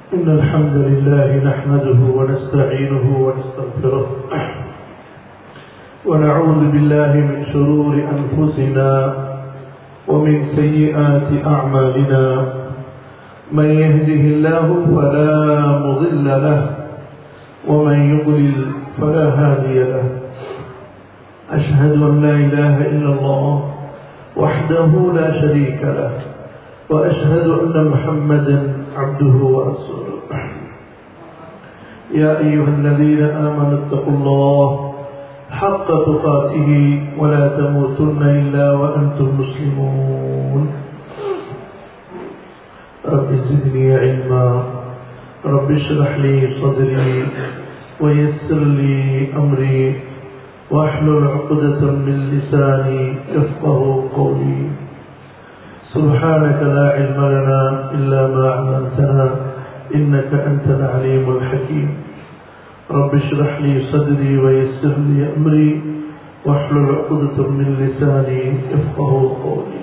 إن الحمد لله نحمده ونستعينه ونستغفره ونعوذ بالله من شرور أنفسنا ومن سيئات أعمالنا من يهده الله فلا مضل له ومن يضلل فلا هادي له أشهد أن لا إله إلا الله وحده لا شريك له وأشهد أن محمدا عبده ورسوله يا أيها الذين آمنوا اتقوا الله حق تقاته ولا تموتن إلا وأنتم مسلمون رب زدني علما رب اشرح لي صدري ويسر لي أمري واحلل عقدة من لساني يفقه قولي سبحانك لا علم لنا إلا ما علمتنا إنك أنت العليم الحكيم رب اشرح لي صدري ويسر لي أمري واحلل عقدة من لساني يفقه قولي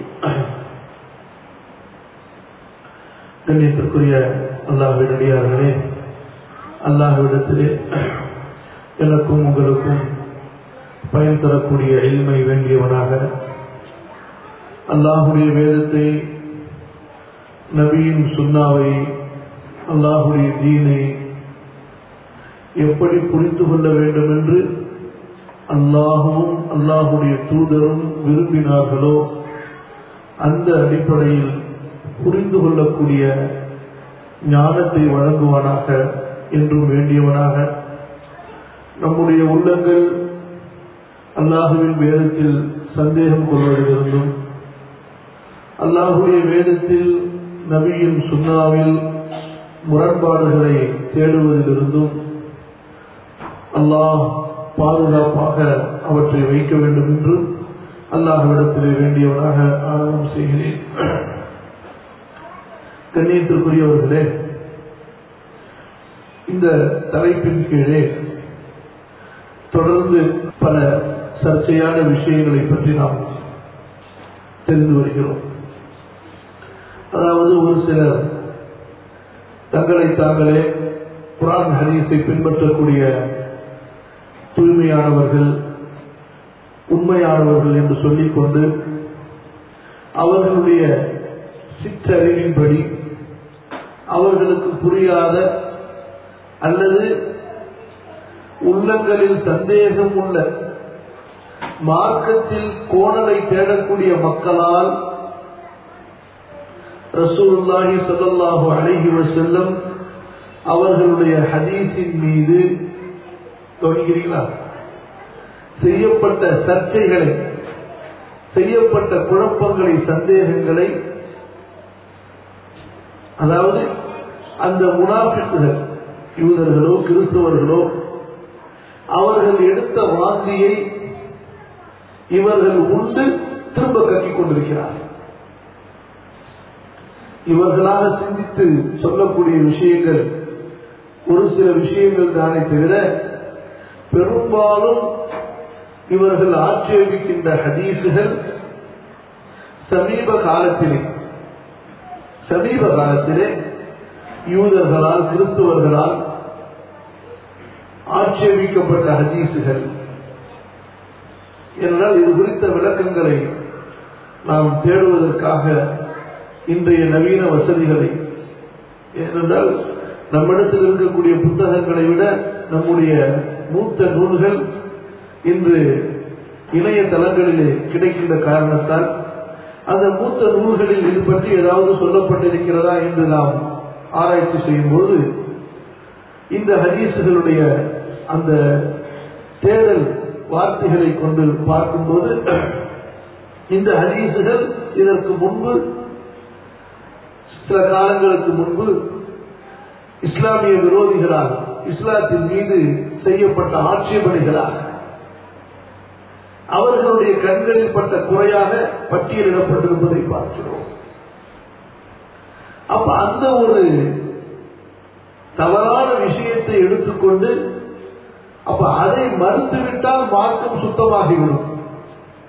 கண்ணியத்திற்குரிய அல்லாஹிடடியார்களே அல்லாஹ்விடத்திலே எனக்கும் உங்களுக்கும் பயன் தரக்கூடிய எளிமை வேண்டியவனாக அல்லாஹுடைய வேதத்தை நபியின் சுண்ணாவை அல்லாஹுடைய தீனை எப்படி புரிந்து கொள்ள வேண்டும் என்று அல்லாஹுவும் அல்லாஹுடைய தூதரும் விரும்பினார்களோ அந்த அடிப்படையில் புரிந்து கொள்ளக்கூடிய ஞானத்தை வழங்குவானாக என்றும் வேண்டியவனாக நம்முடைய உள்ளங்கள் அல்லாஹுவின் வேதத்தில் சந்தேகம் கொள்வதிலிருந்தும் அல்லாஹுடைய வேதத்தில் நபியின் சுண்ணாவில் முரண்பாடுகளை தேடுவதிலிருந்தும் அல்லாஹ் பாதுகாப்பாக அவற்றை வைக்க வேண்டும் என்று அல்லாஹ்விடத்திலே வேண்டியவனாக ஆரம்பம் செய்கிறேன் கண்ணியத்திற்குரியவர்களே இந்த தலைப்பின் கீழே தொடர்ந்து பல சர்ச்சையான விஷயங்களை பற்றி நாம் தெரிந்து வருகிறோம் அதாவது ஒரு சிலர் தங்களை தாங்களே குரான் ஹரீஸை பின்பற்றக்கூடிய தூய்மையானவர்கள் உண்மையானவர்கள் என்று சொல்லிக்கொண்டு அவர்களுடைய சிற்றறிவின்படி அவர்களுக்கு புரியாத அல்லது உள்ளங்களில் சந்தேகம் உள்ள மார்க்கத்தில் கோணலை தேடக்கூடிய மக்களால் ரசூலுல்லாஹி ஸல்லல்லாஹு அலைஹி வஸல்லம் அவர்களுடைய ஹதீஸின் மீது கவனிக்கிறீங்களா செய்யப்பட்ட சர்ச்சைகளை செய்யப்பட்ட குழப்பங்களை சந்தேகங்களை அதாவது அந்த முனாஃபிக்குகள் யூதர்களோ கிறிஸ்தவர்களோ அவர்கள் எடுத்த வாந்தியை இவர்கள் உண்டு திரும்ப கட்டிக் கொண்டிருக்கிறார் இவர்களாக சிந்தித்து சொல்லக்கூடிய விஷயங்கள் ஒரு சில விஷயங்கள் தானே தவிர பெரும்பாலும் இவர்கள் ஆட்சேபிக்கின்ற ஹதீசுகள் சமீப காலத்திலே சமீப காலத்திலே யூதர்களால் கிறிஸ்துவர்களால் ஆட்சேபிக்கப்பட்ட ஹதீசுகள் என்றால் இது குறித்த விளக்கங்களை நாம் தேடுவதற்காக இன்றைய நவீன வசதிகளை ஏனென்றால் நம்மிடத்தில் இருக்கக்கூடிய புத்தகங்களை விட நம்முடைய மூத்த நூல்கள் இன்று இணையதளங்களிலே கிடைக்கின்ற காரணத்தால் அந்த மூத்த நூல்களில் இது பற்றி ஏதாவது சொல்லப்பட்டிருக்கிறதா என்று நாம் ஆராய்ச்சி செய்யும்போது இந்த ஹதீசுகளுடைய அந்த தேடல் வார்த்தைகளை கொண்டு பார்க்கும்போது இந்த ஹதீசுகள் இதற்கு முன்பு சில காலங்களுக்கு முன்பு இஸ்லாமிய விரோதிகளால் இஸ்லாத்தின் மீது செய்யப்பட்ட ஆட்சேபனைகளாக அவர்களுடைய கண்களில் பட்ட குறையாக பட்டியலிடப்பட்டிருப்பதை பார்க்கிறோம் அப்ப அந்த ஒரு தவறான விஷயத்தை எடுத்துக்கொண்டு அப்ப அதை மறுத்துவிட்டால் மார்க்கம் சுத்தமாகிவிடும்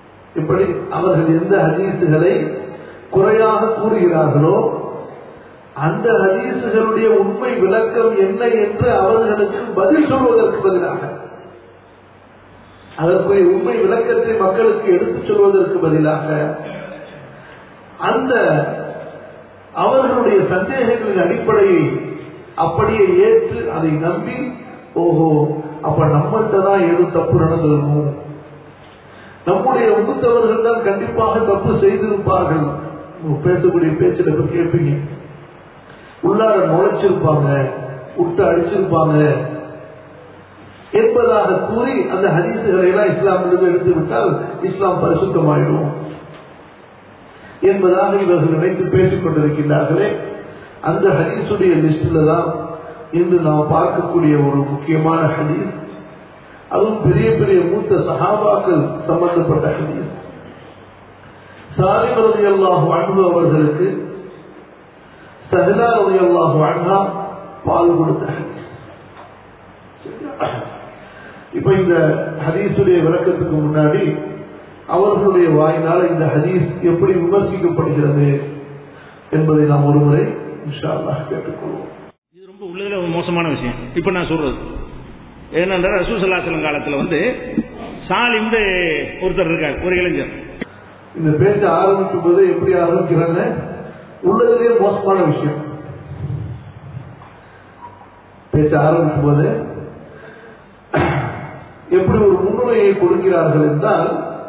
இப்படி அவர்கள் எந்த ஹதீசுகளை குறையாக கூறுகிறார்களோ அந்த ஹதீசுகளுடைய உண்மை விளக்கம் என்ன என்று அவர்களுக்கு பதில் சொல்வதற்கு பதிலாக அதற்குரிய உண்மை விளக்கத்தை மக்களுக்கு எடுத்துச் சொல்வதற்கு பதிலாக அந்த அவர்களுடைய சந்தேகங்களின் அடிப்படையை அப்படியே ஏற்று அதை நம்பி ஓஹோ அப்ப நம்மள்கிட்ட தான் ஏதோ தப்பு நடந்திருக்கும் நம்முடைய மூத்தவர்கள் தான் கண்டிப்பாக தப்பு செய்திருப்பார்கள் உங்க பேசக்கூடிய பேச்சில் இப்ப கேட்பீங்க உள்ளார நுழைச்சிருப்பாங்க விட்டு அடிச்சிருப்பாங்க என்பதாக கூறி அந்த ஹதீசுகளை எல்லாம் இஸ்லாமிலிருந்து எடுத்து விட்டால் இஸ்லாம் பரிசுத்தமாயிடும் என்பதாக இவர்கள் நினைத்து பேசிக் கொண்டிருக்கின்றார்களே அந்த ஹதீஸுடைய லிஸ்டில் தான் இன்று நாம் பார்க்கக்கூடிய ஒரு முக்கியமான ஹதீஸ் அதுவும் பெரிய பெரிய மூத்த சஹாபாக்கள் சம்பந்தப்பட்ட ஹதீஸ் சாலிம் ரதி அல்லாஹு அன்பு அவர்களுக்கு சஹிலா ரதி அல்லாஹு அண்ணா பால் கொடுத்த ஹதீஸ் இப்ப இந்த ஹதீஸுடைய விளக்கத்துக்கு முன்னாடி அவர்களுடைய வாயினால் இந்த ஹதீஸ் எப்படி விமர்சிக்கப்படுகிறது என்பதை நாம் ஒருமுறை இன்ஷா அல்லாஹ் கேட்டுக்கொள்வோம் இது ரொம்ப உள்ளதுல ஒரு மோசமான விஷயம் இப்ப நான் சொல்றது ஏனென்றா ரசூசல்லாசலம் காலத்துல வந்து சாலிம்னு ஒருத்தர் இருக்கார் ஒரு இளைஞர் இந்த பேச்ச ஆரம்பிக்கும் போது எப்படி ஆரம்பிக்கிறாங்க உள்ளதுலேயே மோசமான விஷயம் பேச்ச ஆரம்பிக்கும் போது எப்படி ஒரு முன்னுரையை கொடுக்கிறார்கள் என்றால்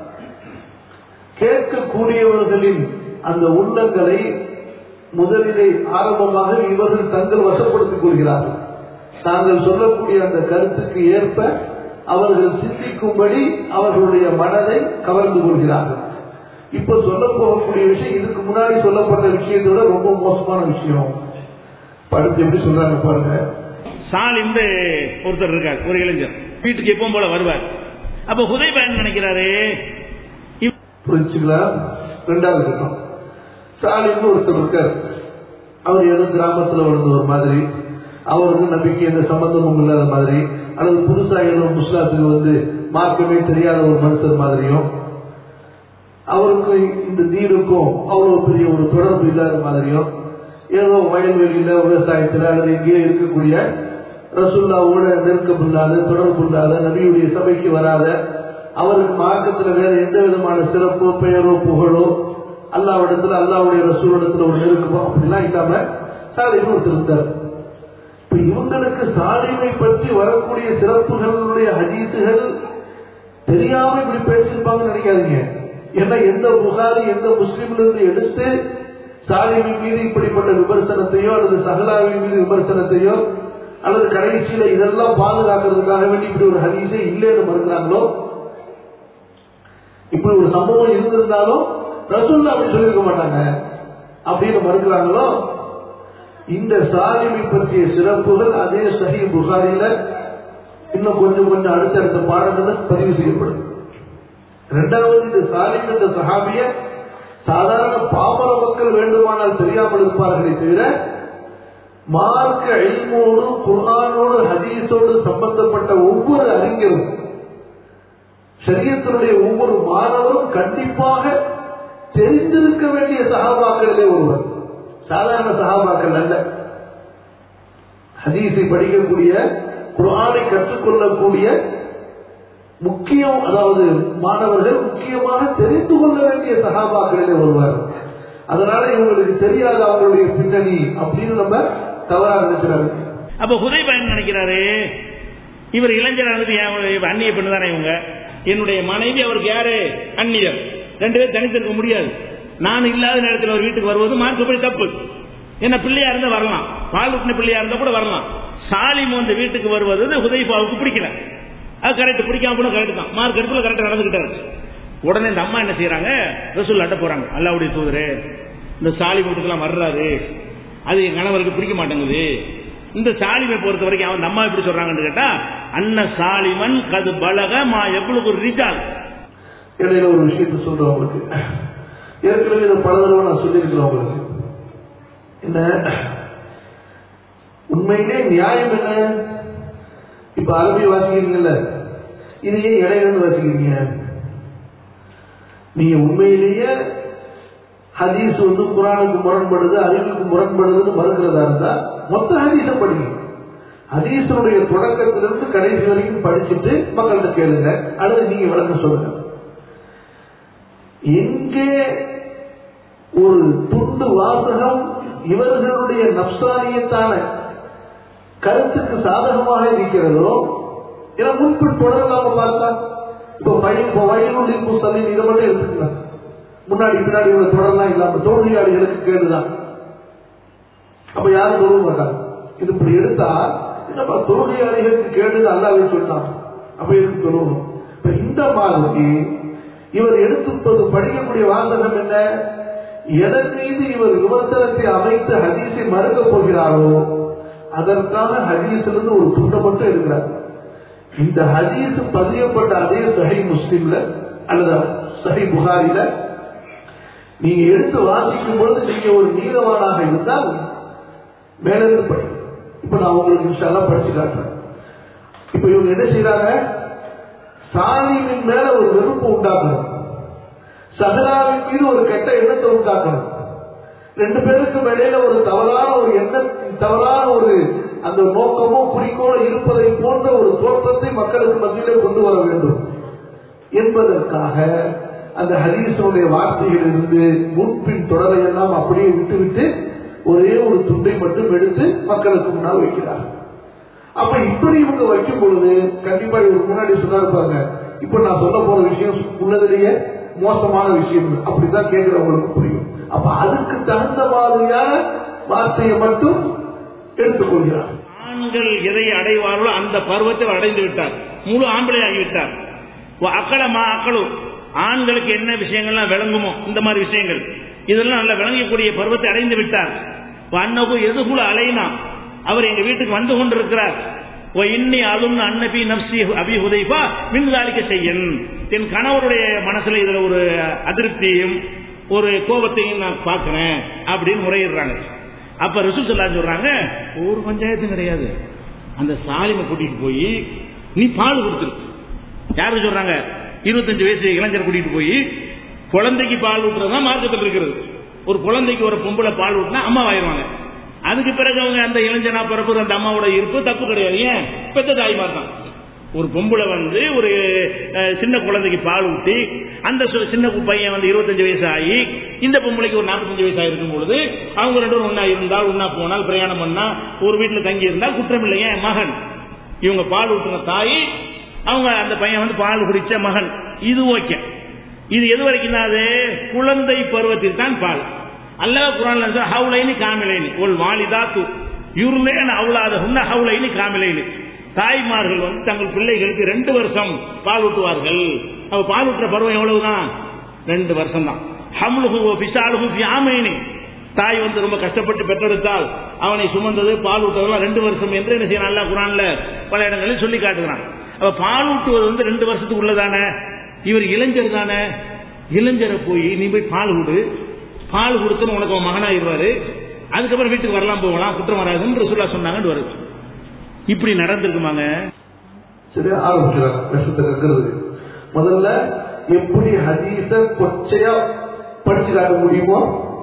கேட்கக்கூடியவர்களின் அந்த உள்ளங்களை முதலிலே ஆரம்பமாக இவர்கள் தங்கள் வசப்படுத்திக் கொள்கிறார்கள் தாங்கள் சொல்லக்கூடிய அந்த கருத்துக்கு ஏற்ப அவர்கள் சிந்திக்கும்படி அவர்களுடைய மனதை கவர்ந்து கொள்கிறார்கள் இப்ப சொல்ல போகக்கூடிய விஷயம் இதுக்கு முன்னாடி சொல்லப்பட்ட விஷயத்தோட ரொம்ப மோசமான விஷயம் படுத்து எப்படி சொல்றாங்க பாருங்க சாலிம்னு ஒருத்தர் இருக்கார் ஒரு இளைஞர் வீட்டுக்கு எப்பவும் போல வருவார் அப்ப ஹுதைபா நினைக்கிறாரு இவ்- புரிஞ்சுங்களா ரெண்டாவது கட்டம் சாலின்னு ஒருத்தர் இருக்கார் அவர் ஏதோ கிராமத்துல வளர்ந்த ஒரு மாதிரி அவருக்கு நம்பிக்கை எந்த சம்பந்தமும் இல்லாத மாதிரி அல்லது புதுசா ஏதோ முஸ்லாத்துக்கு வந்து மார்க்கமே தெரியாத ஒரு மனுஷர் மாதிரியும் அவருக்கு இந்த தீனுக்கும் அவ்வளவு பெரிய ஒரு தொடர்பு இல்லாத மாதிரியும் ஏதோ வயல்வெளியில விவசாயத்துல அல்லது எங்கேயோ இருக்கக்கூடிய ரசுல்லாவோட நெருக்கம் இல்லாத தொடர்பு இல்லாத நபியுடைய சபைக்கு வராத அவருக்கு மார்க்கத்துல வேற எந்த விதமான சிறப்போ பெயரோ புகழோ அல்லாவிடத்துல அல்லாவுடைய ரசூலிடத்துல ஒரு நெருக்கமோ அப்படிலாம் இல்லாம சாலிம் ஒருத்தர் இருந்தார் இப்ப இவங்களுக்கு சாலிமை பற்றி வரக்கூடிய சிறப்புகளுடைய ஹதீசுகள் தெரியாம இப்படி பேசியிருப்பாங்கன்னு நினைக்காதீங்க ஏன்னா எந்த புகாரி எந்த முஸ்லீம்ல இருந்து எடுத்து சாலிமின் மீது இப்படிப்பட்ட விமர்சனத்தையோ அல்லது சகலாவின் மீது விமர்சனத்தையோ அல்லது கடைசியில இதெல்லாம் பாதுகாக்கிறதுக்காக வேண்டி இப்படி ஒரு ஹதீஸே இல்லைன்னு மறுக்கிறாங்களோ இப்படி ஒரு சம்பவம் இருந்திருந்தாலும் ரசூல்லா அப்படி சொல்லியிருக்க மாட்டாங்க அப்படின்னு மறுக்கிறாங்களோ இந்த சாலிமை பற்றிய சிறப்புகள் அதே சஹி புகாரில இன்னும் கொஞ்சம் கொஞ்சம் அடுத்தடுத்த பாடங்கள்ல பதிவு செய்யப்படும் இரண்டாவது இந்த சாலிம் என்ற சஹாபிய சாதாரண பாமர மக்கள் வேண்டுமானால் தெரியாமல் இருப்பார்களே தவிர மார்க்க எல்மோடு குர்ஆனோடு ஹதீஸோடு சம்பந்தப்பட்ட ஒவ்வொரு அறிஞரும் சரியத்தினுடைய ஒவ்வொரு மாணவரும் கண்டிப்பாக தெரிந்திருக்க வேண்டிய சகாபாக்களிலே ஒருவர் சாதாரண சகாபாக்கள் அல்ல ஹதீஸை படிக்கக்கூடிய குர்ஆனை கற்றுக்கொள்ளக்கூடிய முக்கியம் அதாவது மாணவர்கள் முக்கியமாக தெரிந்து கொள்ள வேண்டிய சகாபாக்களிலே ஒருவர் அதனால இவங்களுக்கு தெரியாத அவங்களுடைய பின்னணி அப்படின்னு நம்ம தவறாக நினைக்கிறாங்க அப்ப ஹுதைபா என்ன நினைக்கிறாரு இவர் இளைஞரானது என் அந்நிய பெண்ணு தானே இவங்க என்னுடைய மனைவி அவருக்கு யாரு அந்நியர் ரெண்டு பேரும் தனித்திருக்க முடியாது நான் இல்லாத நேரத்தில் ஒரு வீட்டுக்கு வருவது மார்க்கப்படி தப்பு என்ன பிள்ளையா இருந்தா வரலாம் பால் ஊட்டின பிள்ளையா இருந்தா கூட வரலாம் சாலிம் வந்து வீட்டுக்கு வருவது ஹுதைபாவுக்கு பிடிக்கல அது கரெக்ட் பிடிக்காம போன கரெக்ட் தான் மார்க் எடுப்புல கரெக்டா நடந்துகிட்டாரு உடனே இந்த அம்மா என்ன செய்யறாங்க ரசூல் அட்ட போறாங்க அல்லாவுடைய தூதரு இந்த சாலிம் வீட்டுக்கெல்லாம் வர்றாரு அது என் கணவருக்கு பிடிக்க மாட்டேங்குது இந்த சாலிமை பொறுத்த வரைக்கும் அவன் அம்மா எப்படி சொல்றாங்கன்னு கேட்டா அன்ன சாலிமன் கது பலக மா எவ்வளவு ஒரு ரிஜால் இடையில ஒரு விஷயத்த சொல்றேன் உங்களுக்கு ஏற்கனவே இதை பல தடவை நான் சொல்லியிருக்கிறேன் உங்களுக்கு என்ன உண்மையிலே நியாயம் என்ன இப்ப அரபி வாசிக்கிறீங்கல்ல இது ஏன் இடையில இருந்து வாசிக்கிறீங்க நீங்க உண்மையிலேயே ஹதீஸ் வந்து குரானுக்கு முரண்படுது அறிவுக்கு முரண்படுதுன்னு மறுக்கிறதா இருந்தா மொத்த ஹதீஸ படிங்க ஹதீஸனுடைய தொடக்கத்திலிருந்து கடைசி வரைக்கும் படிச்சுட்டு மக்கள்கிட்ட கேளுங்க அல்லது நீங்க விளக்கம் சொல்லுங்க எங்கே ஒரு துண்டு வாசகம் இவர்களுடைய நப்சானியத்தான கருத்துக்கு சாதகமாக இருக்கிறதோ ஏன்னா முன்பின் தொடரலாம பார்த்தா இப்ப பையன் இப்போ வயலுடைய புஸ்தகம் இதை மட்டும் எடுத்துக்கலாம் முன்னாடி பின்னாடி உள்ள தொடரலாம் இல்லாம தோல்வியாளிகளுக்கு கேடுதான் அப்ப யாரும் சொல்ல மாட்டாங்க இது இப்படி எடுத்தா என்னப்பா தோல்வியாளிகளுக்கு கேடுது அல்லாவே சொன்னான் அப்ப எதுக்கு சொல்லணும் இப்ப இந்த மாதிரி இவர் எடுத்துப்பது படிக்கக்கூடிய வாசகம் என்ன எதன் மீது இவர் விமர்சனத்தை அமைத்து ஹதீஸை மறுக்க போகிறாரோ அதற்கான ஹதீஸிலிருந்து ஒரு துண்டை மட்டும் எடுக்கிறார் இந்த ஹதீஸ் பதியப்பட்ட அதே சஹி முஸ்லிம்ல அல்லது சஹி புகாரில நீங்க எடுத்து வாசிக்கும் பொழுது நீங்க ஒரு நீளவானாக இருந்தால் மேலிருந்து படி இப்ப நான் உங்களுக்கு இன்ஷால்லாம் படிச்சு காட்டுறேன் இப்ப இவங்க என்ன செய்யறாங்க சாலிமின் மேல ஒரு வெறுப்பு உண்டாக்கணும் சஹராவின் மீது ஒரு கெட்ட எண்ணத்தை உண்டாக்கணும் ரெண்டு பேருக்கும் இடையில ஒரு தவறான ஒரு எண்ண தவறான ஒரு அந்த நோக்கமோ குறிக்கோளோ இருப்பதை போன்ற ஒரு தோற்றத்தை மக்களுக்கு மத்தியிலே கொண்டு வர வேண்டும் என்பதற்காக அந்த ஹதீசனுடைய வார்த்தைகளிலிருந்து முன்பின் தொடரை எல்லாம் அப்படியே விட்டுவிட்டு ஒரே ஒரு துண்டை மட்டும் எடுத்து மக்களுக்கு முன்னால் வைக்கிறார் அப்ப இப்படி இவங்க வைக்கும் பொழுது கண்டிப்பா இவர் முன்னாடி சொன்னாருப்பாங்க இப்ப நான் சொல்ல போற விஷயம் உள்ளதிலேயே மோசமான விஷயம் அப்படித்தான் கேட்கிறவங்களுக்கு புரியும் அப்ப அதுக்கு தகுந்த மாதிரியான வார்த்தையை மட்டும் எடுத்துக்கொள்கிறார் ஆண்கள் எதை அடைவார்களோ அந்த பருவத்தை அவர் அடைந்து விட்டார் முழு ஆம்பளை ஆகிவிட்டார் அக்களமா அக்களும் ஆண்களுக்கு என்ன விஷயங்கள்லாம் விளங்குமோ இந்த மாதிரி விஷயங்கள் இதெல்லாம் நல்லா விளங்கக்கூடிய பருவத்தை அடைந்து விட்டார் அன்னகு எதுகுல அலைனா அவர் எங்க வீட்டுக்கு வந்து கொண்டிருக்கிறார் ஓ இன்னி அலும் அன்னபி நப்சி அபி ஹுதைஃபா மின்காலிக்க செய்யன் என் கணவருடைய மனசுல இதுல ஒரு அதிருப்தியும் ஒரு கோபத்தையும் நான் பார்க்கிறேன் அப்படின்னு முறையிடுறாங்க அப்ப ரிசுசல்லா சொல்றாங்க ஒரு பஞ்சாயத்தும் கிடையாது அந்த சாலிமை கூட்டிட்டு போய் நீ பால் கொடுத்துரு யாருக்கு சொல்றாங்க இருபத்தஞ்சு வயசு இளைஞர் கூட்டிட்டு போய் குழந்தைக்கு பால் ஊட்டுறதா மார்க்கத்தில் இருக்கிறது ஒரு குழந்தைக்கு ஒரு பொம்பளை பால் ஊட்டினா அம்மா ஆயிருவாங்க அதுக்கு பிறகு அவங்க அந்த இளைஞனா பிறப்பு அந்த அம்மாவோட இருப்பு தப்பு கிடையாது ஏன் பெத்த தாய்மார் தான் ஒரு பொம்பளை வந்து ஒரு சின்ன குழந்தைக்கு பால் ஊட்டி அந்த சின்ன பையன் வந்து இருபத்தஞ்சு வயசு ஆகி இந்த பொம்பளைக்கு ஒரு நாற்பத்தஞ்சு வயசு ஆயிருக்கும் பொழுது அவங்க ரெண்டு பேரும் ஒன்னா இருந்தால் ஒன்னா போனால் பிரயாணம் பண்ணா ஒரு வீட்டில் தங்கி இருந்தால் குற்றம் இல்லையே மகன் இவங்க பால் ஊட்டுன தாய் அவங்க அந்த பையன் வந்து பால் குடிச்ச மகன் இது ஓகே இது எது வரைக்கும் அது குழந்தை பருவத்தில் தான் பால் அல்லாஹ் குரான்ல ஹவுலைனி காமிலைனி ஒரு வாலிதாத்து யுர்லேன் அவுலாத உன்ன ஹவுலைனி காமிலைனி தாய்மார்கள் வந்து தங்கள் பிள்ளைகளுக்கு ரெண்டு வருஷம் பால் ஊட்டுவார்கள் அவ பால் ஊட்டுற பருவம் எவ்வளவுதான் ரெண்டு வருஷம் தான் ஹம்லுஹு பிசாலுஹு ஃபியாமைனி தாய் வந்து ரொம்ப கஷ்டப்பட்டு பெற்றெடுத்தால் அவனை சுமந்தது பால் ஊட்டுவதெல்லாம் ரெண்டு வருஷம் என்று என்ன செய்யணும் அல்லாஹ் குரான்ல பல இடங்களில் சொல்லி காட்டுகிறான் அப்ப பால் ஊட்டுவது வந்து ரெண்டு வருஷத்துக்கு உள்ளதானே இவர் இளைஞர் தானே இளைஞரை போய் நீ போய் பால் விடு பால் கொடுத்துன்னு உனக்கு அவன் மகனாயிருவாரு அதுக்கப்புறம் வீட்டுக்கு வரலாம் போகலாம் குற்றம் வராதுன்னு சொல்லா சொன்னாங்கன்னு வருது இப்படி நடந்திருக்குமாங்க சரி ஆரம்பிக்கிறாங்க விஷத்தை கற்கிறது முதல்ல எப்படி ஹதீஸ கொச்சையா படிச்சு காட்ட முடியுமோ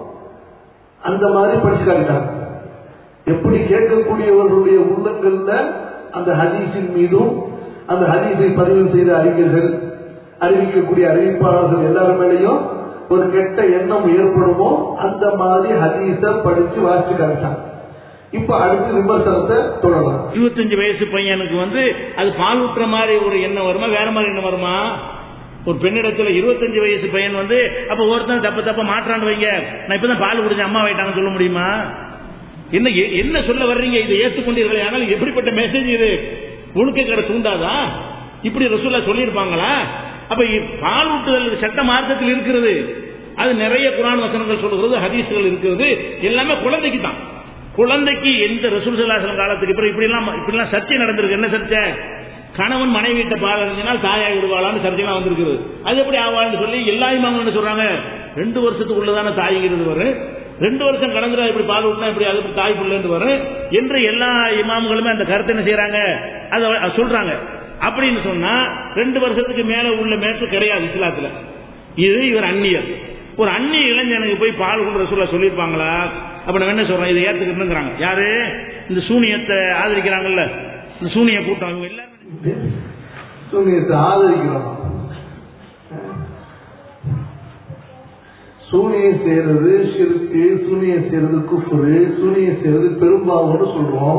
அந்த மாதிரி படிச்சு காட்டிட்டாங்க எப்படி கேட்கக்கூடியவர்களுடைய உள்ளங்கள்ல அந்த ஹதீஸின் மீதும் அந்த ஹதீஸை பதிவு செய்த அறிஞர்கள் அறிவிக்கக்கூடிய அறிவிப்பாளர்கள் எல்லாரும் மேலேயும் ஒரு கெட்ட எண்ணம் ஏற்படுமோ அந்த மாதிரி ஹதீஸ படிச்சு வாசிச்சு காட்டாங்க இப்ப அடுத்து விமர்சனத்தை தொடரலாம் இருபத்தஞ்சு வயசு பையனுக்கு வந்து அது பால் ஊட்டுற மாதிரி ஒரு எண்ணம் வருமா வேற மாதிரி எண்ணம் வருமா ஒரு பெண்ணிடத்துல இருபத்தஞ்சு வயசு பையன் வந்து அப்ப ஒருத்தன் தப்ப தப்ப மாற்றான்னு வைங்க நான் இப்பதான் பால் குடிச்ச அம்மா வைட்டாங்கன்னு சொல்ல முடியுமா என்ன என்ன சொல்ல வர்றீங்க இதை ஏற்றுக்கொண்டீர்கள் ஆனால் எப்படிப்பட்ட மெசேஜ் இது ஒழுக்கக்கடை தூண்டாதா இப்படி ரசூல்லா சொல்லியிருப்பாங்களா அப்ப பால் ஊட்டுதல் சட்ட மார்க்கத்தில் இருக்கிறது அது நிறைய குரான் வசனங்கள் சொல்லுகிறது ஹதீஸ்கள் இருக்கிறது எல்லாமே குழந்தைக்கு தான் குழந்தைக்கு எந்த ரசூல் சல்லாசலம் காலத்துக்கு அப்புறம் இப்படி எல்லாம் இப்படி எல்லாம் சர்ச்சை நடந்திருக்கு என்ன சர்ச்சை கணவன் மனைவி வீட்டை பால் அறிஞ்சினால் தாயாகி விடுவாளான்னு சர்ச்சைலாம் வந்திருக்குது அது எப்படி ஆவான்னு சொல்லி எல்லா இமாமும் என்ன சொல்றாங்க ரெண்டு வருஷத்துக்குள்ளதான தாய்கிறது வரும் ரெண்டு வருஷம் கடந்துடா இப்படி பால் ஊட்டினா இப்படி அது தாய் பிள்ளைன்னு வரும் என்று எல்லா இமாம்களுமே அந்த கருத்தை என்ன செய்யறாங்க அதை சொல்றாங்க அப்படின்னு சொன்னா ரெண்டு வருஷத்துக்கு மேல உள்ள மேற்று கிடையாது இஸ்லாத்துல இது இவர் அந்நியர் ஒரு அந்நிய இளைஞனுக்கு போய் பால் கொண்டு ரசூல்லா சொல்லியிருப்பாங்களா அப்ப நம்ம என்ன சொல்றோம் இதை ஏத்துக்கிட்டுங்கிறாங்க யாரு இந்த சூனியத்தை ஆதரிக்கிறாங்கல்ல இந்த சூனிய கூட்டம் இவங்க எல்லாரும் சூனியத்தை ஆதரிக்கிறோம் சூனியம் செய்யறது ஷிருக்கு சூனியம் செய்யறது குஃபுரு சூனியம் செய்யறது பெரும்பாவம்னு சொல்றோம்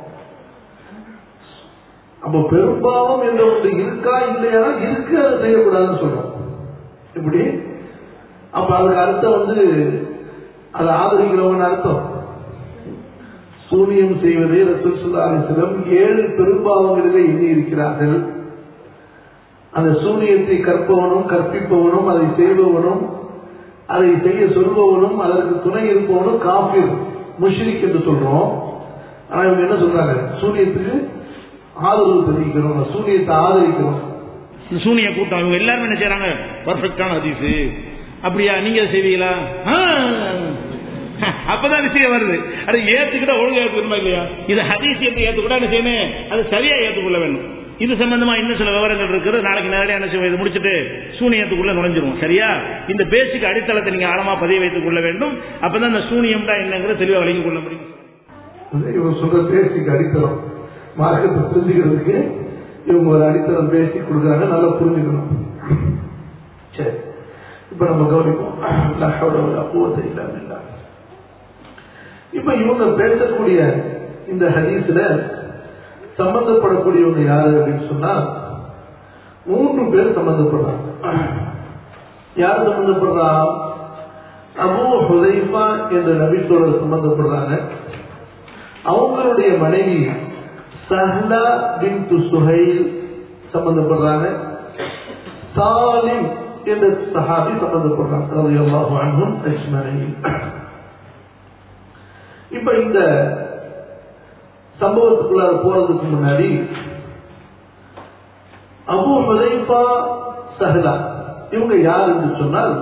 அப்ப பெரும்பாவம் என்ற ஒன்று இருக்கா இல்லையா இருக்கு அதை செய்யக்கூடாதுன்னு சொல்றோம் இப்படி அப்ப அதுக்கு அர்த்தம் வந்து அதை ஆதரிக்கிறவன் அர்த்தம் சூனியம் செய்வதை ரசூல் சுல்லாசிடம் ஏழு பெரும்பாவங்களிலே எண்ணி இருக்கிறார்கள் அந்த சூனியத்தை கற்பவனும் கற்பிப்பவனும் அதை செய்பவனும் அதை செய்ய சொல்பவனும் அதற்கு துணை இருப்பவனும் காஃபிர் முஷ்ரிக் என்று சொல்றோம் ஆனா இவங்க என்ன சொல்றாங்க சூனியத்துக்கு ஆதரவு தெரிவிக்கிறோம் சூனியத்தை ஆதரிக்கிறோம் இந்த சூனிய கூட்டம் இவங்க எல்லாரும் என்ன செய்யறாங்க பர்ஃபெக்டான ஹதீஸ் அப்படியா நீங்க அதை செய்வீங்களா ஆ. அப்பதான் விஷயம் வருது அது ஏத்துக்கிட்ட ஒழுங்கா ஏத்துக்கணுமா இல்லையா இது ஹதீஸ் என்று ஏத்துக்கூட என்ன செய்யணும் அது சரியா ஏத்துக்கொள்ள வேண்டும் இது சம்பந்தமா இன்னும் சில விவரங்கள் இருக்குது நாளைக்கு நேரடியாக என்ன செய்வோம் இது முடிச்சுட்டு சூனியத்துக்குள்ள நுழைஞ்சிருவோம் சரியா இந்த பேசிக் அடித்தளத்தை நீங்க ஆழமா பதிய வைத்துக் கொள்ள வேண்டும் அப்பதான் இந்த சூனியம்டா என்னங்கிற தெளிவா விளங்கிக் கொள்ள முடியும் இவங்க சொல்ற பேசிக்கு அடித்தளம் மார்க்கத்தை புரிஞ்சுக்கிறதுக்கு இவங்க ஒரு அடித்தளம் பேசி கொடுக்குறாங்க நல்லா புரிஞ்சுக்கணும் சரி இப்ப நம்ம கவனிப்போம் லா ஹவ்ல வலா குவத்த இல்லா பில்லாஹ். இப்ப இவங்க பேசக்கூடிய இந்த ஹதீஸ்ல சம்பந்தப்படக்கூடியவங்க யாரு அப்படின்னு சொன்னா மூன்று பேர் சம்பந்தப்படுறாங்க யார் சம்பந்தப்படுறா அபூ ஹுதைஃபா என்ற நபித்தோழர் சம்பந்தப்படுறாங்க அவங்களுடைய மனைவி சஹ்லா பின் சுஹைல் சம்பந்தப்படுறாங்க சாலிம் என்ற சஹாபி சம்பந்தப்படுறாங்க ரலியல்லாஹு அன்ஹும் அஜ்மஈன் இப்ப இந்த சம்பவத்துக்குள்ளார போறதுக்கு முன்னாடி அபு ஹுதைஃபா சஹலா இவங்க யார் என்று சொன்னால்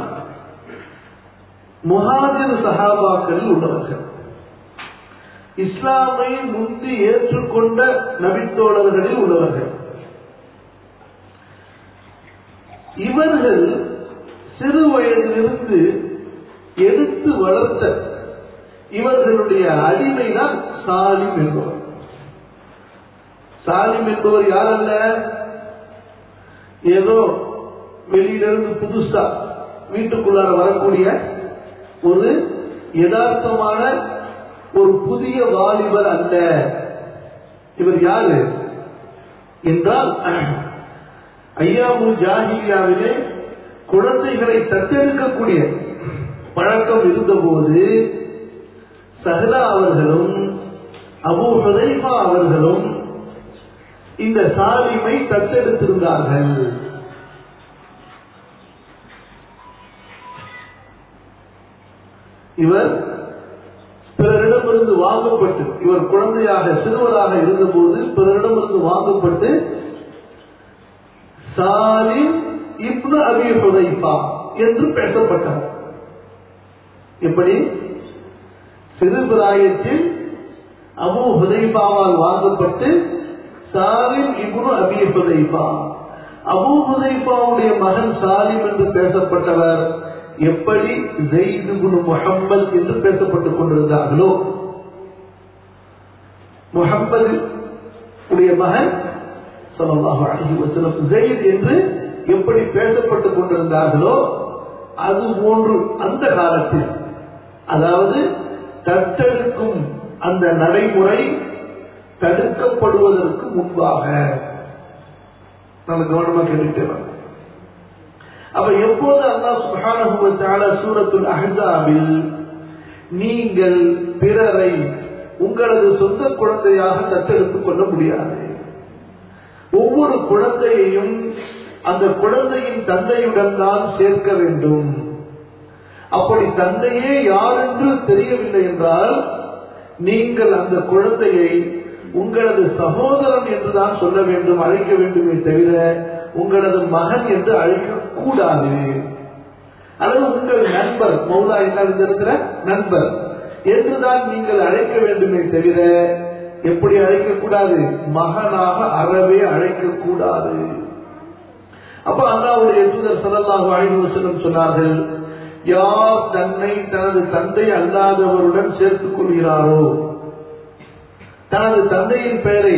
முஹாஜிர் சஹாபாக்களில் உள்ளவர்கள் இஸ்லாமை முந்தி ஏற்றுக்கொண்ட நபித்தோழர்களில் உள்ளவர்கள் இவர்கள் சிறு வயதிலிருந்து எடுத்து வளர்த்த இவர்களுடைய அடிமைதான் சாலிம் என்பவர் சாலிம் என்பவர் யார் அல்ல ஏதோ வெளியிலிருந்து புதுசா வீட்டுக்குள்ளார வரக்கூடிய ஒரு யதார்த்தமான ஒரு புதிய வாலிபர் அல்ல இவர் யாரு என்றால் ஐயாமு ஜாகிலியாவிலே குழந்தைகளை தத்தெடுக்கக்கூடிய பழக்கம் இருந்தபோது சஹலா அவர்களும் அபூ ஹுதைஃபா அவர்களும் இந்த சாலிமை தத்தெடுத்திருந்தார்கள் இவர் பிறரிடமிருந்து வாங்கப்பட்டு இவர் குழந்தையாக சிறுவராக இருந்தபோது பிறரிடமிருந்து வாங்கப்பட்டு சாலிம் இப்னு அபி ஹுதைஃபா என்று பேசப்பட்டார் எப்படி சிறுபிராயத்தில் அபு ஹுதைஃபாவால் வாங்கப்பட்டு சாலிம் இப்னு அபி ஹுதைஃபா அபு ஹுதைஃபாவுடைய மகன் சாலிம் என்று பேசப்பட்டவர் எப்படி ஜெயித் இப்னு முஹம்மது என்று பேசப்பட்டுக் கொண்டிருந்தார்களோ முஹம்மது உடைய மகன் ஸல்லல்லாஹு அலைஹி வஸல்லம் ஜெயித் என்று எப்படி பேசப்பட்டுக் கொண்டிருந்தார்களோ அது போன்று அந்த காலத்தில் அதாவது தத்தெடுக்கும் அந்த நடைமுறை தடுக்கப்படுவதற்கு முன்பாக நம்ம கவனமா கேட்டுட்டே வரணும். அப்ப எப்போது அல்லாஹ் சுப்ஹானஹு வ தஆலா சூரத்துல் அஹ்ஸாபில் நீங்கள் பிறரை உங்களது சொந்த குழந்தையாக தத்தெடுத்துக் கொள்ள முடியாது ஒவ்வொரு குழந்தையையும் அந்த குழந்தையின் தந்தையுடன் தான் சேர்க்க வேண்டும் அப்படி தந்தையே யார் என்று தெரியவில்லை என்றால் நீங்கள் அந்த குழந்தையை உங்களது சகோதரன் என்றுதான் சொல்ல வேண்டும் அழைக்க வேண்டுமே தவிர உங்களது மகன் என்று அழைக்க கூடாது அல்லது உங்கள் நண்பர் மௌலா என்ன இந்த இடத்துல நண்பர் என்றுதான் நீங்கள் அழைக்க வேண்டுமே தவிர எப்படி அழைக்கக்கூடாது மகனாக அறவே அழைக்கக்கூடாது அப்ப அல்லாவுடைய தூதர் ஸல்லல்லாஹு அலைஹி வஸல்லம் சொன்னார்கள் யார் தன்னை தனது தந்தை அல்லாதவருடன் சேர்த்துக் கொள்கிறாரோ தனது தந்தையின் பெயரை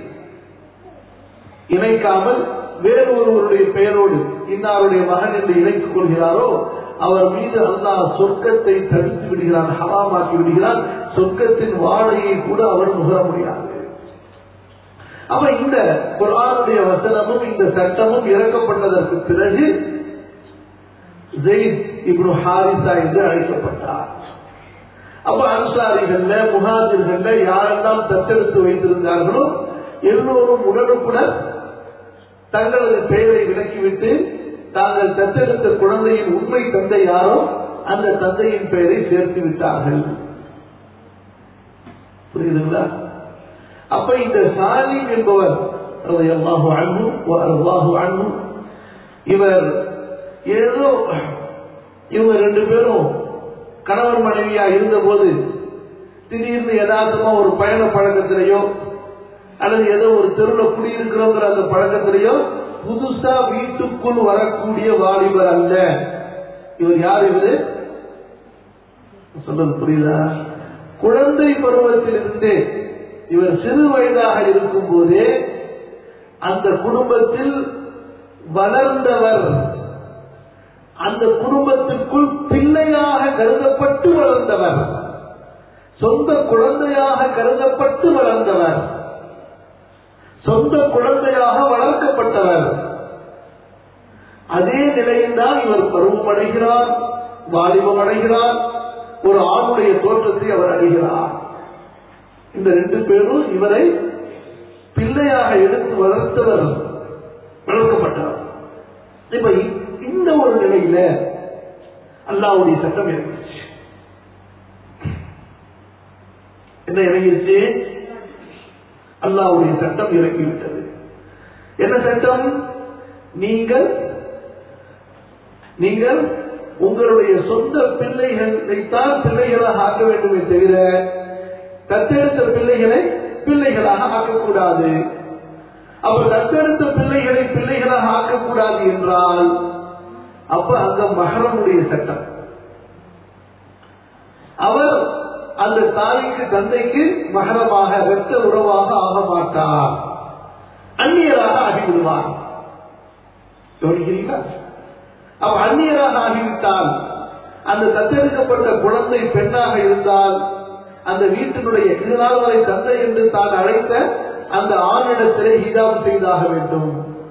இணைக்காமல் வேறு ஒருவருடைய பெயரோடு இன்னாருடைய மகன் என்று இணைத்துக் கொள்கிறாரோ அவர் மீது அல்லாஹ் சொர்க்கத்தை தடுத்து விடுகிறான் ஹராமாக்கி விடுகிறான் சொர்க்கத்தின் வாழையை கூட அவர் நுகர முடியாது அப்ப இந்த குரானுடைய வசனமும் இந்த சட்டமும் இறக்கப்பட்டதற்கு பிறகு ஜெயித் இப்னு ஹாரிசா என்று அழைக்கப்பட்டார் அப்ப அன்சாரிகள்ல முகாதிர்கள்ல யாரெல்லாம் தத்தெடுத்து வைத்திருந்தார்களோ எல்லோரும் உடனுக்குடன் தங்களது பெயரை விலக்கிவிட்டு தாங்கள் தத்தெடுத்த குழந்தையின் உண்மை தந்தை யாரோ அந்த தந்தையின் பெயரை சேர்த்து விட்டார்கள் புரியுதுங்களா அப்ப இந்த சாலிம் என்பவர் ரலியல்லாஹு அன்ஹு வ அல்லாஹு அன்ஹு இவர் ஏதோ இவங்க ரெண்டு பேரும் கணவன் மனைவியா இருந்தபோது திடீர்னு யதார்த்தமா ஒரு பயண பழக்கத்திலேயோ அல்லது ஏதோ ஒரு தெருவில் குடியிருக்கிறோங்கிற அந்த பழக்கத்திலேயோ புதுசா வீட்டுக்குள் வரக்கூடிய வாலிபர் அல்ல இவர் யார் இவரு சொல்றது புரியுதா குழந்தை பருவத்திலிருந்தே இவர் சிறு வயதாக இருக்கும் போதே அந்த குடும்பத்தில் வளர்ந்தவர் அந்த குடும்பத்திற்குள் பிள்ளையாக கருதப்பட்டு வளர்ந்தவர் சொந்த குழந்தையாக கருதப்பட்டு வளர்ந்தவர் சொந்த குழந்தையாக வளர்க்கப்பட்டவர் அதே நிலையில்தான் இவர் பருவம் அடைகிறார் வாலிபம் அடைகிறார் ஒரு ஆணுடைய தோற்றத்தை அவர் அடைகிறார் இந்த ரெண்டு பேரும் இவரை பிள்ளையாக எடுத்து வளர்த்தவர் வளர்க்கப்பட்டவர் இப்ப இந்த ஒரு நிலையில அல்லாவுடைய சட்டம் இறங்கிச்சு என்ன இறங்கிருச்சு அல்லாவுடைய சட்டம் இறங்கிவிட்டது என்ன சட்டம் நீங்கள் நீங்கள் உங்களுடைய சொந்த பிள்ளைகளைத்தான் பிள்ளைகளாக ஆக்க வேண்டுமே தவிர தத்தெடுத்த பிள்ளைகளை பிள்ளைகளாக ஆக்கக்கூடாது அவர் தத்தெடுத்த பிள்ளைகளை பிள்ளைகளாக ஆக்கக்கூடாது என்றால் அப்ப அங்க மகரமுடைய சட்டம் அவர் அந்த தாய்க்கு தந்தைக்கு மகரமாக வெட்ட உறவாக ஆக மாட்டார் அந்நியராக ஆகிவிடுவார் கவனிக்கிறீங்களா அவ அந்நியராக ஆகிவிட்டால் அந்த தத்தெடுக்கப்பட்ட குழந்தை பெண்ணாக இருந்தால் அந்த வீட்டினுடைய இதனால் வரை தந்தை என்று தான் அழைத்த அந்த ஆணிடத்திலே ஹிஜாப் செய்தாக வேண்டும்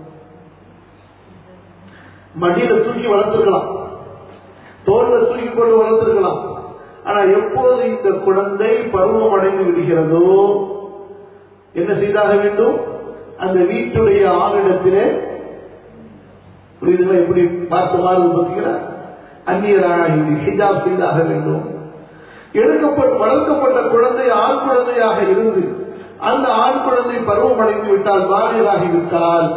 மடியில தூக்கி வளர்த்திருக்கலாம் தோல்ல தூக்கி கொண்டு வளர்த்திருக்கலாம் ஆனா எப்போது இந்த குழந்தை பருவம் அடைந்து விடுகிறதோ என்ன செய்தாக வேண்டும் அந்த வீட்டுடைய ஆணிடத்திலே புரியுதுங்களா எப்படி பார்த்த மாதிரி பார்த்தீங்களா அந்நியராக ஹிஜாப் செய்தாக வேண்டும் எடுக்கப்பட்டு வளர்க்கப்பட்ட குழந்தை ஆண் குழந்தையாக இருந்து அந்த ஆண் குழந்தை பருவம் அடைந்து விட்டால் பாலியராகி விட்டால்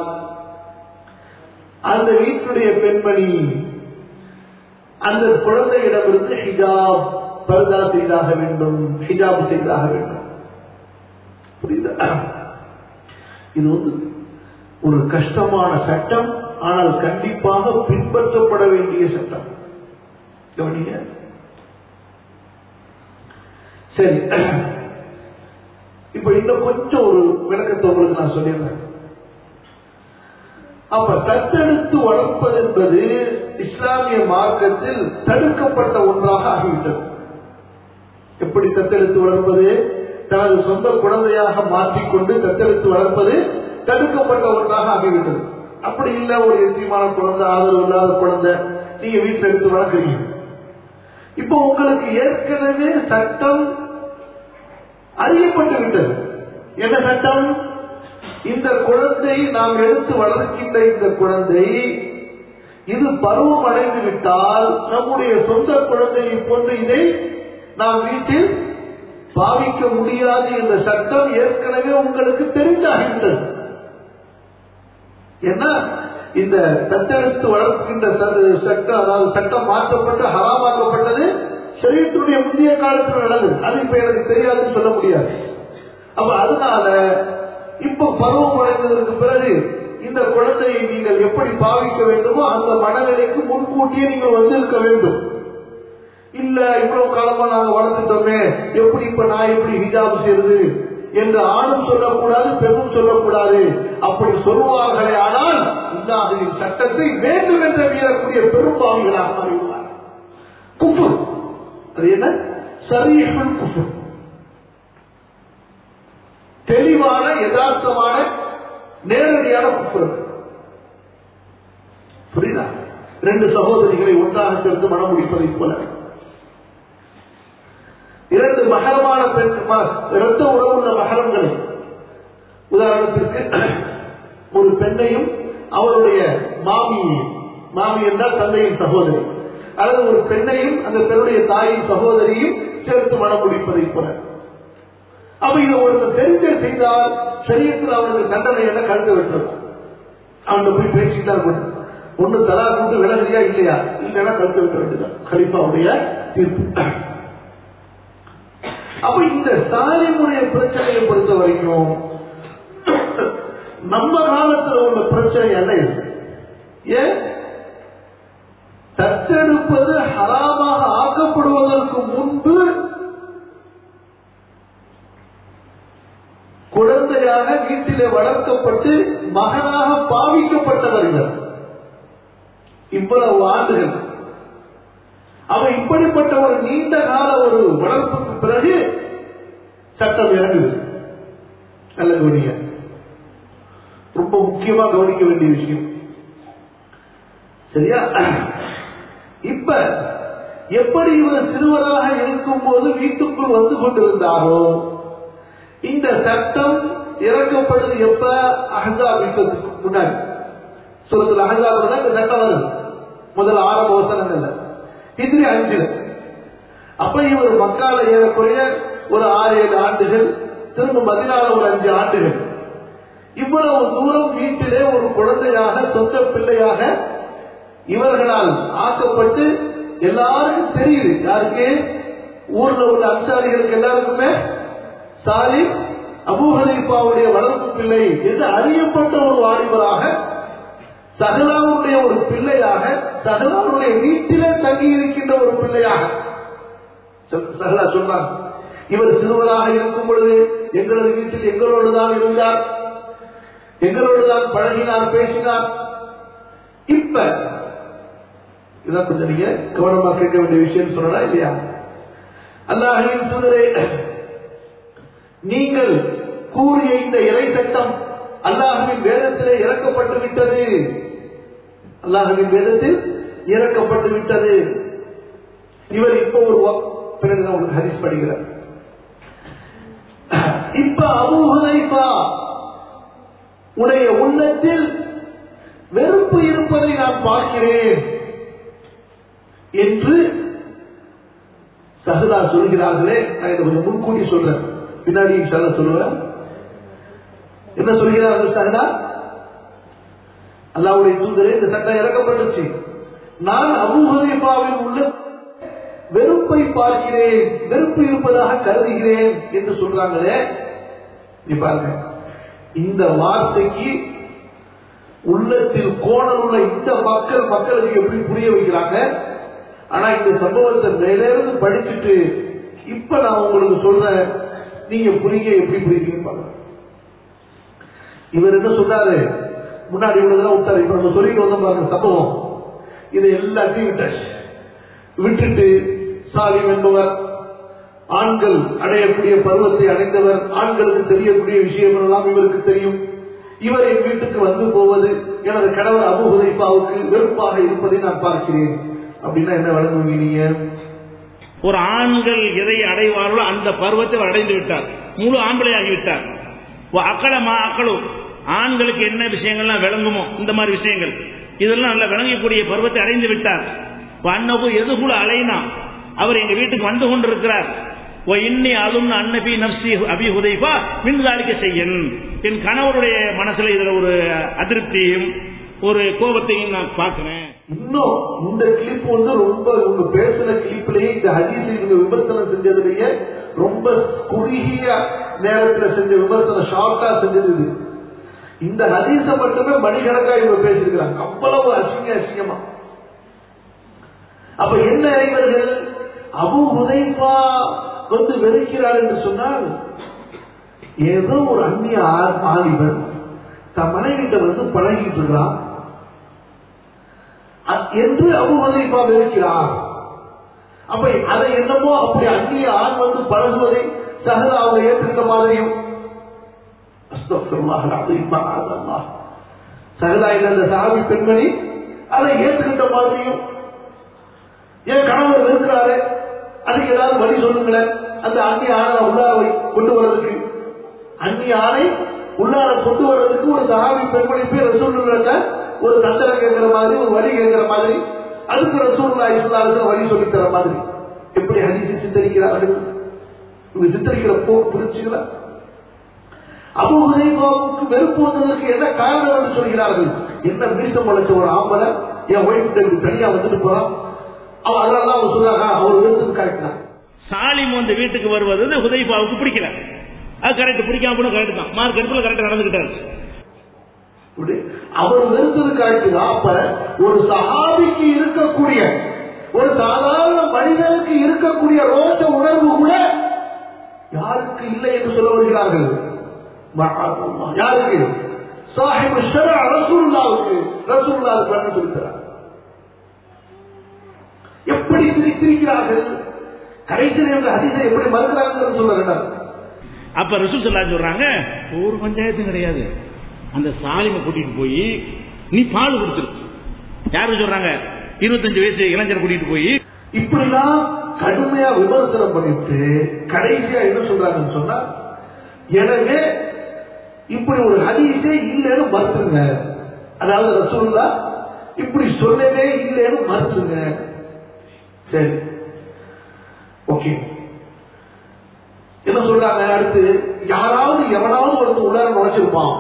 அந்த வீட்டுடைய பெண்மணி அந்த குழந்தையிடமிருந்து ஹிஜாப் பர்தா செய்தாக வேண்டும் ஹிஜாப் செய்தாக வேண்டும் புரியுதா இது வந்து ஒரு கஷ்டமான சட்டம் ஆனால் கண்டிப்பாக பின்பற்றப்பட வேண்டிய சட்டம் கவனிங்க சரி இப்ப இன்னும் கொஞ்சம் ஒரு விளக்கத்தை உங்களுக்கு நான் சொல்லிடுறேன் அப்ப தத்தெடுத்து வளர்ப்பது என்பது இஸ்லாமிய மார்க்கத்தில் தடுக்கப்பட்ட ஒன்றாக ஆகிவிட்டது எப்படி தத்தெடுத்து வளர்ப்பது தனது சொந்த குழந்தையாக மாற்றிக்கொண்டு தத்தெடுத்து வளர்ப்பது தடுக்கப்பட்ட ஒன்றாக ஆகிவிட்டது அப்படி இல்ல ஒரு எத்தியமான குழந்தை ஆதரவு இல்லாத குழந்தை நீங்க வீட்டில் எடுத்து வளர்க்குறீங்க இப்போ உங்களுக்கு ஏற்கனவே சட்டம் அறியப்பட்டு விட்டது என்ன சட்டம் இந்த குழந்தை நாம் எடுத்து வளர்க்கின்ற இந்த குழந்தை இது பருவம் அடைந்து விட்டால் நம்முடைய சொந்த குழந்தையை போன்று இதை நாம் வீட்டில் பாவிக்க முடியாது என்ற சட்டம் ஏற்கனவே உங்களுக்கு தெரிந்தாகிவிட்டது ஏன்னா இந்த தத்தெடுத்து வளர்க்கின்ற சட்டம் அதாவது சட்டம் மாற்றப்பட்டு ஹராமாக்கப்பட்டது சரீரத்துடைய முந்தைய காலத்தில் நடந்தது அது இப்ப எனக்கு தெரியாதுன்னு சொல்ல முடியாது அப்ப அதனால இப்ப பருவம் அடைந்ததற்கு பிறகு இந்த குழந்தையை நீங்கள் எப்படி பாவிக்க வேண்டுமோ அந்த மனநிலைக்கு முன்கூட்டியே நீங்கள் வந்திருக்க வேண்டும் இல்ல இவ்வளவு காலமா நாங்க வளர்த்துட்டோமே எப்படி இப்ப நான் எப்படி ஹிஜாப் செய்யறது என்று ஆணும் சொல்லக்கூடாது பெண்ணும் சொல்லக்கூடாது அப்படி சொல்லுவார்களே ஆனால் இல்லாதவின் சட்டத்தை வேண்டும் என்று மீறக்கூடிய பெரும்பாவிகளாக மாறிவிடுவார் குஃபு அது என்ன சரீஃபுல் குஃபு தெளிவான யதார்த்தமான நேரடியான குஃபு புரியுதா ரெண்டு சகோதரிகளை ஒன்றாக சேர்த்து மனம் முடிப்பதை போல இரண்டு மகரமான பெண் ம- இரத்த உறவுள்ள மகரங்களை உதாரணத்திற்கு ஒரு பெண்ணையும் அவருடைய மாமியையும் மாமி என்றால் தந்தையின் சகோதரி அல்லது ஒரு பெண்ணையும் அந்த பெண்ணுடைய தாயின் சகோதரியும் சேர்த்து மனம் முடிப்பதை போல அப்ப இதை ஒருத்தர் தெரிஞ்ச செய்தால் சரியத்தில் அவனுக்கு தண்டனை என்ன கருத்து விட்டுறது அவன் போய் பேசிட்டா இருக்கணும் ஒண்ணு தலா கொண்டு விலகுறியா இல்லையா இல்லைன்னா கருத்து விட்ட வேண்டியதான் கலிப்பாவுடைய தீர்ப்பு அப்ப இந்த சாலிமுடைய பிரச்சனையை பொறுத்த வரைக்கும் நம்ம காலத்துல உள்ள பிரச்சனை என்ன இது ஏன் தத்தெடுப்பது ஹராமாக ஆக்கப்படுவதற்கு முன்பு குழந்தையாக வீட்டிலே வளர்க்கப்பட்டு மகனாக பாவிக்கப்பட்டவர் இவர் இவ்வளவு ஆண்டுகள் அவ இப்படிப்பட்ட ஒரு நீண்ட கால ஒரு வளர்ப்புக்கு பிறகு சட்டம் இறங்குது நல்ல கவனிங்க ரொம்ப முக்கியமா கவனிக்க வேண்டிய விஷயம் சரியா இப்ப எப்படி இவர் சிறுவராக இருக்கும் போது வீட்டுக்குள் வந்து கொண்டிருந்தாரோ இந்த சட்டம் இறக்கப்படுது எப்ப அகசாப் யுத்தத்துக்கு முன்னாடி சுரத்தில் அகசாப் தான் இந்த சட்டம் வருது முதல் ஆரம்ப வசனங்கள்ல இது அஞ்சு அப்ப இவர் மக்கால ஏறக்குறைய ஒரு ஆறு ஏழு ஆண்டுகள் திரும்ப மதினால ஒரு அஞ்சு ஆண்டுகள் இவ்வளவு தூரம் வீட்டிலே ஒரு குழந்தையாக சொந்த பிள்ளையாக இவர்களால் ஆக்கப்பட்டு எல்லாருக்கும் தெரியுது யாருக்கு ஊர்ல உள்ள அன்சாரிகளுக்கு எல்லாருக்குமே சாலிம் அபூ ஹனீஃபாவுடைய வளர்ப்பு பிள்ளை என்று அறியப்பட்ட ஒரு வாலிபராக சகலாவுடைய ஒரு பிள்ளையாக சகலாவுடைய வீட்டிலே தங்கி இருக்கின்ற ஒரு பிள்ளையாக சொல்- சகலா சொல்றாங்க இவர் சிறுவராக இருக்கும் பொழுது எங்களது வீட்டில் எங்களோடு தான் இருந்தார் எங்களோடு தான் பழகினார் பேசினார் இப்ப இதான் கொஞ்சம் நீங்க கவனமா கேட்க வேண்டிய விஷயம் சொல்லலாம் இல்லையா அல்லாஹின் தூதரே நீங்கள் கூறிய இந்த இறை சட்டம் அல்லாஹுவின் வேதத்திலே இறக்கப்பட்டு விட்டது அல்லாஹுவின் வேதத்தில் இறக்கப்பட்டு விட்டது இவர் இப்ப ஒரு வ- பிறகு நான் உங்களுக்கு ஹரிஸ் படிக்கிறார் இப்ப அபூ ஹுதைஃபா உடைய உள்ளத்தில் வெறுப்பு இருப்பதை நான் பார்க்கிறேன் என்று சஹதா சொல்கிறார்களே நான் இதை கொஞ்சம் முன்கூட்டி சொல்றேன் பின்னாடி இன்ஷால்லா சொல்லுவேன் என்ன சொல்கிறார்கள் சஹதா அல்லாவுடைய தூதரே இந்த சட்டம் இறக்கப்பட்டுச்சு நான் அபூ ஹனீஃபாவின் உள்ள வெறுப்பை பார்க்கிறேன் வெறுப்பு இருப்பதாக கருதுகிறேன் என்று சொல்றாங்களே நீ பாருங்க இந்த வார்த்தைக்கு உள்ளத்தில் கோணல் உள்ள இந்த மக்கள் மக்களுக்கு எப்படி புரிய வைக்கிறாங்க ஆனா இந்த சம்பவத்தை மேலிருந்து படிச்சுட்டு இப்ப நான் உங்களுக்கு சொல்றேன் நீங்க புரிய எப்படி புரியுங்க பாருங்க இவர் என்ன சொல்றாரு முன்னாடி இவ்வளவுதான் விட்டாரு இப்ப நம்ம சொல்லிட்டு வந்தோம் பாருங்க சம்பவம் இதை எல்லாத்தையும் விட்டாச்சு விட்டுட்டு சாலிம் என்பவர் ஆண்கள் அடையக்கூடிய பருவத்தை அடைந்தவர் ஆண்களுக்கு தெரியக்கூடிய விஷயங்கள் எல்லாம் இவருக்கு தெரியும் இவர் என் வீட்டுக்கு வந்து போவது எனது கணவர் அபு ஹுதைஃபாவுக்கு வெறுப்பாக இருப்பதை நான் பார்க்கிறேன் அப்படின்னா என்ன வழங்குவீங்க நீங்க ஒரு ஆண்கள் எதை அடைவார்களோ அந்த பருவத்தை அவர் அடைந்து விட்டார் முழு ஆம்பளையாகி விட்டார் அக்கலமா அக்களும் ஆண்களுக்கு என்ன விஷயங்கள்லாம் விளங்குமோ இந்த மாதிரி விஷயங்கள் இதெல்லாம் நல்லா விளங்கக்கூடிய பருவத்தை அடைந்து விட்டார் அன்னபு எதுகுல அலைனா அவர் எங்க வீட்டுக்கு வந்து கொண்டிருக்கிறார் ஓ இன்னி அலும் அன்னபி நப்சி அபி ஹுதைஃபா மின்காலிக்க செய்யன் என் கணவருடைய மனசுல இதுல ஒரு அதிருப்தியும் ஒரு கோபத்தையும் நான் பார்க்கிறேன் இன்னும் இந்த கிளிப் வந்து ரொம்ப இவங்க பேசுன கிளிப்லயே இந்த ஹதீஸ் இவங்க விமர்சனம் செஞ்சதுலயே ரொம்ப குறுகிய நேரத்துல செஞ்ச விமர்சனம் ஷார்ட்டா செஞ்சது இது இந்த ஹதீஸ மட்டுமே மணிக்கணக்கா இவங்க பேசியிருக்கிறாங்க அவ்வளவு அசிங்க அசிங்கமா அப்ப என்ன இவர்கள் அபு உதைப்பா வந்து வெறுக்கிறார் என்று சொன்னால் ஏதோ ஒரு அந்நிய ஆ- ஆலிபர் தன் மனைவிட்ட வந்து பழகிட்டு இருக்கிறான் அ- என்று அபு உதைப்பா வெறுக்கிறார் அப்ப அதை என்னமோ அப்படி அந்நிய ஆண் வந்து பழகுவதை சகல அவங்க ஏற்றுக்க மாதிரியும் அஸ்தக்ஃபிருல்லாஹ் அல்-அஸீம், மஅஅல்லாஹ். சகலா இல்ல அந்த சாபி பெண்மணி அதை ஏற்றுக்கிட்ட மாதிரியும் என் கணவர் இருக்கிறாரு அதுக்கு ஏதாவது வழி சொல்லுங்களேன் அந்த அந்நிய ஆணை உள்ளார வை- கொண்டு வர்றதுக்கு அந்நிய ஆணை உள்ளார கொண்டு வர்றதுக்கு ஒரு சஹாபி பெண்மணி போய் ரசூலுல்லாட்ட ஒரு தந்திரம் கேட்கிற மாதிரி ஒரு வழி கேட்கிற மாதிரி அதுக்கு ரசூல்லா இஸ்லாத்துல வழி சொல்லி தர மாதிரி எப்படி ஹதீஸை சித்தரிக்கிறார்கள் இவங்க சித்தரிக்கிற போக்கு புரிச்சுங்களா அபு ஹுதைபாவுக்கு வெறுப்பு வந்ததற்கு என்ன காரணம் என்று சொல்கிறார்கள் என்ன மீசம் முளைச்ச ஒரு ஆம்பளை என் ஒய்ஃப் தனியா வந்துட்டு போறான் அவன் அதனால அவங்க சொல்றாங்க அவர் வெறுத்து கரெக்ட் தான் சாலிம் வந்து வீட்டுக்கு வருவது வந்து ஹுதைபாவுக்கு பிடிக்கல அது கரெக்ட் பிடிக்காம போன கரெக்ட் தான் மார்க் எடுப்புல கரெக்டா நடந்துகிட்டாரு இப்படி அவர் வெறுத்தது கரெக்ட் தான் அப்ப ஒரு சஹாபிக்கு இருக்கக்கூடிய ஒரு சாதாரண மனிதனுக்கு இருக்கக்கூடிய ரோஷ உணர்வு கூட யாருக்கு இல்லை என்று சொல்ல வருகிறார்கள் மஅல்லாஹ். யாருக்கு சாஹிபு ஷரா ரசூலுல்லாவுக்கு ரசூலுல்லாவுக்கு என்ன சொல்லித்தரார் எப்படி திரித்திருக்கிறார்கள் கடைசியில் இந்த ஹதீஸை எப்படி மறுக்கிறார்கள் சொல்ல வேண்டாம் அப்ப ரசூல் சொல்லா சொல்றாங்க ஒரு பஞ்சாயத்தும் கிடையாது அந்த சாலிமை கூட்டிட்டு போய் நீ பால் கொடுத்துரு யாரு சொல்றாங்க இருபத்தஞ்சு வயசு இளைஞர் கூட்டிட்டு போய் இப்படிலாம் கடுமையா விமர்சனம் பண்ணிட்டு கடைசியா என்ன சொல்றாங்கன்னு சொன்னா எனவே இப்படி ஒரு ஹதீஸே இல்லைன்னு மறுத்துங்க அதாவது ரசூல்லா இப்படி சொல்லவே இல்லைன்னு மறுத்துங்க சரி ஓகே என்ன சொல்றாங்க அடுத்து யாராவது எவனாவது ஒருத்தர் உள்ளார நுழைச்சிருப்பான்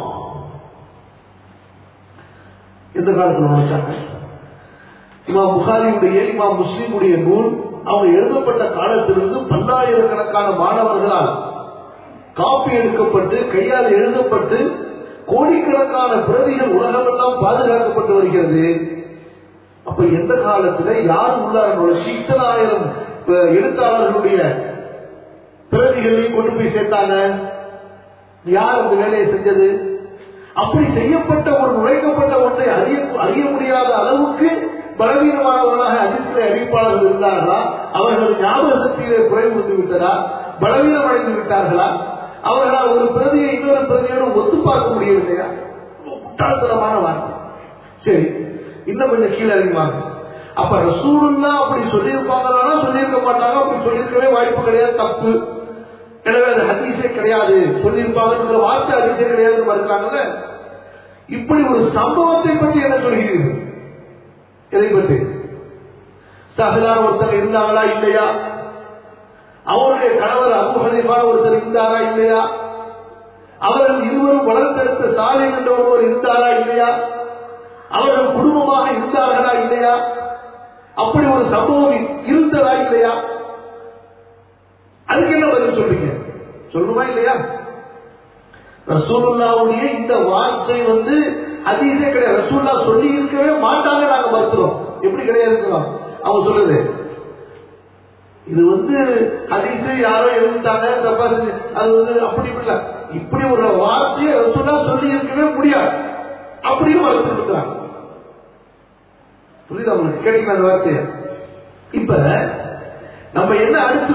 எந்த காலத்துல நுழைச்சாங்க இமாம் புகாரியுடைய இமாம் முஸ்லீமுடைய நூல் அவங்க எழுதப்பட்ட காலத்திலிருந்து பல்லாயிரக்கணக்கான மாணவர்களால் காப்பி எடுக்கப்பட்டு கையால் எழுதப்பட்டு கோடிக்கணக்கான பிரதிகள் உலகமெல்லாம் பாதுகாக்கப்பட்டு வருகிறது அப்ப எந்த காலத்துல யார் உள்ளார நுழைச்சி இத்தனை ஆயிரம் அஹ், எழுத்தாளர்களுடைய பிரதிகளையும் கொண்டு போய் சேர்த்தாங்க யார் அந்த வேலையை செஞ்சது அப்படி செய்யப்பட்ட ஒரு நுழைக்கப்பட்ட ஒன்றை அறிய அறிய முடியாத அளவுக்கு பலவீனமானவர்களாக அதிர்ச்சியை அறிவிப்பாளர்கள் இருந்தார்களா அவர்கள் ஞாபக சக்தியிலே குறைவு வந்து விட்டதா பலவீனம் அடைந்து விட்டார்களா அவர்களால் ஒரு பிரதியை இன்னொரு பிரதியோடு ஒத்து பார்க்க முடியவில்லையா ரொம்ப முட்டாள்தனமான வார்த்தை சரி இன்னும் கொஞ்சம் கீழே அறிவாங்க அப்ப ரசூலுல்லா அப்படி சொல்லியிருப்பாங்கன்னா சொல்லியிருக்க மாட்டாங்க அப்படி சொல்லியிருக்கவே வாய்ப்பு கிடையாது தப்பு எனவே அது ஹதீஸே கிடையாது சொல்லியிருப்பாங்கிற வார்த்தை ஹதீஸே கிடையாது மறுக்கிறாங்கல்ல இப்படி ஒரு சம்பவத்தை பற்றி என்ன சொல்கிறீர்கள் எதை பற்றி சஹலான ஒருத்தர் இருந்தாங்களா இல்லையா அவருடைய கணவர் அபு ஹனீஃபான ஒருத்தர் இருந்தாரா இல்லையா அவர்கள் இருவரும் வளர்த்தெடுத்த சாலை என்ற ஒருவர் இருந்தாரா இல்லையா அவர்கள் குடும்பமாக இருந்தார்களா இல்லையா அப்படி ஒரு சம்பவம் இருந்ததா இல்லையா அதுக்கு என்ன பதில் சொல்றீங்க சொல்லுமா இல்லையா ரசூலுல்லாவுடைய இந்த வார்த்தை வந்து அதீதே கிடையாது ரசூல்லா சொல்லி இருக்கவே மாட்டாங்க நாங்க மறுக்கிறோம் எப்படி கிடையாது அவங்க சொல்லுது இது வந்து ஹதீஸ் யாரோ எழுதிட்டாங்க தப்பா செஞ்சு அது வந்து அப்படி இல்ல இப்படி ஒரு வார்த்தையை ரசூல்லா சொல்லி இருக்கவே முடியாது அப்படியும் மறுத்து இருக்கிறாங்க புரியுதா உங்களுக்கு கேட்டீங்க அந்த வார்த்தையை இப்ப நம்ம என்ன அடுத்து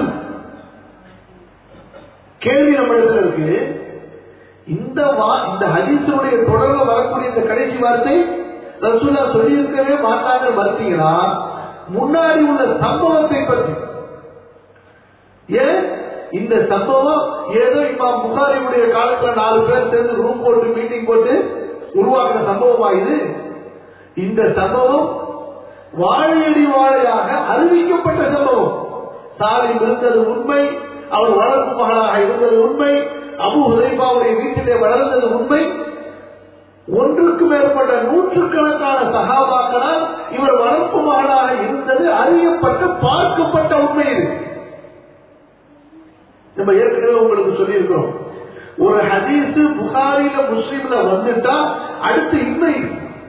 கேள்வி நம்ம இடத்துல இருக்கு இந்த வா இந்த ஹதீஸுடைய தொடர்ல வரக்கூடிய இந்த கடைசி வார்த்தை ரசூல்லா சொல்லியிருக்கவே மாட்டாங்க மறுத்தீங்கன்னா முன்னாடி உள்ள சம்பவத்தை பற்றி ஏன் இந்த சம்பவம் ஏதோ இமாம் புகாரியுடைய காலத்துல நாலு பேர் சேர்ந்து ரூம் போட்டு மீட்டிங் போட்டு உருவாக்கின சம்பவமா இது இந்த சம்பவம் வாழையடி வாழையாக அறிவிக்கப்பட்ட சம்பவம் சாலிம் இருந்தது உண்மை அவர் வளர்ப்பு மகளாக இருந்தது உண்மை அபு ஹுதைபாவுடைய வீட்டிலே வளர்ந்தது உண்மை ஒன்றுக்கு மேற்பட்ட நூற்றுக்கணக்கான சகாபாக்களால் இவர் வளர்ப்பு மகளாக இருந்தது அறியப்பட்ட பார்க்கப்பட்ட உண்மை இது நம்ம ஏற்கனவே உங்களுக்கு சொல்லியிருக்கிறோம் ஒரு ஹதீஸ் புகாரில முஸ்லீம்ல வந்துட்டா அடுத்து இன்னும்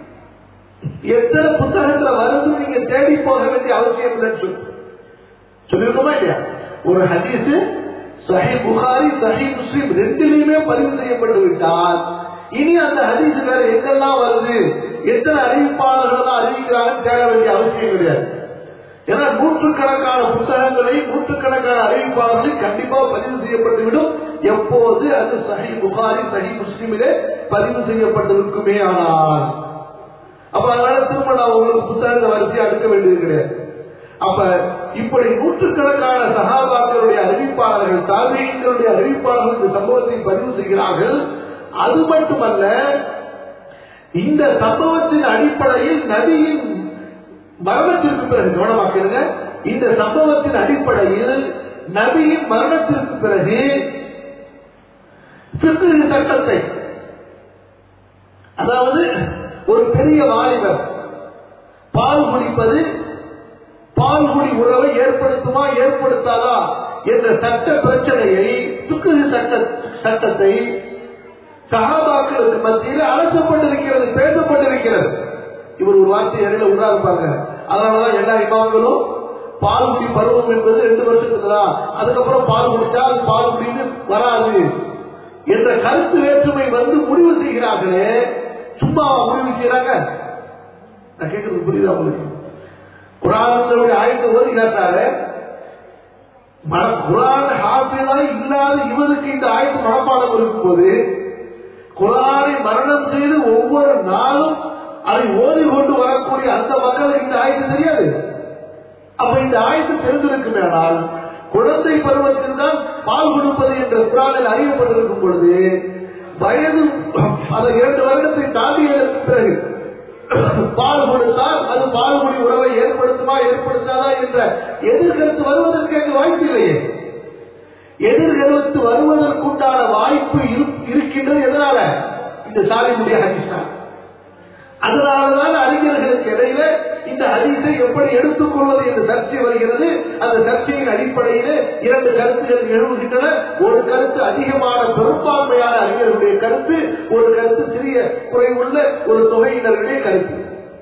எத்தனை புத்தகத்துல வருது நீங்க தேடி போக வேண்டிய அவசியம் இல்லைன்னு சொல்லி சொல்லிருக்கோமா இல்லையா ஒரு ஹதீஸ் சஹி புகாரி சஹி முஸ்லிம் ரெண்டுலயுமே பதிவு செய்யப்பட்டு விட்டால் இனி அந்த ஹதீஸ் வேற எங்கெல்லாம் வருது எத்தனை அறிவிப்பாளர்கள் தான் அறிவிக்கிறாங்கன்னு தேட வேண்டிய அவசியம் கிடையாது ஏன்னா நூற்றுக்கணக்கான புத்தகங்களை நூற்றுக்கணக்கான அறிவிப்பாளர்களை கண்டிப்பா பதிவு செய்யப்பட்டுவிடும் எப்போது அது சஹி புகாரி சஹி முஸ்லிமிலே பதிவு செய்யப்பட்டிருக்குமே ஆனால் அப்ப அதனால திரும்ப நான் உங்களுக்கு புத்தகத்தை வரிசையை அடுக்க வேண்டியது கிடையாது அப்ப இப்படி நூற்றுக்கணக்கான சகாபாக்களுடைய அறிவிப்பாளர்கள் தார்மீகங்களுடைய அறிவிப்பாளர்கள் இந்த சம்பவத்தை பதிவு செய்கிறார்கள் அது மட்டுமல்ல இந்த சம்பவத்தின் அடிப்படையில் நபியின் மரணத்திற்கு பிறகு கவனமாக்கிருங்க இந்த சம்பவத்தின் அடிப்படையில் நபியின் மரணத்திற்கு பிறகு சிறு சட்டத்தை அதாவது ஒரு பெரிய வாலிபர் பால் குடிப்பது பால்குடி உறவை ஏற்படுத்துமா ஏற்படுத்தாதா என்ற சட்ட பிரச்சனையை சுக்குது சட்ட சட்டத்தை சகாபாக்களுக்கு மத்தியில் அலசப்பட்டிருக்கிறது பேசப்பட்டிருக்கிறது இவர் ஒரு வார்த்தை இடையில உண்டாருப்பாங்க அதனாலதான் எல்லா இமாம்களும் பால்குடி பருவம் என்பது ரெண்டு வருஷத்துக்கு தான் அதுக்கப்புறம் பால் குடிச்சா அது பால் குடின்னு வராது என்ற கருத்து வேற்றுமை வந்து முடிவு செய்கிறார்களே சும்மா முடிவு செய்யறாங்க நான் கேட்கறது புரியுதா உங்களுக்கு குரானுடைய ஆயத்தை ஓதி காட்டாரு குரான் ஹாஃபிதா இல்லாத இவருக்கு இந்த ஆயத்து மனப்பாடம் இருக்கும்போது குரானை மரணம் செய்து ஒவ்வொரு நாளும் அதை ஓதி கொண்டு வரக்கூடிய அந்த மக்களுக்கு இந்த ஆயத்து தெரியாது அப்ப இந்த ஆயத்து தெரிந்திருக்குமேனால் குழந்தை பருவத்தில் தான் பால் கொடுப்பது என்ற குரானில் அறியப்பட்டிருக்கும் பொழுது வயது அந்த இரண்டு வருடத்தை தாண்டியதற்கு பிறகு பால் கொடுத்தால் அது பால்குடி உறவை ஏற்படுத்துமா ஏற்படுத்தாதா என்ற எதிர்கருத்து வருவதற்கு அங்கு வாய்ப்பு இல்லையே எதிர்கருத்து வருவதற்குண்டான வாய்ப்பு இருக்கின்றது எதனால இந்த சாலிமுடைய ஹரிசா அதனாலதான் அறிஞர்களுக்கு இடையில இந்த ஹரிசை எப்படி எடுத்துக்கொள்வது என்று சர்ச்சை வருகிறது அந்த சர்ச்சையின் அடிப்படையில் இரண்டு கருத்துகள் எழுவுகின்றன ஒரு கருத்து அதிகமான பெரும்பான்மையான அறிஞர்களுடைய கருத்து ஒரு கருத்து சிறிய குறைவுள்ள ஒரு தொகையினருடைய கருத்து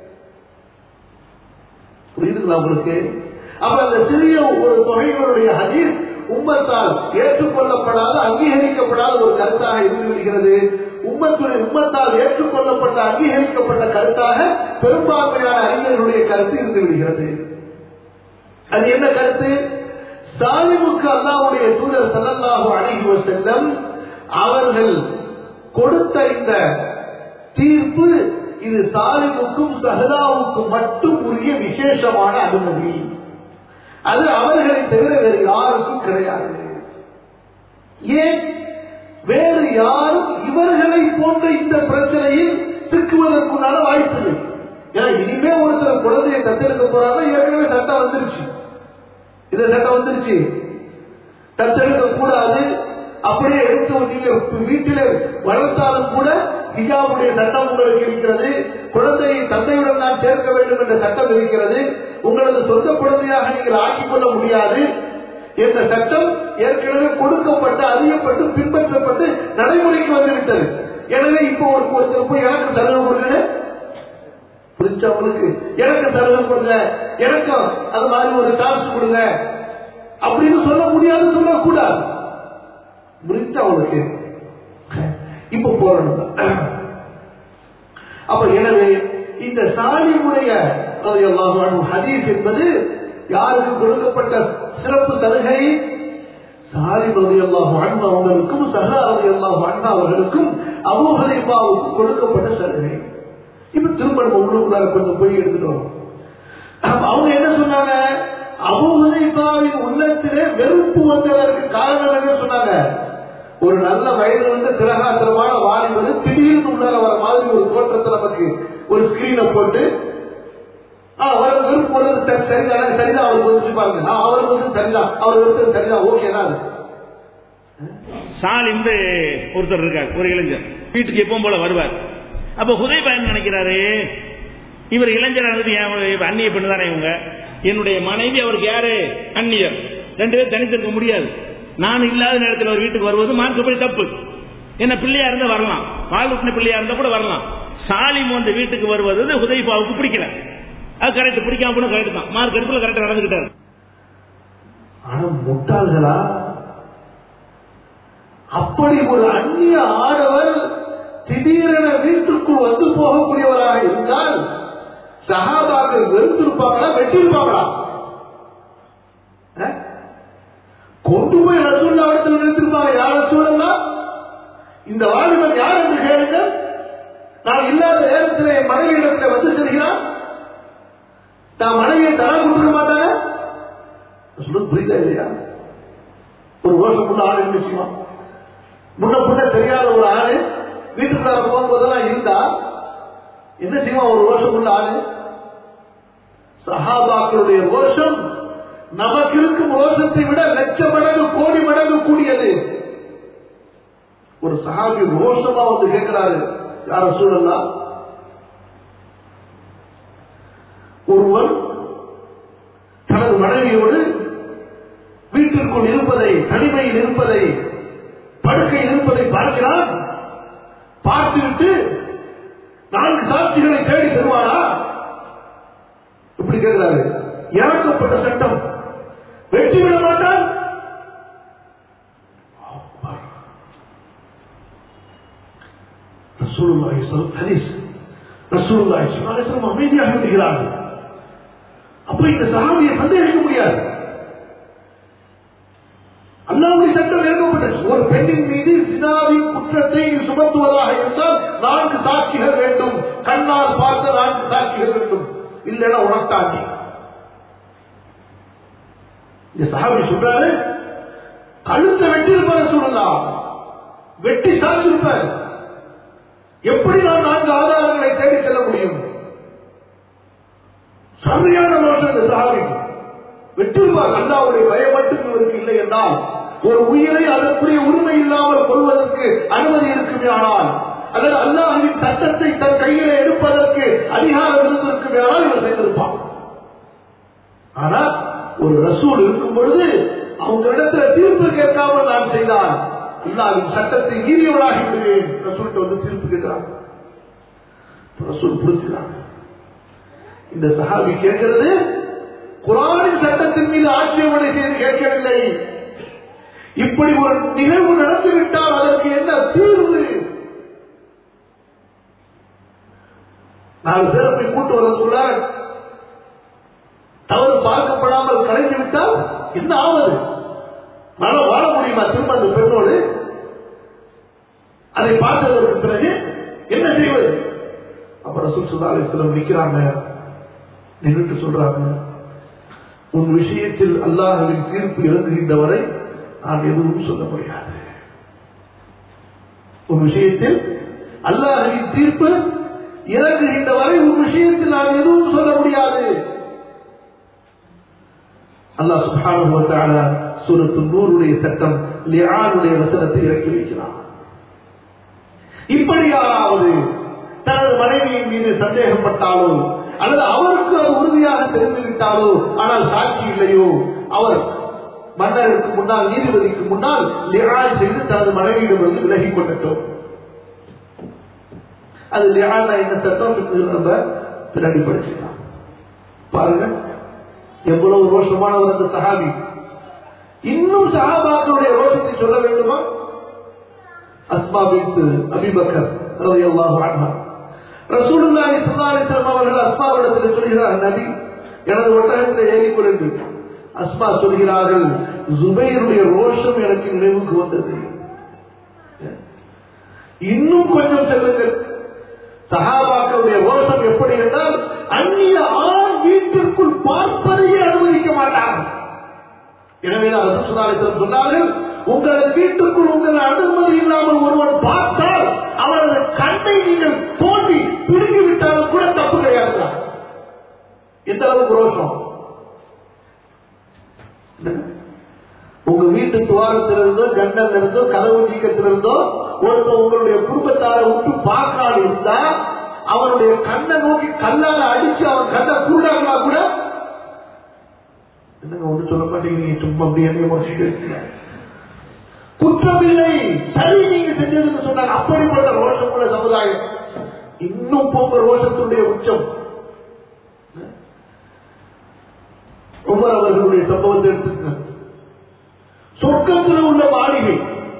புரியுதுங்களா உங்களுக்கு அப்ப அந்த சிறிய ஒரு தொகையினருடைய ஹதீஸ் உம்மத்தால் ஏற்றுக்கொள்ளப்படாத அங்கீகரிக்கப்படாத ஒரு கருத்தாக இருந்து விடுகிறது உம்மத்துடைய உம்மத்தால் ஏற்றுக்கொள்ளப்பட்ட அங்கீகரிக்கப்பட்ட கருத்தாக பெரும்பான்மையான அறிஞர்களுடைய கருத்து இருந்து விடுகிறது அது என்ன கருத்து சாலிமுக்கு அல்லாவுடைய தூதர் சல்லல்லாஹு அழகி செல்லம் அவர்கள் கொடுத்த இந்த தீர்ப்பு இது சாலிமுக்கும் சஹதாவுக்கும் மட்டும் உரிய விசேஷமான அனுமதி அது அவர்களை தவிர வேறு யாருக்கும் கிடையாது ஏன் வேறு யாரும் இவர்களை போன்ற இந்த பிரச்சனையில் சிக்குவதற்குண்டான வாய்ப்பு இல்லை ஏன்னா இனிமே ஒருத்தர் குழந்தையை தத்தெடுக்க போறாங்க ஏற்கனவே சட்டம் வந்துருச்சு இந்த சட்டம் வந்துருச்சு தத்தெடுக்க கூடாது அப்படியே எடுத்து நீங்க வீட்டில் வளர்த்தாலும் கூட ஹிஜாபுடைய சட்டம் உங்களுக்கு இருக்கிறது குழந்தையை தந்தையுடன் தான் சேர்க்க வேண்டும் என்ற சட்டம் இருக்கிறது உங்களது சொந்த குழந்தையாக நீங்கள் ஆக்கிக் கொள்ள முடியாது என்ற சட்டம் ஏற்கனவே கொடுக்கப்பட்டு அறியப்பட்டு பின்பற்றப்பட்டு நடைமுறைக்கு வந்துவிட்டது எனவே இப்போ ஒரு ஒருத்தர் போய் எனக்கு சலுகை கொடுங்க புரிஞ்சா உங்களுக்கு எனக்கு சலுகை கொடுங்க எனக்கும் அது மாதிரி ஒரு டாஸ்க் கொடுங்க அப்படின்னு சொல்ல முடியாது சொல்லக்கூடாது புரிஞ்சா உங்களுக்கு இப்ப போறணும் அப்ப எனவே இந்த சாலிமுடைய ஹதீஸ் என்பது யாருக்கு கொடுக்கப்பட்ட சிறப்பு சலுகை சாலிம் ரவி அல்லாஹு அண்ணா அவர்களுக்கும் சஹா ரவி அல்லாஹு அண்ணா அவர்களுக்கும் அபூஹரிபாவுக்கும் கொடுக்கப்பட்ட சலுகை இப்ப திரும்ப நம்ம உள்ளுக்குள்ளார கொஞ்சம் போய் எடுத்துட்டு வரோம் அவங்க என்ன சொன்னாங்க அபூஹரிபாவின் உள்ளத்திலே வெறுப்பு வந்ததற்கு காரணம் என்ன சொன்னாங்க ஒரு நல்ல வயது வந்து திரகாத்திரமான வாலிபது திடீர்னு உள்ளார வர மாதிரி ஒரு தோற்றத்தை நமக்கு ஒரு ஸ்கிரீனை போட்டு அவர் விருப்பம் உள்ளது சரிதான் சரிதான் அவருக்கு வந்து பாருங்க அவருக்கு வந்து சரிதான் அவர் ஒருத்தர் சரிதான் ஓகே தான் சாலிம் ஒருத்தர் இருக்கார் ஒரு இளைஞர் வீட்டுக்கு எப்பவும் போல வருவார் அப்ப ஹுதை பயன் நினைக்கிறாரு இவர் இளைஞர் இருந்தது என் அந்நிய பெண்ணு தானே இவங்க என்னுடைய மனைவி அவருக்கு யாரு அந்நியர் ரெண்டு பேரும் தனித்திருக்க முடியாது நான் இல்லாத நேரத்தில் ஒரு வீட்டுக்கு வருவது மார்க்கப்படி தப்பு என்ன பிள்ளையா இருந்தா வரலாம் பால் ஊட்டின பிள்ளையா இருந்தா கூட வரலாம் சாலிம் வந்து வீட்டுக்கு வருவது ஹுதைபாவுக்கு பிடிக்கல அது கரெக்ட் பிடிக்காம போன கரெக்ட் தான் மார்க் எடுப்புல கரெக்டா நடந்துகிட்டாரு ஆனா முட்டாள்களா அப்படி ஒரு அந்நிய ஆடவர் திடீரென வீட்டுக்குள் வந்து போகக்கூடியவராக இருந்தால் சகாபாக்கள் வெறுத்திருப்பாங்களா வெட்டியிருப்பாங்களா அஹ்? கொண்டு போய் ரசூல்லா இடத்துல நிறுத்திருப்பாங்க யார் ரசூலா இந்த வாலிபன் யார் என்று கேளுங்க நான் இல்லாத நேரத்தில் என் மனைவி இடத்துல வந்து செல்கிறான் நான் மனைவியை தர கொடுக்க மாட்டாங்க சொல்லுறது புரியுதா இல்லையா ஒரு வருஷம் முன்ன ஆள் இருந்துச்சுமா முன்ன முன்ன தெரியாத ஒரு ஆளு வீட்டுக்குள்ளார போகும்போதெல்லாம் இருந்தா என்ன செய்வான் ஒரு வருஷம் உள்ள ஆளு சஹாபாக்களுடைய ரோஷம் நமக்கு இருக்கும் ரோஷத்தை விட லட்ச மடங்கு கோடி மடங்கு கூடியது ஒரு சஹாபி ரோஷமா வந்து கேட்கிறாரு யார சூழல்லாம் ஒருவர் தனது மனைவியோடு வீட்டிற்குள் இருப்பதை தனிமையில் இருப்பதை படுக்கையில் இருப்பதை பார்க்கிறான் பார்த்துவிட்டு நான்கு சாட்சிகளை தேடி தருவாரா இப்படி கேட்கிறாரு இறக்கப்பட்ட சட்டம் வெற்றி விட மாட்டான் ரசூலுல்லாஹி ஸல் ஹதீஸ் ரசூலுல்லாஹி ஸல்லல்லாஹு அலைஹி வஸல்லம் அமைதியாக விடுகிறார்கள் அப்ப இந்த சஹாபியை சந்தேகிக்க முடியாது அல்லாவுடைய சட்டம் இறக்கப்பட்டது ஒரு பெண்ணின் மீது சினாவின் குற்றத்தை சுமத்துவதாக இருந்தால் நான்கு சாட்சிகள் வேண்டும் கண்ணால் பார்த்த நான்கு சாட்சிகள் வேண்டும் இல்லைன்னா உனக்காண்டி இந்த சஹாபி சொல்றாரு கழுத்தை வெட்டி இருப்பதை சொல்லலாம் வெட்டி சார்ந்திருப்பார் எப்படி நான் நான்கு ஆதாரங்களை தேடி செல்ல முடியும் சரியான மோசம் இந்த சஹாபிக்கு வெற்றிருவார் அல்லாவுடைய பயம் மட்டும் இவருக்கு இல்லை என்றால் ஒரு உயிரை அதற்குரிய உரிமை இல்லாமல் கொள்வதற்கு அனுமதி இருக்குமே ஆனால் அல்லது அல்லாஹின் சட்டத்தை தன் கையில எடுப்பதற்கு அதிகாரம் இருந்திருக்குமே ஆனால் இவர் செய்திருப்பான் ஆனா ஒரு ரசூல் இருக்கும் பொழுது அவங்க இடத்துல தீர்ப்பு கேட்காமல் நான் செய்தான் அல்லாவின் சட்டத்தை மீறியவளாகி விடுவேன் ரசூல்கிட்ட வந்து தீர்ப்பு கேட்கிறான் ரசூல் புரிஞ்சுக்கிறாங்க இந்த சஹாபி கேட்கிறது குரானின் சட்டத்தின் மீது ஆட்சேபனை செய்து கேட்கவில்லை இப்படி ஒரு நிகழ்வு நடந்துவிட்டால் அதற்கு என்ன தீர்வு நாலு பேரை போய் கூட்டு வர சொல்ல தவறு பார்க்கப்படாமல் கலைந்து விட்டால் என்ன ஆவது மன வாழ முடியுமா திரும்ப அந்த பெண்ணோடு அதை பார்த்ததற்கு பிறகு என்ன செய்வது அப்புறம் சுற்றுலாவில் நிற்கிறாங்க நின்றுட்டு சொல்றாங்க உன் விஷயத்தில் அல்லாஹுவின் தீர்ப்பு இறங்குகின்ற வரை நான் எதுவும் சொல்ல முடியாது உன் விஷயத்தில் அல்லாஹுவின் தீர்ப்பு இறங்குகின்ற வரை உன் விஷயத்தில் நான் எதுவும் சொல்ல முடியாது அல்லாஹ் சுப்ஹானஹு வ தஆலா சூரத்து நூருடைய சட்டம் லிஆனுடைய வசனத்தை இறக்கி வைக்கிறான் இப்படி யாராவது தனது மனைவியின் மீது சந்தேகப்பட்டாலோ அல்லது அவருக்கு அது உறுதியாக தெரிந்துவிட்டாலோ ஆனால் சாட்சி இல்லையோ அவர் மன்னருக்கு முன்னால் நீதிபதிக்கு முன்னால் லிஹால் செய்து தனது மனைவியிடமிருந்து விலகிக் கொண்டோம் அது லிஹால் என்ன சட்டம் நம்ம பின்னாடி படிச்சுக்கலாம் பாருங்க எவ்வளவு ரோஷமானவர் அந்த சஹாபி இன்னும் சஹாபாக்களுடைய ரோஷத்தை சொல்ல வேண்டுமா அஸ்மா பின்த் அபிபக்கர் ரலியல்லாஹு அன்ஹா ரசூலுல்லாஹி ஸல்லல்லாஹு அலைஹி வஸல்லம் அவர்கள் அஸ்மாவிடத்தில் சொல்கிறார் நபி எனது ஒட்டகத்தில் ஏறிக் கொள்ளுங்கள் அஸ்மா சொல்கிறார்கள் ஜுபைருடைய ரோஷம் எனக்கு நினைவுக்கு வந்தது இன்னும் கொஞ்சம் செல்லுங்கள் சஹாபாக்களுடைய ரோஷம் எப்படி என்றால் அந்நிய ஆண் வீட்டிற்குள் பார்ப்பதையே அனுமதிக்க மாட்டார் எனவே ரசூலுல்லாஹி சொன்னார்கள் உங்களது வீட்டுக்குள் உங்கள் அனுமதி இல்லாமல் ஒருவன் பார்த்தால் அவரது கண்ணை நீங்கள் தோண்டி பிடுங்கி விட்டாலும் கூட தப்பு கிடையாது எந்த அளவுக்கு ரோஷம் உங்க வீட்டு துவாரத்திலிருந்தோ ஜன்னல் இருந்தோ கதவு நீக்கத்திலிருந்தோ ஒருத்தர் உங்களுடைய குடும்பத்தார விட்டு பார்க்காது இருந்தா அவனுடைய கண்ணை நோக்கி கல்லால அடிச்சு அவன் கண்ணை குருடாங்களா கூட என்னங்க ஒண்ணு சொல்ல மாட்டேங்கிறீங்க சும்மா அப்படி என்ன முடிச்சுட்டு இருக்கீங்க குற்றமில்லை சரி நீங்க செஞ்சதுன்னு சொன்னாங்க அப்படிப்பட்ட ரோஷமுள்ள சமுதாயம் இன்னும் போங்க ரோஷத்துடைய உச்சம் உமர் அவர்களுடைய சம்பவத்தை எடுத்துக்க சொர்க்கத்தில் உள்ள மாளிகை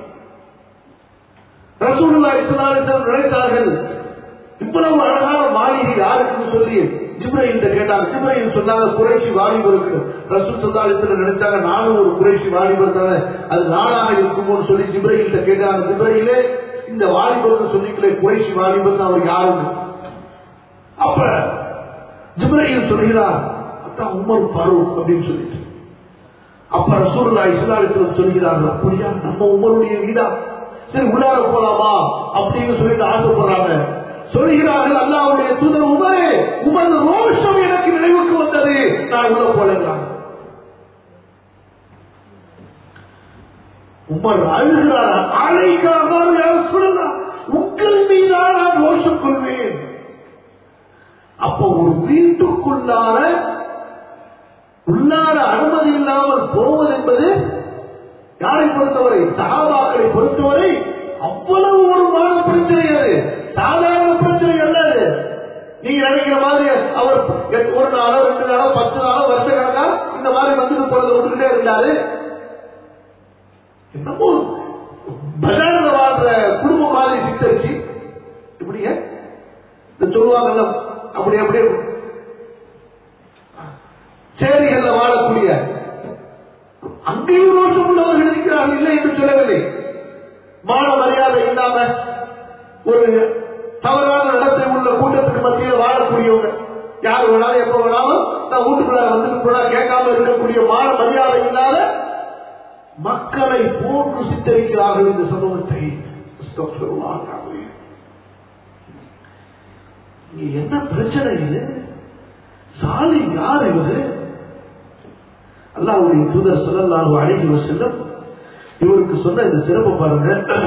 ரசூலுல்லாஹி ஸல்லல்லாஹு அலைஹி வஸல்லம் நினைத்தார்கள் இவ்வளவு அழகான மாளிகை யாருக்குன்னு சொல்லி ஜிப்ரையில் கேட்டாங்க ஜிப்ரையில் சொன்னாங்க குறைச்சி வாலிபருக்கு ரசூல் ஸல்லல்லாஹு அலைஹி வஸல்லம் நினைச்சாங்க நானும் ஒரு குறைச்சி வாலிபர் தானே அது நானாக இருக்குமோன்னு சொல்லி ஜிப்ரையில் கேட்டாங்க ஜிப்ரையிலே இந்த வாலிபருக்கு சொல்லிக்கல குறைச்சி வாலிபர் அவர் யாருன்னு அப்ப ஜிப்ரையில் சொல்கிறார் அதான் உமர் ஃபரூக் அப்படின்னு சொல்லிட்டு அப்ப ரசூலுல்லாஹி ஸல்லல்லாஹு அலைஹி வஸல்லம் சொல்கிறார்கள் அப்படியா நம்ம உமருடைய வீடா சரி உள்ளார போலாமா அப்படின்னு சொல்லிட்டு ஆசைப்படுறாங்க சொல்கிறார்கள் அல்லாவுடைய தூதர் உமரே உமது ரோஷம் எனக்கு நினைவுக்கு வந்தது நான் உள்ள போலங்கிறாங்க உமர் அழுகிறார் அழைக்காக யார் சொல்லலாம் உங்கள் மீதான நான் ரோஷம் கொள்வேன் அப்போ ஒரு வீட்டுக்குள்ளார உள்ளார அனுமதி இல்லாமல் போவது என்பது யாரை பொறுத்தவரை சகாபாக்களை பொறுத்தவரை அவ்வளவு ஒரு மான பிரச்சனை அது சாதாரண பிரச்சனை அல்ல அது நீங்க நினைக்கிற மாதிரி அவர் எட்டு- ஒரு நாளோ ரெண்டு நாளோ பத்து நாளோ வருஷ கணக்கா இந்த மாதிரி வந்துட்டு போறது வந்துகிட்டே இருந்தாரு என்னமோ பஜார்ல வாழ்ற குடும்பம் மாதிரி சித்தரிச்சு இப்படிங்க இந்த சொல்லுவாங்கல்ல அப்படி அப்படியே சேரிகள்ல வாழக்கூடிய அங்கேயும் ரோஷம் உள்ளவர்கள் இருக்கிறார்கள் இல்லை என்று சொல்லவில்லை மான மரியாதை இல்லாம ஒரு தவறான நடத்தை உள்ள கூட்டத்துக்கு மத்தியில் வாழக்கூடியவங்க யார் வேணாலும் எப்ப வேணாலும் நான் வீட்டுக்குள்ள வந்துட்டு போனா கேட்காம இருக்கக்கூடிய மான மரியாதை இல்லாத மக்களை போன்று சித்தரிக்கிறார்கள் இந்த சமூகத்தை அஸ்தக்ஃபிருல்லாஹ் அலீம். இங்க என்ன பிரச்சனை இது சாலி யார் இவரு அல்லாஹ்வுடைய தூதர் ஸல்லல்லாஹு அலைஹி வஸல்லம் இவருக்கு சொன்ன இந்த சிறப்பு பாருங்க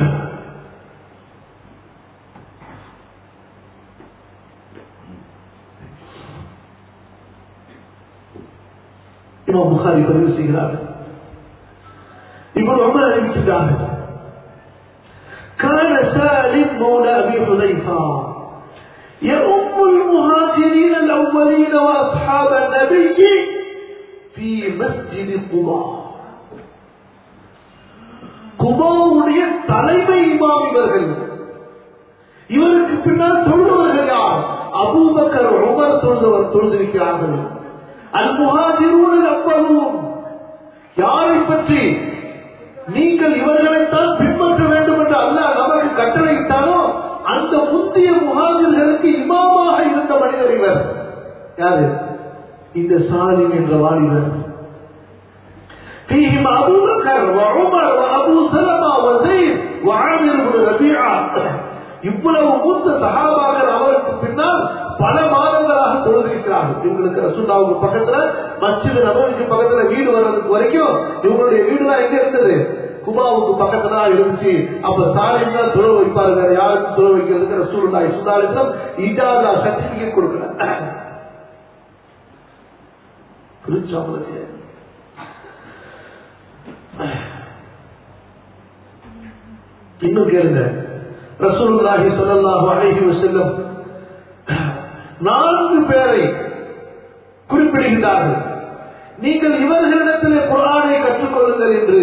இமாம் புகாரி பதிவு செய்கிறார்கள் இவர் ரொம்ப அறிவிக்கிறார்கள் كان سالم مولى ابي حذيفه يؤم المهاجرين الاولين واصحاب النبي في مسجد قباء குபாவுடைய தலைமை இமாம் இவர்கள் இவருக்கு பின்னால் தொழுதவர்கள் யார் அபூபக்கர் உமர் தொழுதவர் தொழுதிருக்கிறார்கள் அல் முஹாஜிரூன் அப்பவும் யாரை பற்றி நீங்கள் இவர்களைத்தான் பின்பற்ற வேண்டும் என்று அல்லாஹ் நமக்கு கட்டளையிட்டாரோ அந்த முந்தைய முகாஜர்களுக்கு இமாமாக இருந்த மனிதர் இவர் யாரு இந்த சாலிம் என்ற வாலிபர் فيهم أبو بكر وعمر وأبو سلمة وزيد وعامر بن ربيعة இவ்வளவு மூத்த சகாபாக்கள் அவருக்கு பின்னால் பல மாதங்களாக தொழுதிருக்கிறார்கள் இவங்களுக்கு ரசூல்லாவுக்கு பக்கத்துல மஸ்ஜித் நபருக்கு பக்கத்துல வீடு வர்றதுக்கு வரைக்கும் இவங்களுடைய வீடுலாம் எங்க இருந்தது குபாவுக்கு பக்கத்துல தான் இருந்துச்சு அப்ப சாலைக்கு தான் தொழில் வைப்பாரு வேற யாருக்கும் தொழில் வைக்கிறதுக்கு ரசூல்லா இசுதாலிசம் இஜாதா சர்டிபிகேட் கொடுக்கல புரிச்சாமலே இன்னும் கேளுங்க ரசூலுல்லாஹி ஸல்லல்லாஹு அலைஹி வஸல்லம் நான்கு பேரை குறிப்பிடுகிறார்கள் நீங்கள் இவர்களிடத்திலே குர்ஆனை கற்றுக்கொள்ளுங்கள் என்று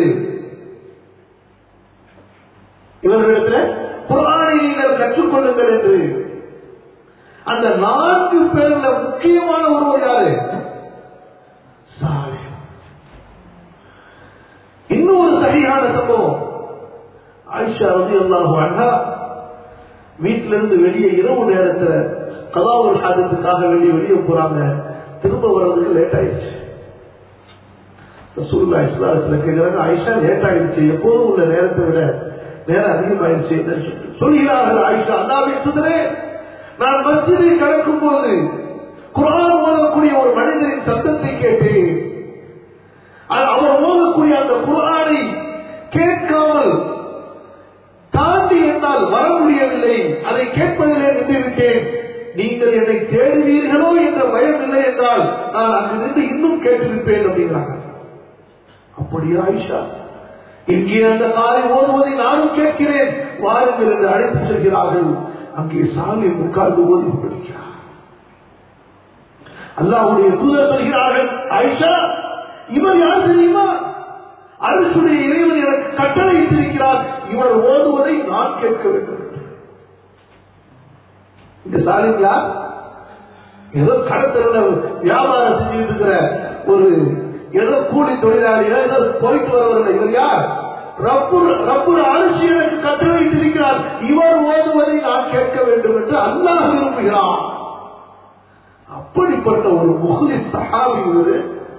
இவர்களிடத்தில் குர்ஆனை நீங்கள் கற்றுக்கொள்ளுங்கள் என்று அந்த நான்கு பேர்ல முக்கியமான ஒருவர் யாரு சாலிம் இன்னும் ஒரு சரியான சம்பவம் ஆயிஷா ரதி அல்லாஹு அண்ணா வீட்டில இருந்து வெளியே இரவு நேரத்துல கதாவுல் ஹாதத்துக்காக வெளியே வெளியே போறாங்க திரும்ப வர்றதுக்கு லேட் ஆயிடுச்சு ரசூலுல்லா இஸ்லாத்துல கேட்கிறாங்க ஆயிஷா லேட் ஆயிடுச்சு எப்போதும் உள்ள நேரத்தை விட நேரம் அதிகமாயிடுச்சு என்று சொல்லி- சொல்கிறார்கள் ஆயிஷா அண்ணாவின் சுதரே நான் மஸ்ஜிதை கடக்கும் போது குரான் ஓதக்கூடிய ஒரு மனிதரின் சத்தத்தை கேட்டேன் அது அவர் ஓதக்கூடிய அந்த குரானை கேட்காமல் தாண்டி என்னால் வர முடியவில்லை அதை கேட்பதிலே நின்றுவிட்டேன் நீங்கள் என்னை தேடுவீர்களோ என்ற பயம் இல்லை என்றால் நான் அங்கு நின்று இன்னும் கேட்டிருப்பேன் அப்படிங்கிறாங்க அப்படியா ஆயிஷா இங்கே அந்த காலை ஓதுவதை நானும் கேட்கிறேன் வாருங்கள் என்று அழைத்து செல்கிறார்கள் அங்கே சாமி உட்கார்ந்து ஓதி கொண்டிருக்கிறார் அல்லாஹ்வுடைய தூதர் சொல்கிறார்கள் ஆயிஷா இவர் யார் தெரியுமா அரசுடைய இறைவன் எனக்கு கட்டளையிட்டிருக்கிறார் இவர் ஓதுவதை நான் கேட்க வேண்டும் இந்த சாலிங்களா ஏதோ கடத்தல வியாபாரம் செஞ்சுட்டு இருக்கிற ஒரு ஏதோ கூலி தொழிலாளியா ஏதோ போயிட்டு வரவர்கள் இவர் யார் ரப்பு ரப்பு அரசு எனக்கு கட்டளையிட்டிருக்கிறார் இவர் ஓதுவதை நான் கேட்க வேண்டும் என்று அல்லாஹ் விரும்புகிறான் அப்படிப்பட்ட ஒரு முகலி சஹாபி இவரு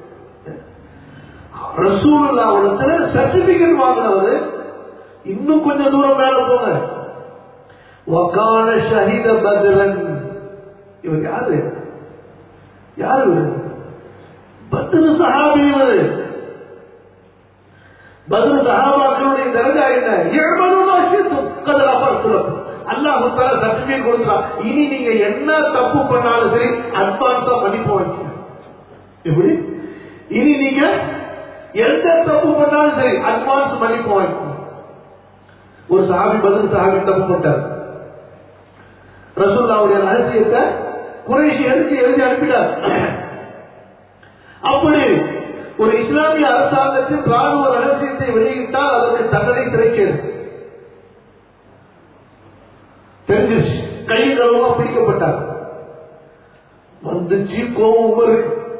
ரசூலுல்லாவிடத்துல சர்டிபிகேட் வாங்கினவர் இன்னும் கொஞ்சம் தூரம் மேல போங்க வகான ஷஹீத பத்ரன் இவர் யாரு யாரு இவரு பத்ரு சஹாபி இவரு பத்ரு சஹாபாக்களுடைய தரஜா என்ன எழுபது கதர் அபர்த்துலம் அல்லாஹு தால சர்டிபிகேட் கொடுக்கிறான் இனி நீங்க என்ன தப்பு பண்ணாலும் சரி அட்வான்ஸா மன்னிப்பு வாங்கிக்கணும் எப்படி இனி நீங்க எந்த தப்பு பண்ணாலும் சரி அட்வான்ஸ் மன்னிப்பு வாங்கிக்கணும் ஒரு சாமி பதில் சாமி தப்பு பண்ணிட்டார் ரசூல்லாவுடைய ரகசியத்தை குறைஷி எடுத்து எழுதி அனுப்பினார் அப்படி ஒரு இஸ்லாமிய அரசாங்கத்தின் ராணுவ ரகசியத்தை வெளியிட்டால் அதற்கு தண்டனை கிடைக்கிறது தெரிஞ்சிருச்சு கையில் கழுவா பிடிக்கப்பட்டார் வந்துச்சு கோபம் உமரு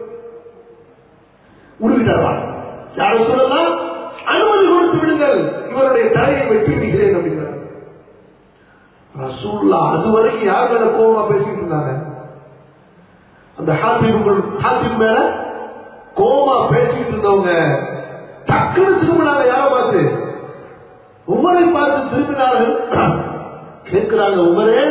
உருவிட்டார் யாரும் சொல்லலாம் அனுமதி கொடுத்து விடுங்கள் இவருடைய தலையை வெட்டி விடுகிறேன் அப்படிங்கிறார் ரசூல்லா அதுவரைக்கும் யார் மேல கோபமா பேசிட்டு இருந்தாங்க அந்த ஹாத்திம் ஹாத்திம் மேல கோபமா பேசிட்டு இருந்தவங்க டக்குனு திரும்பினாங்க யார பார்த்து உமரை பார்த்து திரும்பினார்கள் கேட்கிறாங்க உமரே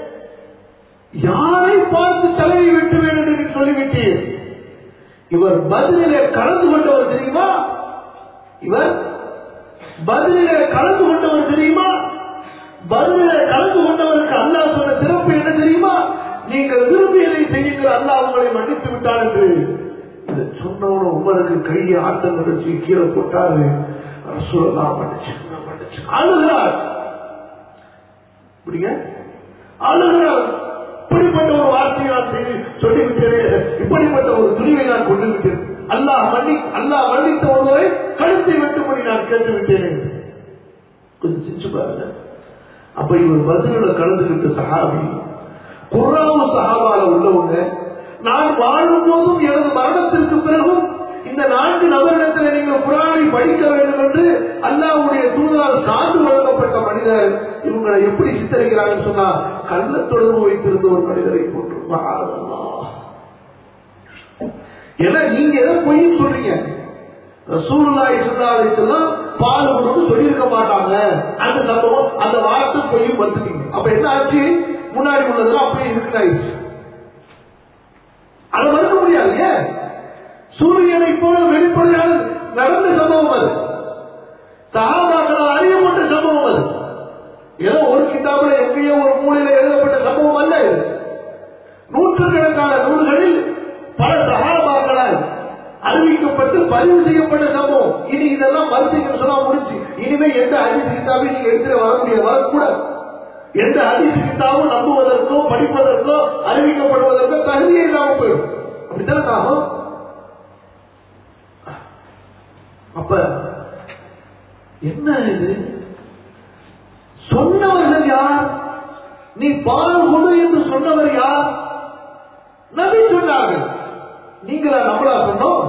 யாரை பார்த்து தலையை வெட்ட வேண்டும் என்று சொல்லிவிட்டீர் இவர் பதிலிலே கலந்து கொண்டவர் தெரியுமா இவர் பதிலிலே கலந்து கொண்டவர் தெரியுமா பதிலிலே கலந்து கொண்டவருக்கு அல்லாஹ் சொன்ன சிறப்பு என்ன தெரியுமா நீங்கள் விரும்பியதை செய்யுங்கள் அல்லாஹ் உங்களை மன்னித்து விட்டார் என்று இதை சொன்னவன உமருக்கு கையை ஆட்டம் நடத்தி கீழே போட்டாரு சொல்லலாம் மன்னிச்சு மன்னிச்சு அழுகிறார் இப்படிங்க அழுகிறார் இப்படிப்பட்ட ஒரு வார்த்தையை நான் செய்து சொல்லிவிட்டேன் இப்படிப்பட்ட ஒரு துணிவை நான் கொண்டு விட்டேன் அல்லாஹ் மன்னி அல்லாஹ் மன்னித்த ஒருவரை கழுத்தை வெட்டும்படி நான் கேட்டு விட்டேன் கொஞ்சம் சிரிச்சு பாருங்க அப்ப இவர் பதில கலந்துகிட்ட சஹாபி குர்ராவு சஹாபால உள்ளவங்க நான் வாழும் போதும் எனது மரணத்திற்கு பிறகும் இந்த நான்கு நபரிடத்தில் நீங்கள் குரானை படிக்க வேண்டும் என்று அல்லாவுடைய தூதால் சார்ந்து வழங்கப்பட்ட மனிதர் இவங்களை எப்படி சித்தரிக்கிறாங்கன்னு சொன்னா கள்ள தொடர்பு வைத்திருந்த ஒரு மனிதரை போன்று ஏன்னா நீங்க எதை பொய் சொல்றீங்க ரசூலுல்லாஹி ஸல்லல்லாஹு அலைஹி வஸல்லம் பால் கொடுத்து சொல்லியிருக்க மாட்டாங்க அந்த சம்பவம் அந்த வார்த்தை பொய்யும் வந்துட்டீங்க அப்ப என்ன ஆச்சு முன்னாடி உள்ளதெல்லாம் அப்படியே இருக்கிறாயிடுச்சு அதை மறுக்க முடியாது ஏன் சூரியனை போல வெளிப்படையாக நடந்த சம்பவம் அது சகாபாக்களால் அறியப்பட்ட சம்பவம் அது ஏதோ ஒரு கிட்டாபில் எங்கேயோ ஒரு மூலையில எழுதப்பட்ட சம்பவம் அல்ல இது நூற்றுக்கணக்கான நூல்களில் பல சகாபாக்களால் அறிவிக்கப்பட்டு பதிவு செய்யப்பட்ட சம்பவம் இனி இதெல்லாம் மறுத்தீங்க சொன்னா முடிச்சு இனிமே எந்த அதிர்ச்சி கிட்டாபையும் நீங்க எடுத்துட்டு வர முடியாது வரக்கூடாது எந்த அதிர்ச்சி கிட்டாவும் நம்புவதற்கோ படிப்பதற்கோ அறிவிக்கப்படுவதற்கோ தகுதியே இல்லாம போயிடும் அப்படித்தானே ஆகும் அப்ப என்ன இது சொன்னவர்கள் யார் நீ பால் கொடு என்று சொன்னவர் யார் நபி சொன்னார்கள் நீங்களா நம்மளா சொன்னோம்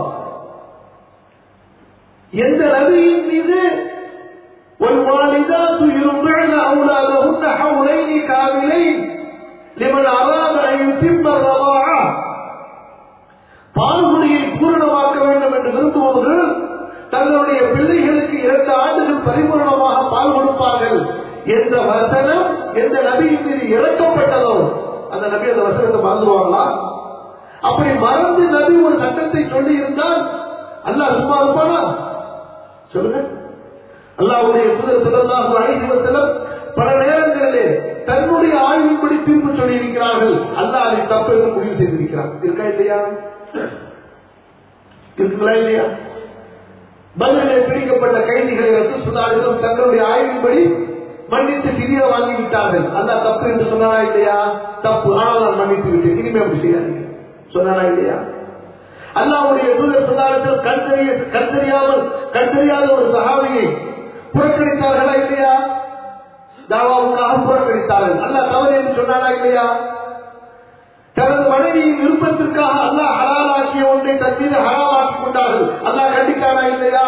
எந்த நபியின் மீது والوالدات يرضعن أولادهن حولين كاملين لمن أراد أن يتم الرضاعة பால்குடியை பூரணமாக்க வேண்டும் என்று விரும்புபவர்கள் தங்களுடைய பிள்ளைகளுக்கு இரண்டு ஆண்டுகள் பரிபூர்ணமாக பால் கொடுப்பார்கள் என்ற வசனம் எந்த நபியின் மீது இறக்கப்பட்டதோ அந்த நபி அந்த வசனத்தை மறந்துடுவாங்களா அப்படி மறந்து நபி ஒரு சட்டத்தை சொல்லி இருந்தால் அல்லாஹ் சும்மா இருப்பானா சொல்லுங்க அல்லாவுடைய புதர் சிறந்தாக அழைத்து பல நேரங்களிலே தன்னுடைய ஆய்வின்படி தீர்ப்பு சொல்லி இருக்கிறார்கள் அல்லாஹ் அதை தப்பு என்று முடிவு செய்திருக்கிறார் இருக்கா இல்லையா இருக்குங்களா இல்லையா பதிலே பிடிக்கப்பட்ட கைதிகளை ரத்து சுதாரிதம் தங்களுடைய ஆய்வின்படி மன்னித்து திரிய வாங்கி விட்டார்கள் அல்ல தப்பு என்று சொன்னாரா இல்லையா தப்பு ஆனால் நான் மன்னித்து விட்டேன் இனிமே அப்படி செய்யாதீங்க சொன்னாரா இல்லையா அல்லாவுடைய தூதர் சதாரத்தில் கண் தெரிய கண் தெரியாமல் கண் தெரியாத ஒரு சகாவியை புறக்கணித்தார்களா இல்லையா தாவாவுக்காக புறக்கணித்தார்கள் அல்லாஹ் தவறு என்று சொன்னாரா இல்லையா தனது மனைவியின் விருப்பத்திற்காக அல்லாஹ் ஹலாலாக்கிய ஒன்றை தன் மீது ஹராமாக்கி கொண்டார்கள் அல்லாஹ் கண்டித்தானா இல்லையா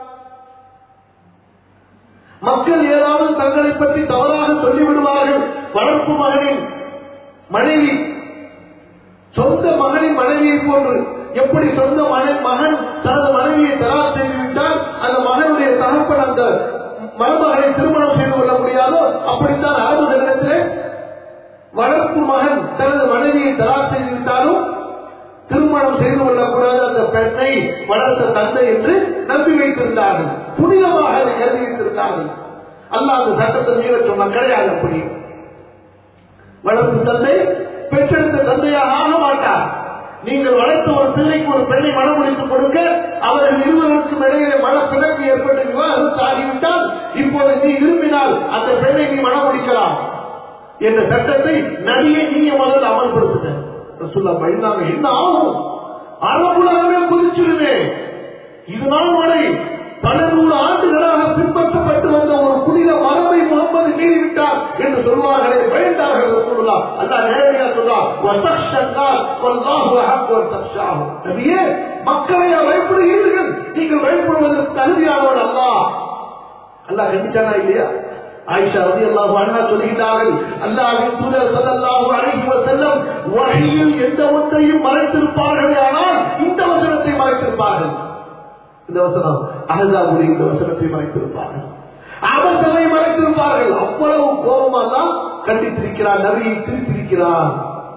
மக்கள் ஏதாவது தங்களை பற்றி தவறாக சொல்லிவிடுவார்கள் வளர்ப்பு மகனின் மனைவி சொந்த மகனின் மனைவியை போன்று எப்படி சொந்த மகன் மகன் தனது மனைவியை தரார் செய்துவிட்டால் அந்த மகனுடைய தகப்பன் அந்த மருமகனை திருமணம் செய்து கொள்ள முடியாதோ அப்படித்தான் அரபு நகரத்திலே வளர்ப்பு மகன் தனது மனைவியை தரார் செய்துவிட்டாலும் திருமணம் செய்து கொள்ளக்கூடாது அந்த பெண்ணை வளர்த்த தந்தை என்று நம்பி வைத்திருந்தார்கள் புனிதமாக அதை கருதி வைத்திருந்தார்கள் அல்லாஹ் அந்த சட்டத்தை மீற சொன்ன கிடையாது அப்படி வளர்ப்பு தந்தை பெற்றெடுத்த தந்தையாக ஆக மாட்டார் நீங்கள் வளர்த்த ஒரு பிள்ளைக்கு ஒரு பெண்ணை மனமுடித்து கொடுக்க அவர்கள் இருவருக்கும் இடையே மனப்பிணக்கு ஏற்பட்டு விவாகரத்து ஆகிவிட்டால் இப்போது நீ விரும்பினால் அந்த பெண்ணை நீ மனமுடிக்கலாம் என்ற சட்டத்தை நடிகை நீங்க முதல்ல அமல்படுத்துங்க ரசூல்லா பயந்தாங்க என்ன ஆகும் அரபுலகமே கொதிச்சிருமே இது நாள் வரை பல நூறு ஆண்டுகளாக பின்பற்றப்பட்டு வந்த ஒரு புனித மரபை முகமது மீறிவிட்டார் என்று சொல்வார்களே பயந்தார்கள் ரசூலுல்லா அல்லாஹ் நேரடியாக சொல்றார் வசக்ஷன்னார் வல்லாஹு அஹக்கு வசக்ஷாஹு நபியே மக்களை பயப்படுகிறீர்கள் நீங்கள் பயப்படுவதற்கு தகுதியானவன் அல்லாஹ் அல்லாஹ் கண்டிச்சானா இல்லையா ஆயிஷா ரதி அல்லாஹு அண்ணா சொல்கிறார்கள் அல்லாஹின் தூதர் ஸல்லல்லாஹு அலைஹி வஸல்லம் வஹீயில் எந்த ஒன்றையும் மறைத்திருப்பார்களே ஆனால் இந்த வசனத்தை மறைத்திருப்பார்கள் இந்த வசனம் அகதாபுரி இந்த வசனத்தை மறைத்திருப்பார்கள் அவர்களை மறைத்திருப்பார்கள் அவ்வளவு கோபமெல்லாம் கண்டித்திருக்கிறார் நபியை திருத்திருக்கிறார்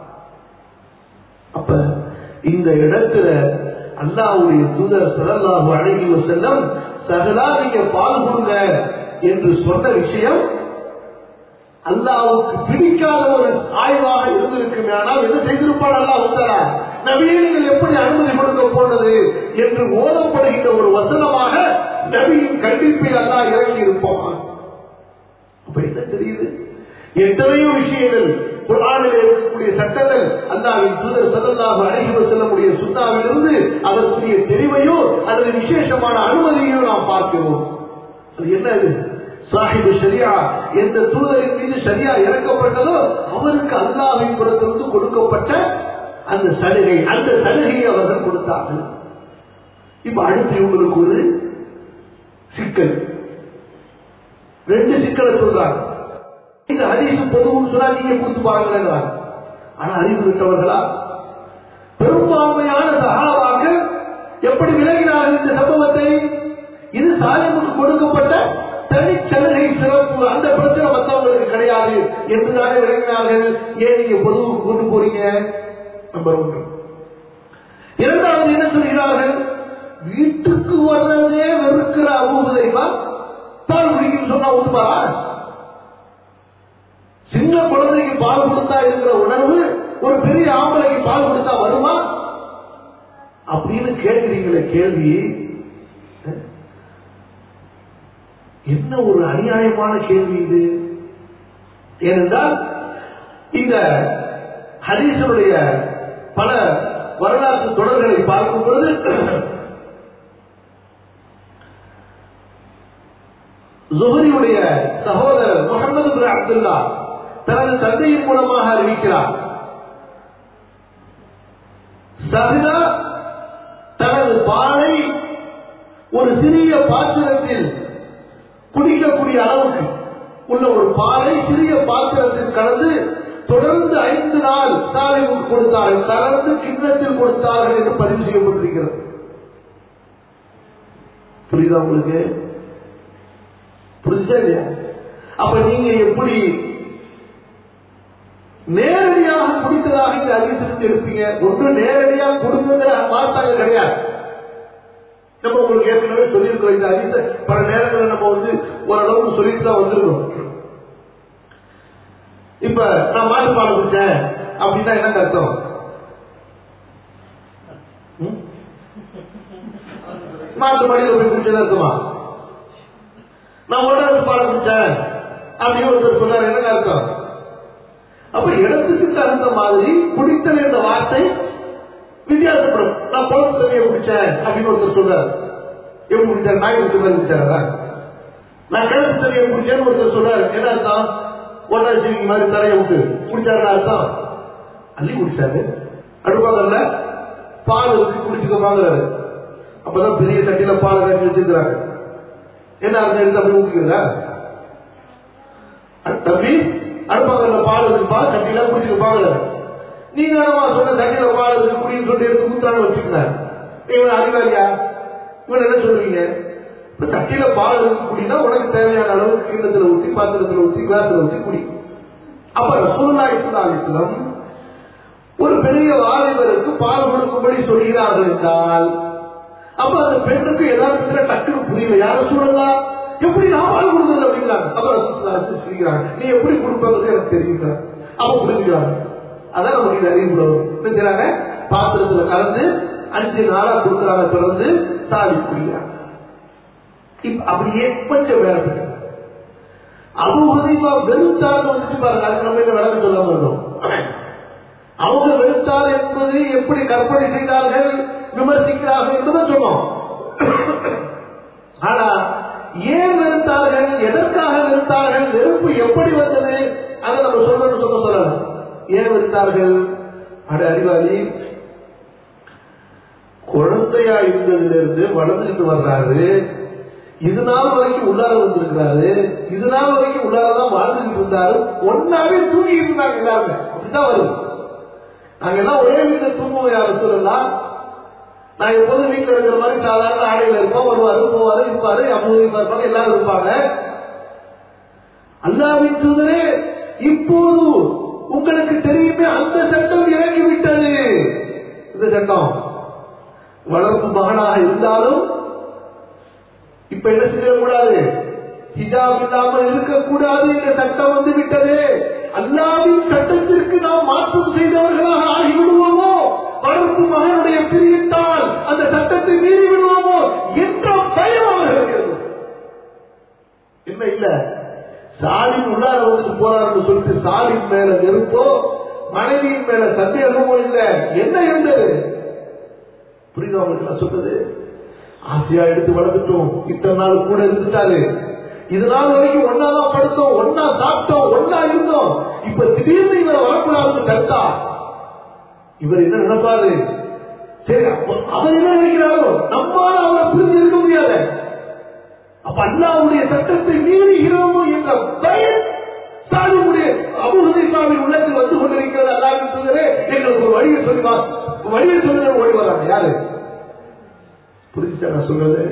அப்ப இந்த இடத்துல அல்லாவுடைய தூதர் ஸல்லல்லாஹு அலைஹி வஸல்லம் சகலா நீங்க பால் கொடுங்க என்று சொன்ன விஷயம் அல்லாவுக்கு பிடிக்காத ஒரு ஆய்வாக இருந்திருக்குமே ஆனால் என்ன செய்திருப்பார் அல்லாஹ் வந்தாரா நபியை நீங்கள் எப்படி அனுமதி கொடுக்க போனது என்று ஓதப்படுகின்ற ஒரு வசனமாக நபியின் கண்டிப்பை அல்லாஹ் இறக்கி இருப்பான் அப்ப என்ன தெரியுது எத்தனையோ விஷயங்கள் குரானில் இருக்கக்கூடிய சட்டங்கள் அல்லாவின் தூதர் சதல்லாக அழைத்து செல்லக்கூடிய சுத்தாவிலிருந்து அதற்குரிய தெரிவையோ அல்லது விசேஷமான அனுமதியோ நாம் பார்க்கிறோம் அது என்ன அது சாஹிபு ஷரியா எந்த தூதரின் மீது ஷரியா இறக்கப்பட்டதோ அவருக்கு அல்லாவின் புறத்திலிருந்து கொடுக்கப்பட்ட அந்த சலுகை அந்த சலுகையை அவர்கள் கொடுத்தார்கள் இப்ப அடுத்து இவங்களுக்கு ஒரு சிக்கல் ரெண்டு சிக்கலை சொல்றாங்க இந்த ஹதீஸ் பொதுவும் சொன்னா நீங்க கொடுத்து பாருங்கிறாங்க ஆனா அறிவு விட்டவர்களா பெரும்பான்மையான சகாபாக்கள் எப்படி விலகினார்கள் இந்த சம்பவத்தை இது சாலிமுக்கு கொடுக்கப்பட்ட தனிச்சலுகை சிறப்பு அந்த பிரச்சனை மற்றவங்களுக்கு கிடையாது என்றுதானே விளங்கினார்கள் ஏன் நீங்க பொதுவுக்கு கொண்டு போறீங்க நம்பர் ஒன்று இரண்டாவது என்ன சொல்கிறார்கள் வீட்டுக்கு வர்றதே வெறுக்கிற அபூபதைவா பால் குடிக்கும் சொன்னா ஒத்துப்பாரா சின்ன குழந்தைக்கு பால் கொடுத்தா இருக்கிற உணர்வு ஒரு பெரிய ஆம்பளைக்கு பால் கொடுத்தா வருமா அப்படின்னு கேட்கிறீங்களே கேள்வி என்ன ஒரு அநியாயமான கேள்வி இது ஏனென்றால் இந்த ஹதீசனுடைய பல வரலாற்று தொடர்களை பார்க்கும் பொழுது ஜுஹரியுடைய சகோதரர் முகமது பின் அப்துல்லா தனது தந்தையின் மூலமாக அறிவிக்கிறார் சஹிதா தனது பாலை ஒரு சிறிய பாத்திரத்தில் குடிக்கக்கூடிய அளவுக்கு உள்ள ஒரு பாலை சிறிய பாத்திரத்தில் கலந்து தொடர்ந்து ஐந்து நாள் சாலை கொடுத்தார்கள் கலந்து கிண்ணத்தில் கொடுத்தார்கள் என்று பதிவு செய்யப்பட்டிருக்கிறது புரியுதா உங்களுக்கு புரிஞ்சா இல்லையா அப்ப நீங்க எப்படி நேரடியாக குடித்ததாக இங்க அறிவித்திருந்து இருப்பீங்க ஒன்று நேரடியாக கொடுங்கிற வார்த்தைகள் கிடையாது நம்ம உங்களுக்கு ஏற்கனவே சொல்லியிருக்கிறோம் இந்த அறிந்த பல நேரங்களில் நம்ம வந்து ஓரளவுக்கு சொல்லிட்டு தான் வந்திருக்கோம் இப்ப நான் மாட்டு பால் குடிச்சேன் அப்படின்னா என்ன அர்த்தம் ம்? மாட்டு மடியில் போய் குடிச்சது அர்த்தமா நான் உடனே பால் குடிச்சேன் அப்படின்னு ஒருத்தர் சொன்னார் என்ன அர்த்தம் அப்ப இடத்துக்கு தகுந்த மாதிரி குடித்தல் என்ற வார்த்தை வித்தியாசப்படும் நான் குழந்தை தண்ணியை குடிச்சேன் அப்படின்னு ஒருத்தர் சொல்றாரு எப்படி குடிச்சாரு நாய் குடிச்ச மாதிரி குடிச்சாரா நான் கிழக்கு தண்ணியை குடிச்சேன்னு ஒருத்தர் சொல்றாரு என்ன அர்த்தம் ஒன்றா சிரிக்கு மாதிரி தலையை விட்டு குடிச்சாருன்னு அர்த்தம் அள்ளி குடிச்சாரு அடுப்பாங்கல்ல பால் வச்சு குடிச்சுக்க வாங்குறாரு அப்பதான் பெரிய சட்டியில பால் காய்ச்சி வச்சிருக்கிறாங்க என்ன அர்த்தம் எடுத்து அப்படி ஊற்றிக்கிறா தம்பி அடுப்பாங்கல்ல பால் வச்சு பால் சட்டியில குடிச்சுக்க வாங்குறாரு நீங்க என்னமா சொன்ன தண்ணியில பால் இருக்கு குடின்னு சொல்லி எடுத்து ஊத்தான்னு வச்சுக்கிறார் இவன் அறிவாளியா இவன் என்ன சொல்றீங்க இப்ப தட்டியில பால் இருக்கு குடினா உனக்கு தேவையான அளவு கிண்ணத்துல ஊத்தி பாத்திரத்துல ஊத்தி கிளாஸ்ல ஊத்தி குடி அப்ப ரசூல்லா இஸ்லாம் ஒரு பெரிய வாலிபருக்கு பால் கொடுக்கும்படி சொல்கிறார்கள் என்றால் அப்ப அந்த பெண்ணுக்கு எல்லாத்துல டக்குனு புரியல யார சொல்லலாம் எப்படி நான் பால் கொடுக்குறது அப்படிங்கிறாங்க அப்ப ரசூல்லா சொல்லிக்கிறாங்க நீ எப்படி கொடுப்பது எனக்கு தெரியுங்க அவ புரிஞ்சுக்கிறாங்க அதான் நமக்கு இது அறிவு என்ன செய்றாங்க பாத்திரத்துல கலந்து அஞ்சு நாளா கொடுக்குறாங்க தொடர்ந்து சாதி குடிக்கிறாங்க இப்ப அப்படியே கொஞ்சம் வேலைப்பட்டு அபு ஹனீஃபா வெறுத்தார்னு வந்துட்டு பாருங்க அதுக்கு நம்ம என்ன விளக்கம் சொல்ல மாட்டோம் அவங்க வெறுத்தார் என்பது எப்படி கற்பனை செய்தார்கள் விமர்சிக்கிறார்கள் என்பதை சொன்னோம் ஆனா ஏன் வெறுத்தார்கள் எதற்காக வெறுத்தார்கள் வெறுப்பு எப்படி வந்தது அதை நம்ம சொல்லணும்னு சொல்ல சொல்லலாம் ஏன் வெறுத்தார்கள் அட அறிவாளி குழந்தையா இருந்ததிலிருந்து வளர்ந்துட்டு வர்றாரு இது நாள் வரைக்கும் உள்ளார வந்திருக்கிறாரு இது நாள் வரைக்கும் உள்ளாரதான் வாழ்ந்துட்டு இருந்தாரு ஒன்னாவே தூங்கி இருந்தாங்க எல்லாருமே அப்படிதான் வருது நாங்க எல்லாம் ஒரே வீட்டுல தூங்குவோம் யாரும் சொல்லலாம் நான் எப்போதும் வீட்டுல இருக்கிற மாதிரி சாதாரண ஆடையில இருப்போம் வருவாரு போவாரு இருப்பாரு அப்போது இருப்பாரு எல்லாரும் இருப்பாங்க அல்லாவின் தூதரே இப்போது உங்களுக்கு தெரியுமே அந்த சட்டம் இறங்கி விட்டது இந்த சட்டம் வளர்ப்பு மகனாக இருந்தாலும் இப்ப என்ன செய்யக்கூடாது ஹிஜாப் இல்லாமல் இருக்கக்கூடாது என்ற சட்டம் வந்து விட்டது அல்லாவின் சட்டத்திற்கு நாம் மாற்றம் செய்தவர்களாக ஆகிவிடுவோமோ வளர்ப்பு மகனுடைய பிரியத்தால் அந்த சட்டத்தை மீறி விடுவோமோ என்ற பயம் அவர்களுக்கு இருந்தது. என்ன இல்ல சாலின் உள்ளார வந்துட்டு போறாருன்னு சொல்லிட்டு சாலின் மேல நெருப்போ மனைவியின் மேல சந்தேகமோ இல்ல என்ன இருந்தது புரியுதா உங்களுக்கு நான் சொல்றது ஆசையா எடுத்து வளர்ந்துட்டோம் இத்தனை நாள் கூட இருந்துட்டாரு இது நாள் வரைக்கும் ஒன்னாதான் படுத்தோம் ஒன்னா சாப்பிட்டோம் ஒன்னா இருந்தோம் இப்ப திடீர்னு இவரை வரக்கூடாதுன்னு தடுத்தா இவர் என்ன நினைப்பாரு சரி அப்ப அவர் என்ன நினைக்கிறாரோ நம்மால அவரை புரிஞ்சு இருக்க முடியாது அப்ப அல்லாவுடைய சட்டத்தை மீறுகிறோமோ என்ற பயம் சாலிமுடைய அபுஹதீசாவின் உள்ளத்தில் வந்து கொண்டிருக்கிறது அல்லாவின் தூதரே எங்களுக்கு ஒரு வழியை சொல்லி வா வழியை சொல்லுங்க ஓடி வராங்க யாரு புரிஞ்சுச்சா நான் சொல்றது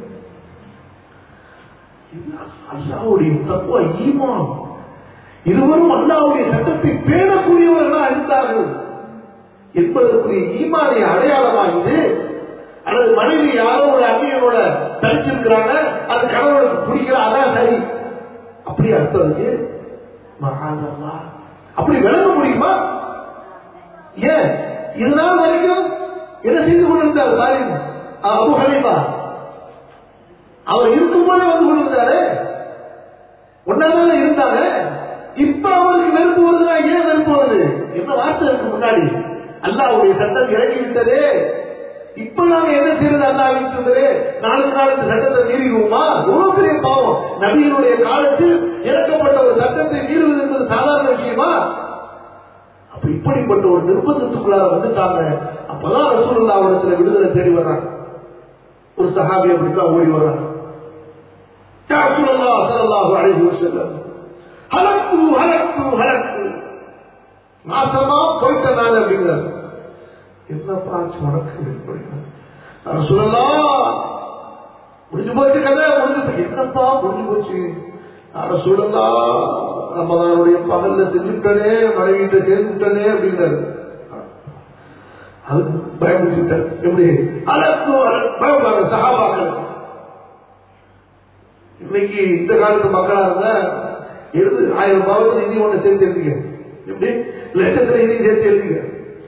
அல்லாவுடைய தப்புவா ஈமான் இருவரும் அல்லாவுடைய சட்டத்தை பேணக்கூடியவர்களா இருந்தார்கள் என்பதற்குரிய ஈமானிய அடையாளமா இது அல்லது மனைவி யாரோ ஒரு அந்நியனோட தரிச்சிருக்கிறாங்க அது கணவனுக்கு பிடிக்கிற அதான் சரி அப்படி அர்த்தம் இருக்கு மகானல்லா அப்படி விளங்க முடியுமா ஏன் இதனால் வரைக்கும் என்ன செய்து கொண்டிருந்தார் சாலிம் அபு ஹனீஃபா அவர் இருக்கும்போதே வந்து கொண்டிருந்தாரு ஒன்னாதான இருந்தாங்க இப்ப அவருக்கு வெறுப்பு வருதுன்னா ஏன் வெறுப்பு வருது என்ன வார்த்தை இருக்கு முன்னாடி அல்லாவுடைய சட்டம் இறங்கி விட்டதே இப்ப நாங்க என்ன செய்யறது அல்லா விட்டது நாளுக்கு நாள் இந்த சட்டத்தை மீறிடுவோமா எவ்வளவு பெரிய பாவம் நபியினுடைய காலத்தில் இறக்கப்பட்ட ஒரு சட்டத்தை மீறுவது என்பது சாதாரண விஷயமா அப்ப இப்படிப்பட்ட ஒரு நிர்பந்தத்துக்குள்ளார வந்துட்டாங்க அப்பதான் ரசூலுல்லா அவரிடத்துல விடுதலை தேடி வர்றாங்க ஒரு சஹாபி அப்படித்தான் ஓடி வர்றாங்க யா ரசூலல்லாஹ் ஸல்லல்லாஹு அலைஹி வஸல்லம் ஹலக்கு ஹலக்கு ஹலக்கு நாசமா போயிட்ட நான் அப்படிங்கிறார் என்னப்பா ஆச்சு உனக்கு அப்படின்னா சொல்லலாம் முடிஞ்சு போச்சு கதை முடிஞ்சு போச்சு. என்னப்பா முடிஞ்சு போச்சு அட சொல்லலாம் ரமதானுடைய பகல்ல செஞ்சுட்டனே மனைவிட்ட சேர்ந்துட்டனே அப்படின்னாரு அது பயமுறுத்திட்டார் எப்படி அழகு பயப்படுறாங்க சகாபாக்கள் இன்னைக்கு இந்த காலத்து மக்களா இருந்தா எழுது ஆயிரம் பாவத்தில் இனி ஒண்ணு சேர்த்து எழுதிங்க எப்படி லட்சத்துல இனி சேர்த்து எழுதிங்க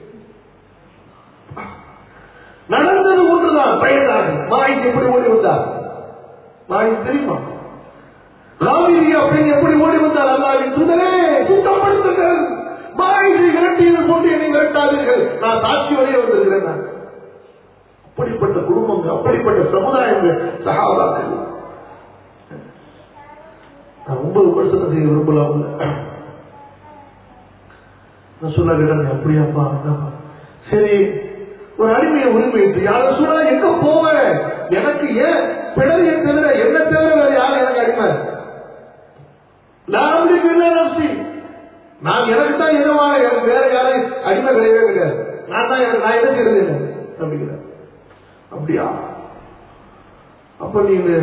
நடந்தது ஒன்றுதான் பயனாக மாய்க்கு எப்படி ஓடி வந்தார் மாய்க்கு தெரியுமா ராமிரி அப்படின்னு எப்படி ஓடி வந்தார் அல்லாவின் தூதரே சுத்தப்படுத்துங்கள் மாய்க்கு இரண்டு விரட்டியது போன்று என்னை விரட்டாதீர்கள் நான் சாட்சி வரைய வந்திருக்கிறேன் நான். அப்படிப்பட்ட குடும்பங்கள் அப்படிப்பட்ட சமுதாயங்கள் சகாபாக்கள் நான் ஒன்பது வருஷத்தை செய்ய விரும்பலாம் நான் சொல்ல கேட்டேன் அப்படியாப்பா அதாப்பா. சரி ஒரு அடிமையை உரிமை யார சொல்ல எங்க போவேன் எனக்கு ஏன் பிடரியை தவிர என்ன தவிர வேற யாரும் எனக்கு அடிமை நான் இல்லை நப்சி நான் எனக்கு தான் எதுவாக எனக்கு வேற யாரும் அடிமை கிடையவே கிடையாது நான் தான் எனக்கு நான் என்ன செய்யறது இல்லை அப்படிங்கிற அப்படியா அப்ப நீங்க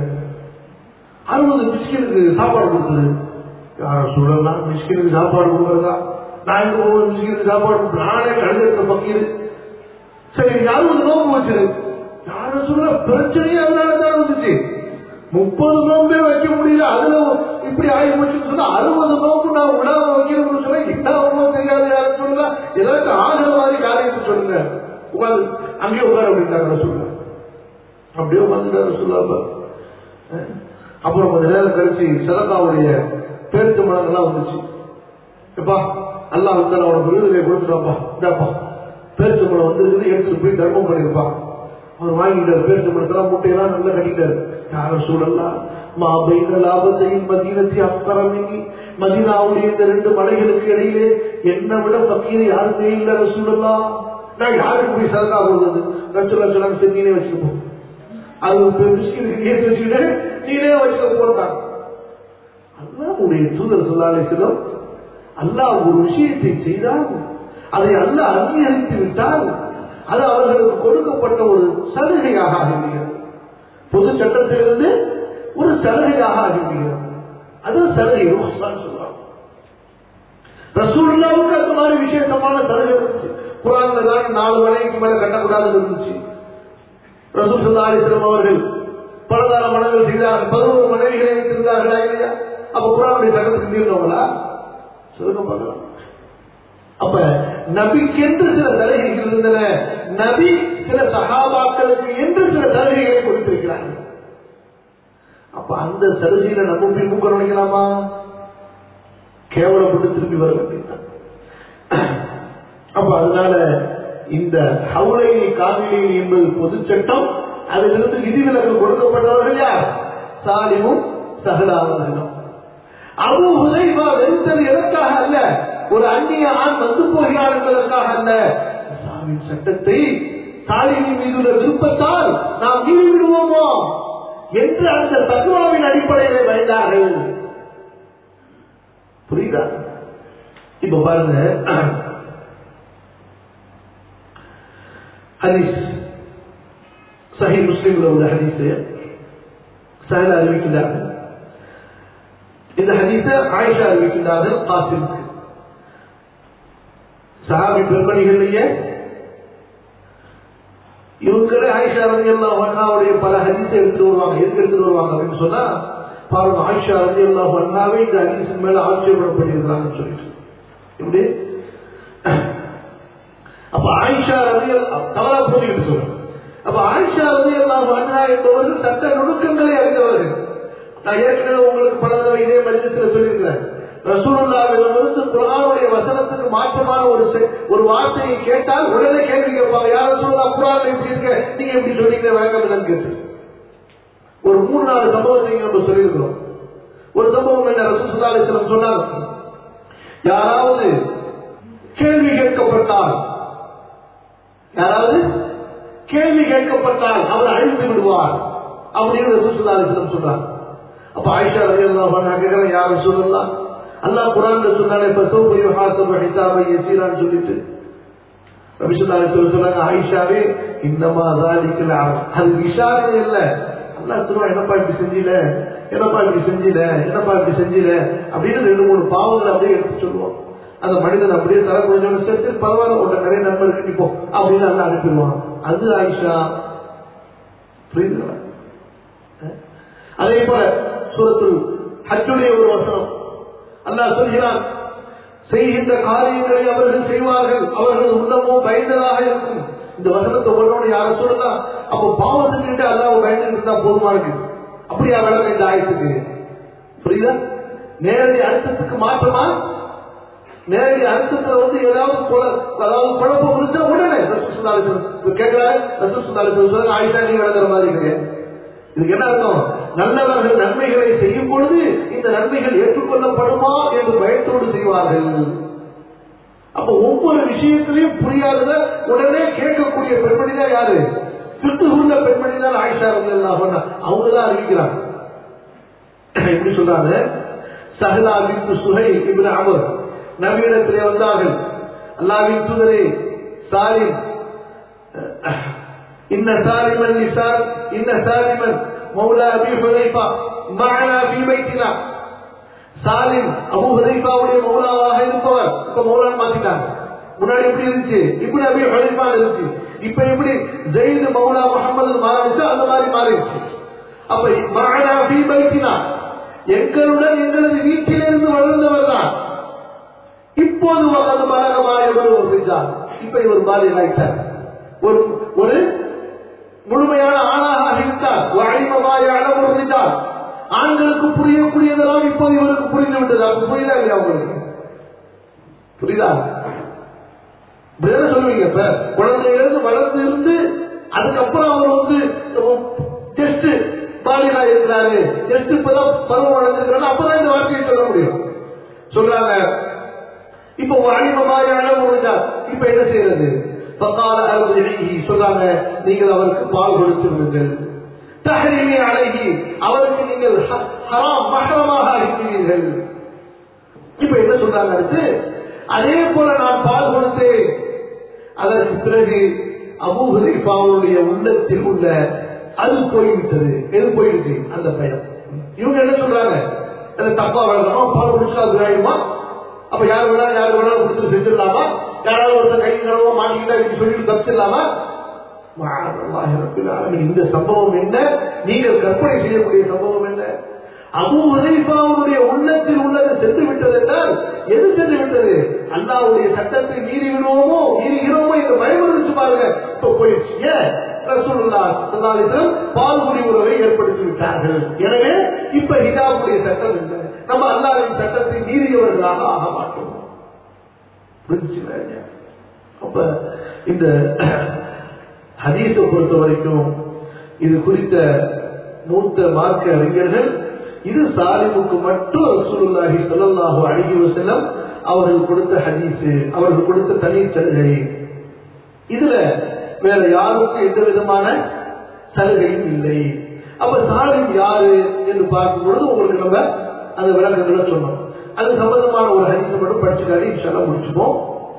அறுபது மிஸ்கினுக்கு சாப்பாடு கொடுத்தது யார சொல்லலாம் மிஸ்கினுக்கு சாப்பாடு கொடுக்கறதா நான் எங்க ஒவ்வொரு மிஸ்கினுக்கு சாப்பாடு கொடுப்பேன். நானே கழுதெடுத்த பக்கீர் சரி நீங்க அறுபது நோம்பு வச்சிரு யார சொல்ல பிரச்சனையே அதனால தான் வந்துச்சு முப்பது நோம்பே வைக்க முடியல அதுல இப்படி ஆகி போச்சுன்னு சொன்னா அறுபது நோம்பு நான் விடாம வைக்கணும்னு சொன்னா என்ன ஒன்றும் தெரியாது யாரும் சொல்லுங்க ஏதாச்சும் ஆகிற மாதிரி காரியத்தை சொல்லுங்க உட்காந்து அங்கேயே உட்கார அப்படின்ட்டாங்க சொல்லுங்க அப்படியே உட்காந்துட்டாரு சொல்லாம அப்புறம் கொஞ்ச நேரம் கழிச்சு சதகாவுடைய பேருக்கு மனங்கள்லாம் வந்துச்சு எப்பா அல்லாஹ் வந்து அவனோட விருதுகளை கொடுத்துட்டாப்பா இந்தாப்பா பேருக்கு மனம் வந்து எடுத்துட்டு போய் தர்மம் பண்ணிருப்பான் அவர் வாங்கிட்டார் பேருக்கு மனத்தெல்லாம் முட்டையெல்லாம் நல்லா கட்டிட்டாரு யாரும் சூழல்லாம் மாபைன லாபத்தையும் மதீனத்தை அக்கரமிங்கி மதீனாவுடைய இந்த ரெண்டு மலைகளுக்கு இடையிலே என்னை விட பக்கீரை யாருமே இல்லை ரசூலல்லாம் நான் யாருக்கு போய் சதகா கொடுத்தது ரசூலா சொன்னாங்க சரி நீனே வச்சுப்போம் அது ஒரு விஷயம் ஏற்றி வச்சுக்கிட்டு நீனே வச்சுக்க போட்டாங்க அல்லாவுடைய தூதர் சொல்லாலே சிலம் அல்லாஹ் ஒரு விஷயத்தை செய்தால் அதை அல்லாஹ் அங்கீகரித்து விட்டால் அது அவர்களுக்கு கொடுக்கப்பட்ட ஒரு சலுகையாக ஆகிவிடுகிறது பொது சட்டத்திலிருந்து ஒரு சலுகையாக ஆகிவிடுகிறது அது சலுகை ருஹ்சான் சொல்றாங்க ரசூல்லாவுக்கு அந்த மாதிரி விசேஷமான சலுகை இருந்துச்சு குரான்ல தான் நாலு மனைவிக்கு மேல கட்டக்கூடாதுன்னு இருந்துச்சு ரசூல் சல்லா அலிஸ்லாம் அவர்கள் பலதார மனங்கள் செய்தார்கள் பதினோரு மனைவிகளை வைத்திருந்தார்களா இல்லையா அப்ப குரானுடைய சட்டத்துக்கு மீறினவங்களா சொல்லுங்க பார்க்கலாம் அப்ப நபிக்கென்று சில சலுகைகள் இருந்தன நபி சில சகாபாக்களுக்கு என்று சில சலுகைகளை கொடுத்திருக்கிறார்கள் அப்ப அந்த சலுகையில நம்ம போய் மூக்க நுழைக்கலாமா கேவலப்பட்டு திரும்பி வர வேண்டியதுதான் அப்ப அதனால இந்த ஹவுலை காவிரி என்பது பொது சட்டம் அதிலிருந்து விதிவிலக்கு கொடுக்கப்பட்டவர்கள் யார் சாலிமும் சகலாவர்களும் அபு ஹுதைபா வெறுத்தது எதற்காக அல்ல ஒரு அந்நிய ஆண் வந்து போகிறார் என்பதற்காக அல்ல இஸ்லாமின் சட்டத்தை சாலிமின் மீது உள்ள விருப்பத்தால் நாம் மீறி விடுவோமோ என்று அந்த தத்துவாவின் அடிப்படையில் பயந்தார்கள் புரியுதா இப்ப பாருங்க ஹதீஸ் சஹி முஸ்லிம்ல உள்ள ஹதீஸ் சஹல அறிவிக்கிறார்கள் இந்த ஹதீஸ ஆயிஷா அறிவிக்கின்றார்கள் காசிமுக்கு சஹாபி பெண்மணிகள்லயே இவங்களே ஆயிஷா ரதி அல்லா அண்ணாவுடைய பல ஹதீஸை எடுத்து வருவாங்க எதுக்கு எடுத்துட்டு வருவாங்க அப்படின்னு சொன்னா பாருங்க ஆயிஷா ரதி அல்லா அண்ணாவே இந்த ஹதீஸின் மேல ஆட்சேபடப்பட்டிருக்கிறாங்கன்னு சொல்லிட்டு இப்படி அப்ப ஆயிஷா ரதி தவறா புரிஞ்சுக்கிட்டு சொல்றேன் அப்ப ஆயிஷா ரதி அல்லா அண்ணா என்பவர்கள் சட்ட நுணுக்கங்களை அறிந்தவர்கள் நான் ஏற்கனவே உங்களுக்கு பல தடவை இதே மதியத்தில் சொல்லியிருக்கிறேன் ரசூலுல்லாவிலிருந்து குரானுடைய வசனத்துக்கு மாற்றமான ஒரு செ- ஒரு வார்த்தையை கேட்டால் உடனே கேள்வி கேட்பாங்க யார் ரசூலுல்லா குரான் இப்படி இருக்க நீங்க இப்படி சொன்னீங்க வேண்டாம் இல்லைன்னு கேட்டு ஒரு மூணு நாலு சம்பவத்தை இங்க நம்ம சொல்லியிருக்கிறோம் ஒரு சம்பவம் என்ன ரசூலுல்லா அலிஸ்லாம் சொன்னாங்க யாராவது கேள்வி கேட்கப்பட்டால் யாராவது கேள்வி கேட்கப்பட்டால் அவர் அழித்து விடுவார் அப்படின்னு ரசூலுல்லா அலிஸ்லாம் சொல்றாங்க அப்ப ஆயிஷா ரலியல்லாஹு அன்ஹா கேக்குறாங்க யார் சொல்லலாம் அல்லாஹ் குர்ஆன்ல சொன்னானே பசோப யுஹாசபு ஹிசாபை யசீரான்னு சொல்லிட்டு நபி ஸல்லல்லாஹு அலைஹி வஸல்லம் சொன்னாங்க ஆயிஷாவே இன்னமா ذلك அது இஷாரே இல்ல அல்லாஹ் சொல்லுவா என்னப்பா இப்படி செஞ்சில என்னப்பா இப்படி செஞ்சில என்னப்பா இப்படி செஞ்சில அப்படின்னு ரெண்டு மூணு பாவங்களை அப்படியே எடுத்து சொல்லுவோம் அந்த மனிதன் அப்படியே தர கொஞ்சம் சரி சரி பரவாயில்ல உன்னை நிறைய நண்பர் கட்டிப்போம் அப்படின்னு அல்ல அனுப்பிடுவான் அது ஆயிஷா புரியுதுங்களா அதே போல சூரத்துல் ஹஜ்ஜுடைய ஒரு வசனம் அல்லாஹ் சொல்கிறான் செய்கின்ற காரியங்களை அவர்கள் செய்வார்கள் அவர்கள் உள்ளமோ பயந்ததாக இருக்கும் இந்த வசனத்தை ஒன்றோடு யார சொல்லலாம் அப்போ பாவத்துக்கிட்ட அல்லாஹ் பயந்து இருந்தா போதுமா இருக்கு அப்படியா விளங்க இந்த ஆயத்துக்கு புரியுதா நேரடி அர்த்தத்துக்கு மாற்றமா நேரடி அர்த்தத்துல வந்து ஏதாவது குழ- அதாவது குழப்பம் இருந்தா உடனே ரசூல் ஸல்லல்லாஹு அலைஹி வஸல்லம் இப்ப கேட்கிறாரு ரசூல் ஸல்லல்லாஹு அலைஹி வஸல்லம் சொல்றாங்க, ஆயிஷா நீ விளங்குற மாதிரி கிடையாது இதுக்கு என்ன அர்த்தம் நல்லவர்கள் நன்மைகளை செய்யும் பொழுது இந்த நன்மைகள் ஏற்றுக்கொள்ளப்படுமா என்று பயத்தோடு செய்வார்கள் அப்ப ஒவ்வொரு விஷயத்திலையும் புரியாதத உடனே கேட்கக்கூடிய பெண்மணி தான் யாரு சுட்டு உள்ள பெண்மணி தான் ஆயிஷா வந்து அவங்க தான் அறிவிக்கிறாங்க எப்படி சொல்றாங்க சஹலா பின் சுஹை இப்னு அமர் நவீனத்திலே வந்தார்கள் அல்லாவின் தூதரே சாலிம் இன்ன சாலிமன் நிசார் இன்ன சாலிமன் மௌலா அபி ஹுதைஃபா மஅனா ஃபீ பைத்தினா சாலிம் அபு ஹுதைஃபாவுடைய மௌலாவாக இருப்பவர் இப்ப மௌலான்னு மாத்திட்டாங்க முன்னாடி எப்படி இருந்துச்சு இப்படி அபி ஹுதைஃபா இருந்துச்சு இப்ப எப்படி ஜெயித் மௌலா முகமது மாறிச்சு அந்த மாதிரி மாறிடுச்சு அப்ப மஅனா ஃபீ பைத்தினா எங்களுடன் எங்களது வீட்டிலிருந்து வளர்ந்தவர் தான் இப்போது வளர்ந்த மலகமாயவர் ஒரு செஞ்சார் இப்ப இவர் பாலியல் ஆயிட்டார் ஒரு ஒரு முழுமையான ஆணாக ஆகிவிட்டார் வாய்மமாய அளவுறுந்தார் ஆண்களுக்கு புரியக்கூடியதெல்லாம் இப்போது இவருக்கு புரிந்து விட்டது அப்ப புரியுதா இல்லையா உங்களுக்கு புரியுதா இப்படிதானே சொல்லுவீங்க இப்ப குழந்தையிலிருந்து வளர்ந்து இருந்து அதுக்கப்புறம் அவர் வந்து ஜஸ்ட் பாலியலா இருக்கிறாரு ஜஸ்ட் இப்பதான் பருவம் அடைஞ்சிருக்கிறாரு அப்பதான் இந்த வார்த்தையை சொல்ல முடியும் சொல்றாங்க இப்ப வாலிபமாய அளவுறுந்தார் இப்ப என்ன செய்யறது பத்தால அறுபது சொல்றாங்க நீங்கள் அவருக்கு பால் கொடுத்து விடுங்கள் தஹரீமி அழகி அவருக்கு நீங்கள் ஹ- ஹராம் மகரமாக இருக்கிறீர்கள் இப்ப என்ன சொல்றாங்க அடுத்து அதே போல நான் பால் கொடுத்தேன் அதற்கு பிறகு அபூ ஹுதைஃபாவுடைய உள்ளத்தில் உள்ள அது போய்விட்டது எது போயிடுச்சு அந்த பயம் இவங்க என்ன சொல்றாங்க அது தப்பா வளர்க்கணும் பால் குடிச்சா அது ஆயிடுமா அப்ப யார் வேணாலும் யார் வேணாலும் கொடுத்து செஞ்சிடலாமா யாராவது ஒருத்தர் கை கனவோ மாட்டிக்கிட்டா இப்படி சொல்லிட்டு தப்பிச்சிடலாமா மஆதல்லாஹி ரப்பில் ஆலமீன். இந்த சம்பவம் என்ன நீங்கள் கற்பனை செய்யக்கூடிய சம்பவம் என்ன அபு உதைபாவுடைய உள்ளத்தில் உள்ளது சென்று விட்டது என்றால் எது சென்று விட்டது அல்லாவுடைய சட்டத்தை மீறி விடுவோமோ மீறுகிறோமோ இந்த பயம் இருந்துச்சு பாருங்க இப்ப போயிடுச்சு ஏன் ரசூலுல்லாஹ் ஸல்லல்லாஹு அலைஹி வஸல்லம் பால்குடி உறவை ஏற்படுத்தி விட்டார்கள் எனவே இப்ப ஹிஜாபுடைய சட்டம் இல்லை நம்ம அல்லாஹ்வின் சட்டத்தை மீறியவர்களாக ஆக மாட்டோம் புரிஞ்சுங்களா இல்லையா? அப்ப இந்த ஹதீஸை பொறுத்த வரைக்கும் இது குறித்த மூத்த மார்க்க அறிஞர்கள் இது சாலிமுக்கு மட்டும் ரசூலுல்லாஹி ஸல்லல்லாஹு அலைஹி வஸல்லம் அவர்கள் கொடுத்த ஹதீஸ் அவர்கள் கொடுத்த தனி சலுகை இதுல வேற யாருக்கும் எந்த விதமான சலுகையும் இல்லை அப்ப சாலிம் யாரு என்று பார்க்கும் பொழுது உங்களுக்கு நம்ம அந்த விளக்கங்களை சொன்னோம் அது சம்பந்தமான ஒரு ஹதீஸ் மட்டும் படிச்சுக்காரி இன்ஷால்லா முடிச்சுப்போம்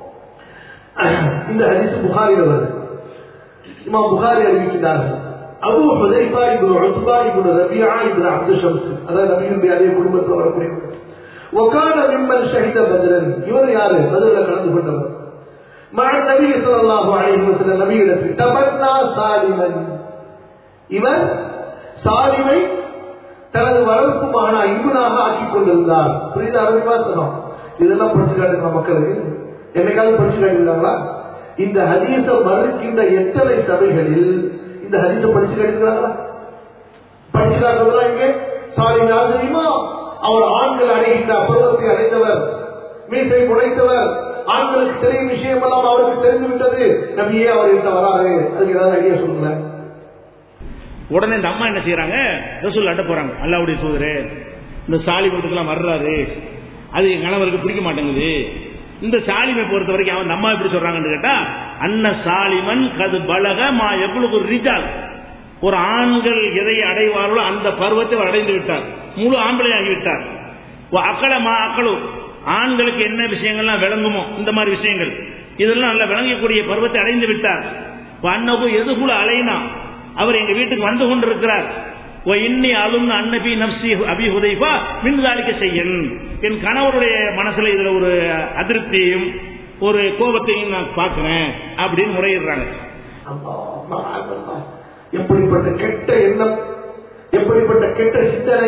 இந்த ஹதீஸ் புகாரில் வருது இமாம் புகாரி அறிவிக்கிறார்கள் அபு ஹுதைஃபா இப்னு உத்பா இப்னு ரபியா இப்னு அப்து ஷம்ஸ் அதாவது நபியுடைய அதே குடும்பத்தில் வரக்கூடியவர் وكان ممن شهد بدرا இவர் யாரு பதில கலந்து கொண்டவர் مع النبي صلى الله عليه وسلم நபியிடத்தில் தமன்னா சாலிமன் இவர் சாலிமை தனது வளர்ப்பு மகனா இவனாக ஆக்கிக் கொண்டிருந்தார் புரியுது அரபிவாசனம் இதெல்லாம் படிச்சு காட்டுங்க மக்களுக்கு என்னைக்காவது படிச்சு காட்டுகிறாங்களா இந்த ஹதீஸ மறுக்கின்ற எத்தனை சபைகளில் இந்த ஹதீஸ படிச்சு காட்டுகிறாங்களா படிச்சு காட்டுறதெல்லாம் இங்கே சாலிம் யார் தெரியுமா அவர் ஆண்கள் அடைகின்ற பருவத்தை அடைந்தவர் மீசை உடைத்தவர் ஆண்களுக்கு தெரியும் விஷயம் எல்லாம் அவருக்கு தெரிந்து விட்டது நபியே அவர் இந்த வராரு அதுக்கு ஏதாவது ஐடியா சொல்லுங்களேன் உடனே இந்த அம்மா என்ன செய்யறாங்க ரசூல் அட்ட போறாங்க அல்லாவுடைய சூதரே இந்த சாலிமத்துக்கெல்லாம் வர்றாரு அது என் கணவருக்கு பிடிக்க மாட்டேங்குது இந்த சாலிமை பொறுத்த வரைக்கும் அவன் அம்மா எப்படி சொல்றாங்கன்னு கேட்டா அன்ன சாலிமன் கது பலக மா எவ்வளவு ரிஜால் ஒரு ஆண்கள் எதை அடைவார்களோ அந்த பருவத்தை அவர் அடைந்து விட்டார் முழு ஆம்பளையாகி விட்டார் அக்கள மா அக்களு ஆண்களுக்கு என்ன விஷயங்கள்லாம் விளங்குமோ இந்த மாதிரி விஷயங்கள் இதெல்லாம் நல்லா விளங்கக்கூடிய பருவத்தை அடைந்து விட்டார் அன்னகு எதுகுல அலைனா அவர் எங்க வீட்டுக்கு வந்து கொண்டிருக்கிறார் ஓ இன்னி அலும் அன்னபி நப்சி அபி ஹுதைஃபா மின்தாலிக்க செய்யன் என் கணவருடைய மனசுல இதுல ஒரு அதிருப்தியையும் ஒரு கோபத்தையும் நான் பார்க்கிறேன் அப்படின்னு முறையிடுறாங்க அல்லாஹ் அல்லாஹ். எப்படிப்பட்ட கெட்ட எண்ணம் எப்படிப்பட்ட கெட்ட சிந்தனை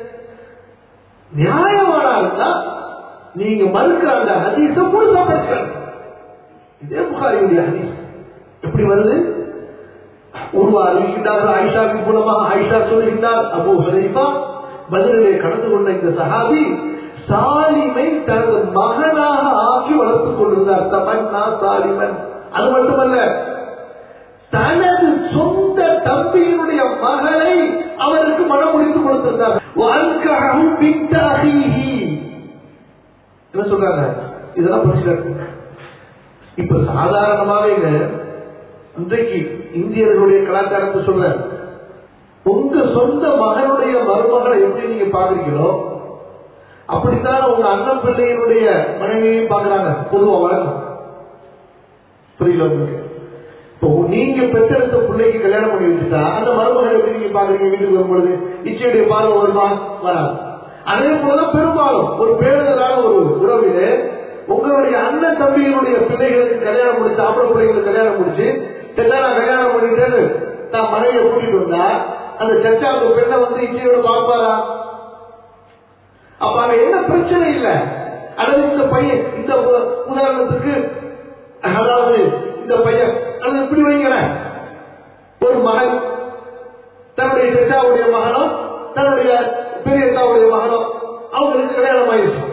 நியாயமான இருந்தா நீங்க மறுக்கிற அந்த ஹதீஸ முழுசா படிச்சுக்கணும் இதே புகாரியுடைய ஹதீஸ் எப்படி வருது உருவா அறிவிக்கின்றார்கள் ஆயிஷாவின் மூலமாக ஆயிஷா சொல்லுகின்றார் அபு ஹரீஃபா பதிலே கலந்து கொண்ட இந்த சஹாபி சாலிமை தனது மகனாக ஆக்கி வளர்த்துக் கொண்டிருந்தார் தமன்னா சாலிமன் அது மட்டுமல்ல தனது சொந்த தம்பியினுடைய மகளை அவருக்கு மனம் முடித்து கொடுத்திருந்தார் வாழ்க்கையும் பித்தாகி என்ன சொல்றாங்க இதெல்லாம் புரிச்சுக்க இப்ப சாதாரணமாவே இன்றைக்கு இந்தியர்களுடைய கலாச்சாரத்தை சொல்ற உங்க சொந்த மகனுடைய மருமகளை எப்படி நீங்க பாக்குறீங்களோ அப்படித்தான் உங்க அண்ணன் பிள்ளையினுடைய மனைவியையும் பாக்குறாங்க பொதுவா வழக்கம் புரியல உங்களுக்கு இப்போ நீங்க பெற்றெடுத்த பிள்ளைக்கு கல்யாணம் பண்ணி வச்சுட்டா அந்த மருமகளை எப்படி நீங்க பாக்குறீங்க வீட்டுக்கு வரும்பொழுது இச்சையுடைய பார்வை வருமா வராது அதே போலதான் பெரும்பாலும் ஒரு பேருதலான ஒரு உறவிலே உங்களுடைய அண்ணன் தம்பியினுடைய பிள்ளைகளுக்கு கல்யாணம் முடிச்சு ஆம்பளை பிள்ளைகளுக்கு கல்யாணம் முடிச்சு சச்சா நான் கல்யாணம் பண்ணிட்டேன்னு நான் மனைவியை கூட்டிட்டு வந்தா அந்த சச்சா அந்த பெண்ணை வந்து இச்சையோட பார்ப்பாரா அப்ப அங்க என்ன பிரச்சனை இல்ல அல்லது இந்த பையன் இந்த உ- உதாரணத்துக்கு அதாவது இந்த பையன் அல்லது இப்படி வைக்கிறேன் ஒரு மகன் தன்னுடைய செட்டாவுடைய மகனோ தன்னுடைய பெரியத்தாவுடைய மகனோ அவங்களுக்கு கல்யாணம் ஆயிடுச்சு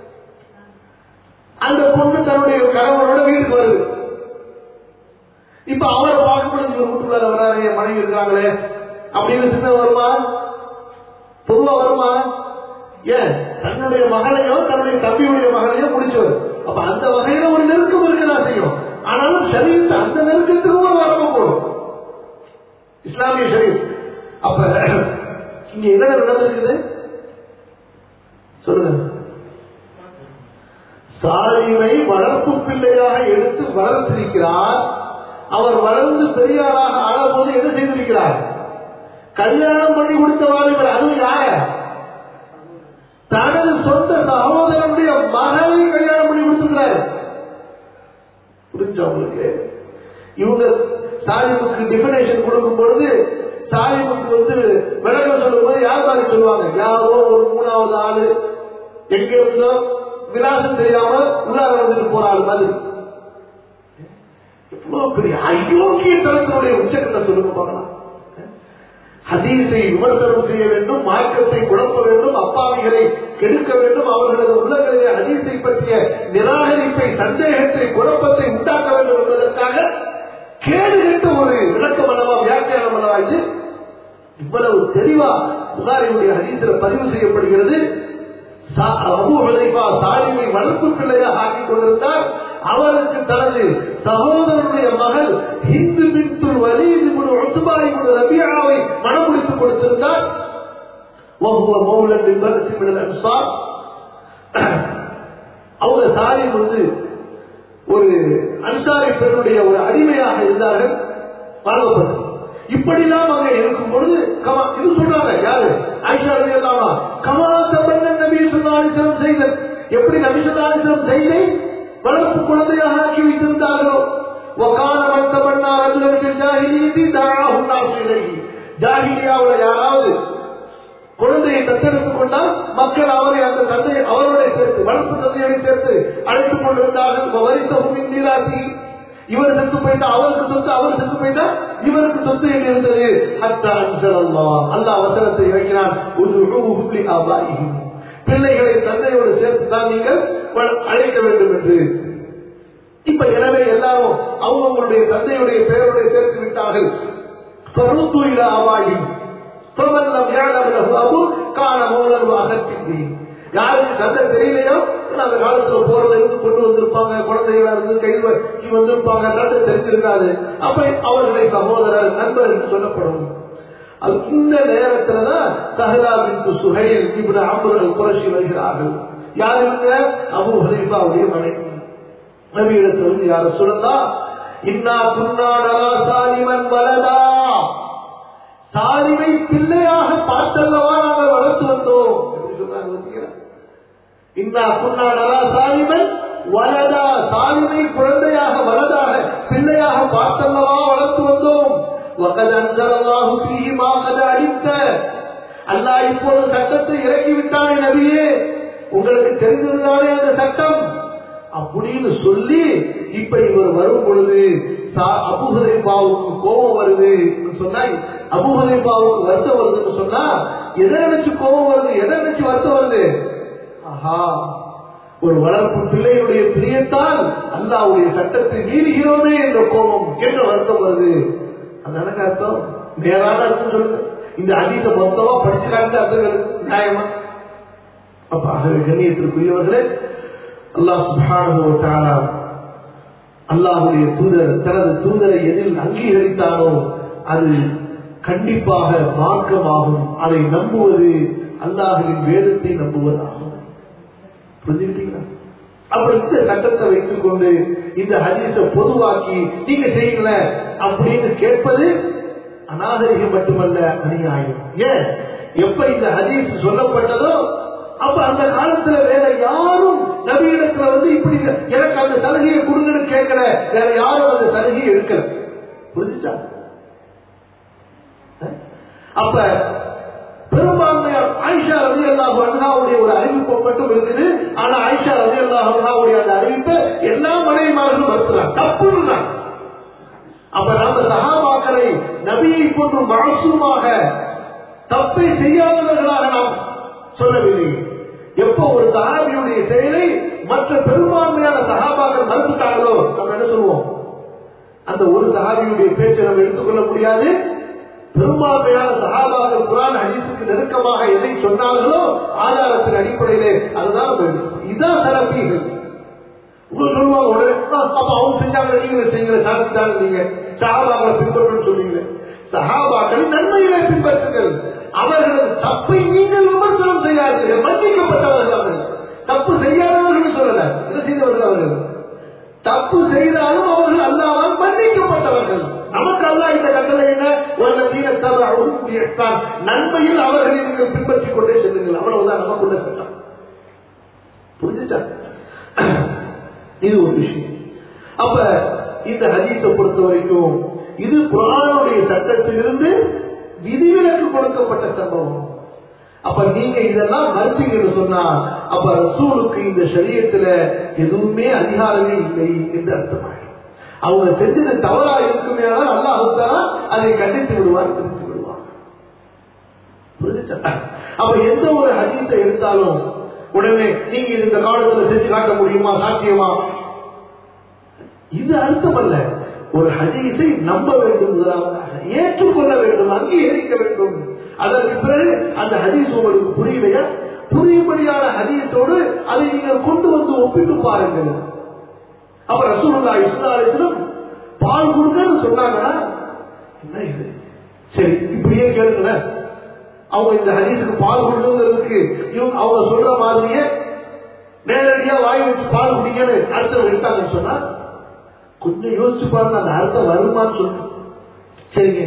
அந்த பொண்ணு தன்னுடைய கணவனோட வீட்டுக்கு வருது இப்ப அவரை பார்க்கும்போது இவர் வீட்டுக்குள்ள வராரு என் மனைவி இருக்காங்களே அப்படின்னு சின்ன வருமா பொதுவா வருமா ஏன் தன்னுடைய மகளையோ தன்னுடைய தம்பியுடைய மகளையோ முடிச்சவர் அப்ப அந்த வகையில ஒரு நெருக்கம் இருக்கதான் செய்யும் ஆனாலும் ஷரீஃப் அந்த நெருக்கத்துக்கு ஒரு வரம்பு போடும் இஸ்லாமிய ஷரீஃப் அப்ப இங்க என்ன நடந்திருக்குது சொல்லுங்க சாலிமை வளர்ப்பு பிள்ளையாக எடுத்து வளர்த்திருக்கிறார் அவர் வளர்ந்து பெரியாராக ஆனபோது என்ன செய்திருக்கிறார் கல்யாணம் பண்ணி கொடுத்த வாலிபர் அதுவும் யார தனது சொந்த சகோதரனுடைய மகளை கல்யாணம் பண்ணி கொடுத்திருக்கிறார் புரிஞ்சா உங்களுக்கு இவங்க சாலிமுக்கு டிஃபினேஷன் கொடுக்கும் பொழுது சாலிமுக்கு வந்து விளக்கம் சொல்லும்போது யார் மாதிரி சொல்லுவாங்க யாரோ ஒரு மூணாவது ஆளு எங்க இருந்தோ விலாசம் தெரியாம உள்ளார வந்துட்டு போற ஆள் மாதிரி எவ்வளவு பெரிய அயோக்கிய தரத்தினுடைய உச்சக்கத்தை சொல்லுங்க பார்க்கலாம் ஹதீஸை விமர்சனம் செய்ய வேண்டும் மார்க்கத்தை குழப்ப வேண்டும் அப்பாவிகளை கெடுக்க வேண்டும் அவர்களது உள்ளங்களிலே ஹதீஸை பற்றிய நிராகரிப்பை சந்தேகத்தை குழப்பத்தை உண்டாக்க வேண்டும் என்பதற்காக கேடு கெட்ட ஒரு விளக்கம் அல்லவா வியாக்கியானம் அல்லவா இது இவ்வளவு தெளிவா புகாரியுடைய ஹதீஸில் பதிவு செய்யப்படுகிறது சா- அபூ ஹுதைஃபா சாலிமை வளர்ப்பு பிள்ளையாக ஆக்கிக் கொண்டிருந்தார் அவருக்கு தனது சகோதரனுடைய மகள் ஹிந்து பின்துல் வலீது குழு ஒத்துபாரி குழு ரபியாவை மனமுடித்து கொடுத்திருந்தார் وهو مولى للبرس من الانصار அவங்க சாலிம் வந்து ஒரு அன்சாரி பெண்ணுடைய ஒரு அடிமையாக இருந்தார்கள் வழங்கப்பட்டது இப்படிலாம் அங்க இருக்கும் பொழுது கமா இது சொல்றாங்க யாரு ஆயிஷா ரலியல்லாஹு கமா தபன்ன நபி ஸல்லல்லாஹு அலைஹி வஸல்லம் செய்தல் எப்படி நபி ஸல்லல்லாஹு அலைஹி வஸல்லம் செய்தை வளர்ப்பு குழந்தையாக ஆக்கி வைத்திருந்தார்களோ وكان من تبنى رجلا في الجاهلية دعاه الناس إليه ஜாகிலியாவுல யாராவது குழந்தையை தத்தெடுத்துக் கொண்டால் மக்கள் அவரை அந்த தந்தையை அவரோட சேர்த்து வளர்ப்பு தந்தையோட சேர்த்து அழைத்துக் கொண்டிருந்தார்கள் வரிசவும் இந்திராசி இவர் செத்து போயிட்டா அவருக்கு சொத்து அவர் செத்து போயிட்டா இவருக்கு சொத்து என்று இருந்தது அத்தா அன்சலல்லா அல்லாஹ் வசனத்தை இறங்கினான் உதுஊஹும் லிஆபாஇஹிம். பிள்ளைகளை தந்தையோடு சேர்த்து தான் நீங்கள் வள- அழைக்க வேண்டும் என்று இப்ப எனவே எல்லாரும் அவங்களுடைய தந்தையுடைய பெயருடைய சேர்த்து விட்டார்கள் فردوا إلى آبائهم فمن لم يعلم له أب كان مولى وأخذ யாருக்கு தந்தை தெரியலையோ அந்த காலத்துல போறத இருந்து கொண்டு வந்திருப்பாங்க குழந்தைகளா இருந்து கையில் வச்சு வந்திருப்பாங்க தந்தை தெரிஞ்சிருக்காது அப்ப அவர்களை சகோதரர் நண்பர் என்று சொல்லப்படும் அது இந்த நேரத்துலதான் சஹரா பின் சுஹைல் இப்படி அம்பர்கள் குறைச்சி வருகிறார்கள் யார் இவங்க அபு ஹலீஃபாவுடைய மனைவி நபியிடத்தில் வந்து யார சொல்லா இன்னா குன்னாடலா சாலிமன் வலதா சாலிமை பிள்ளையாக பார்த்தல்லவா நாங்கள் வளர்த்து வந்தோம் எப்படி சொல்றாங்க பார்த்தீங்களா? இன்னா குன்னாடலா சாலிமன் வலதா சாலிமை குழந்தையாக வலதாக பிள்ளையாக பார்த்தல்லவா வளர்த்து வந்தோம் وقد انزل الله فيه ما قد علمت அல்லாஹ் இப்போது சட்டத்தை இறக்கி விட்டானே நபியே உங்களுக்கு தெரிந்ததுதானே அந்த சட்டம் அப்படின்னு சொல்லி இப்ப இவர் வரும் பொழுது அபுஹதை பாவுக்கு கோபம் வருது சொன்னா அபுஹதை பாவுக்கு வருத்தம் வருதுன்னு சொன்னா எதை நினைச்சு கோபம் வருது எதை நினைச்சு வருத்தம் வருது ஆ, ஆஹா ஒரு வளர்ப்பு பிள்ளையுடைய பிரியத்தால் அல்லாவுடைய சட்டத்தை மீறுகிறோமே என்ற கோபம் என்ற வருத்தம் வருது அதான அர்த்தம் நேரான அர்த்தம் சொல்லுங்க இந்த அதீத மொத்தமா படிச்சு காட்ட அர்த்தங்கள் நியாயமா அப்ப ஆகவே கண்ணியத்திற்குரியவர்களே அல்லாஹ் சுப்ஹானஹு வ தஆலா அல்லாஹ்வுடைய தூதர் தனது தூதரை எதில் அங்கீகரித்தானோ அது கண்டிப்பாக மார்க்கமாகும் அதை நம்புவது அல்லாஹ்வின் வேதத்தை நம்புவதாகும் புரிஞ்சுக்கிட்டீங்களா அப்படி இந்த சட்டத்தை வைத்துக் கொண்டு இந்த ஹதீஸை பொதுவாக்கி நீங்க செய்யல அப்படின்னு கேட்பது அநாகரிகம் மட்டுமல்ல அநியாயம் ஏன் எப்ப இந்த ஹதீஸ் சொல்லப்பட்டதோ அப்ப அந்த காலத்துல வேற யாரும் நவீனத்துல வந்து இப்படி எனக்கு அந்த சலுகையை கொடுங்கன்னு கேட்கல வேற யாரும் அந்த சலுகையை எடுக்கல புரிஞ்சுச்சா அஹ்? அப்ப பெரும்பான்மையார் ஆயிஷா ரவி அல்லாஹு அண்ணாவுடைய ஒரு அறிவிப்பு மட்டும் இருக்குது ஆனா ஆயிஷா ரவி அல்லாஹு அண்ணாவுடைய அந்த அறிவிப்பை எல்லா மனைவிமார்களும் மறுக்கிறார் தப்புன்னு அப்ப நம்ம சகாபாக்களை நபியை போன்று மாசூமாக தப்பை செய்யாதவர்களாக நாம் சொல்லவில்லை எப்போ ஒரு சகாபியுடைய செயலை மற்ற பெரும்பான்மையான சகாபாக்கள் மறுத்துட்டாங்களோ நம்ம என்ன சொல்லுவோம் அந்த ஒரு சகாபியுடைய பேச்சை நம்ம எடுத்துக்கொள்ள முடியாது பெரும்பான்மையான சகாபாக்கள் குரான் ஹதீஸுக்கு நெருக்கமாக எதை சொன்னார்களோ ஆதாரத்தின் அடிப்படையிலே அதுதான் நம்ம எடுத்துக்கணும். இதுதான் சரப்பீகள் உங்களுக்கு சொல்லுவாங்க உடனே "ஆ, அப்ப அவங்க செஞ்சாங்க நீங்க செய்யுங்க சாதிச்சாங்க நீங்க சஹாபாக்களை பின்பற்றணும்னு சொன்னீங்க சஹாபாக்கள் நன்மைகளை பின்பற்றுங்கள் அவர்களது தப்பை நீங்கள் விமர்சனம் செய்யாதீர்கள் மன்னிக்கப்பட்டவர்கள் அவர்கள் தப்பு செய்யாதவர்கள் சொல்லல என்ன செய்தவர்கள் அவர்கள் தப்பு செய்தாலும் அவர்கள் அல்லாவால் மன்னிக்கப்பட்டவர்கள் நமக்கு அல்லாஹ் இந்த கட்டளை என்ன ஒரு தீரத்தான் நன்மையில் அவர்களை நீங்கள் பின்பற்றிக் கொண்டே செல்லுங்கள் அவ்வளவுதான் நமக்கு உள்ள சட்டம் புரிஞ்சுச்சா இது ஒரு விஷயம் அப்ப இந்த ஹதீஸை பொறுத்த வரைக்கும் இது குரானுடைய சட்டத்திலிருந்து விதிவிலக்கு கொடுக்கப்பட்ட சம்பவம் அப்ப நீங்க இதெல்லாம் மறுத்தீங்கன்னு சொன்னா அப்ப ரசூலுக்கு இந்த சரீரத்துல எதுவுமே அதிகாரமே இல்லை என்று அர்த்தமாயிடும் அவங்க செஞ்சது தவறா இருக்குமே ஆனால் அல்லாஹ் அதை கண்டித்து விடுவார் திருத்தி விடுவார் புரிஞ்சுச்சா அப்ப எந்த ஒரு ஹதீஸை எடுத்தாலும் உடனே நீங்க இது இந்த காலத்துல செஞ்சு காட்ட முடியுமா சாத்தியமா இது அர்த்தம் அல்ல ஒரு ஹதீஸை நம்ப வேண்டும் முதலாவதாக ஏற்றுக்கொள்ள வேண்டும் அங்கீகரிக்க வேண்டும் அதற்கு பிறகு அந்த ஹதீஸ் உங்களுக்கு புரியலையா புரியும்படியான ஹதீஸோடு அதை நீங்கள் கொண்டு வந்து ஒப்பிட்டு பாருங்கள் அப்ப ரசூலுல்லா இஸ்லாத்திலும் பால் கொடுங்கன்னு சொன்னாங்கன்னா என்ன இது சரி இப்படியே கேளுங்களேன் அவங்க இந்த ஹதீஸுக்கு பால் கொடுங்கிறதுக்கு இவங்க அவங்க சொல்ற மாதிரியே நேரடியா வாய் வச்சு பால் குடிக்கன்னு அர்த்தம் எடுத்தாங்கன்னு சொன்னா கொஞ்சம் யோசிச்சு பாருங்க அந்த அர்த்தம் வருமான்னு சொல்லுங்க சரிங்க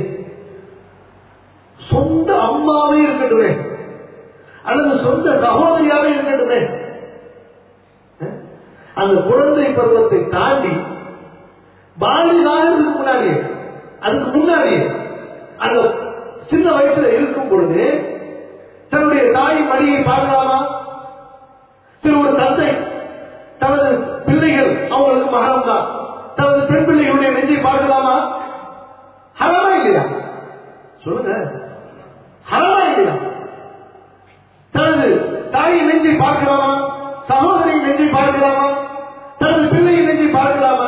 சொந்த அம்மாவே இருக்கட்டுமே அல்லது சொந்த சகோதரியாவே இருக்கட்டுமே அஹ்? அந்த குழந்தை பருவத்தை தாண்டி பாலியலாகிறதுக்கு முன்னாடியே அதுக்கு முன்னாடியே அந்த சின்ன வயசுல இருக்கும் பொழுது தன்னுடைய தாய் மடியை பார்க்கலாமா சில ஒரு தந்தை தனது பிள்ளைகள் அவங்களுக்கு மகரம் தான் தனது பெண் பிள்ளைகளுடைய நெஞ்சை பார்க்கலாமா ஹரமா இல்லையா சொல்லுங்க ஹரமா இல்லையா தனது தாயின் நெஞ்சை பார்க்கலாமா சகோதரியின் நெஞ்சை பார்க்கலாமா தனது பிள்ளையின் நெஞ்சை பார்க்கலாமா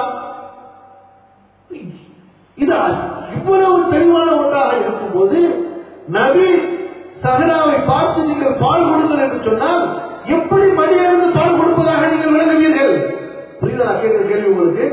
இது இவ்வளவு தெளிவான ஒன்றாக இருக்கும்போது நபி சஹராவை பார்த்து நீங்கள் பால் கொடுங்கள் என்று சொன்னால் எப்படி மடியிலிருந்து பால் கொடுப்பதாக நீங்கள் விளங்குவீர்கள் புரியல நான் கேட்கிற கேள்வி உங்களுக்கு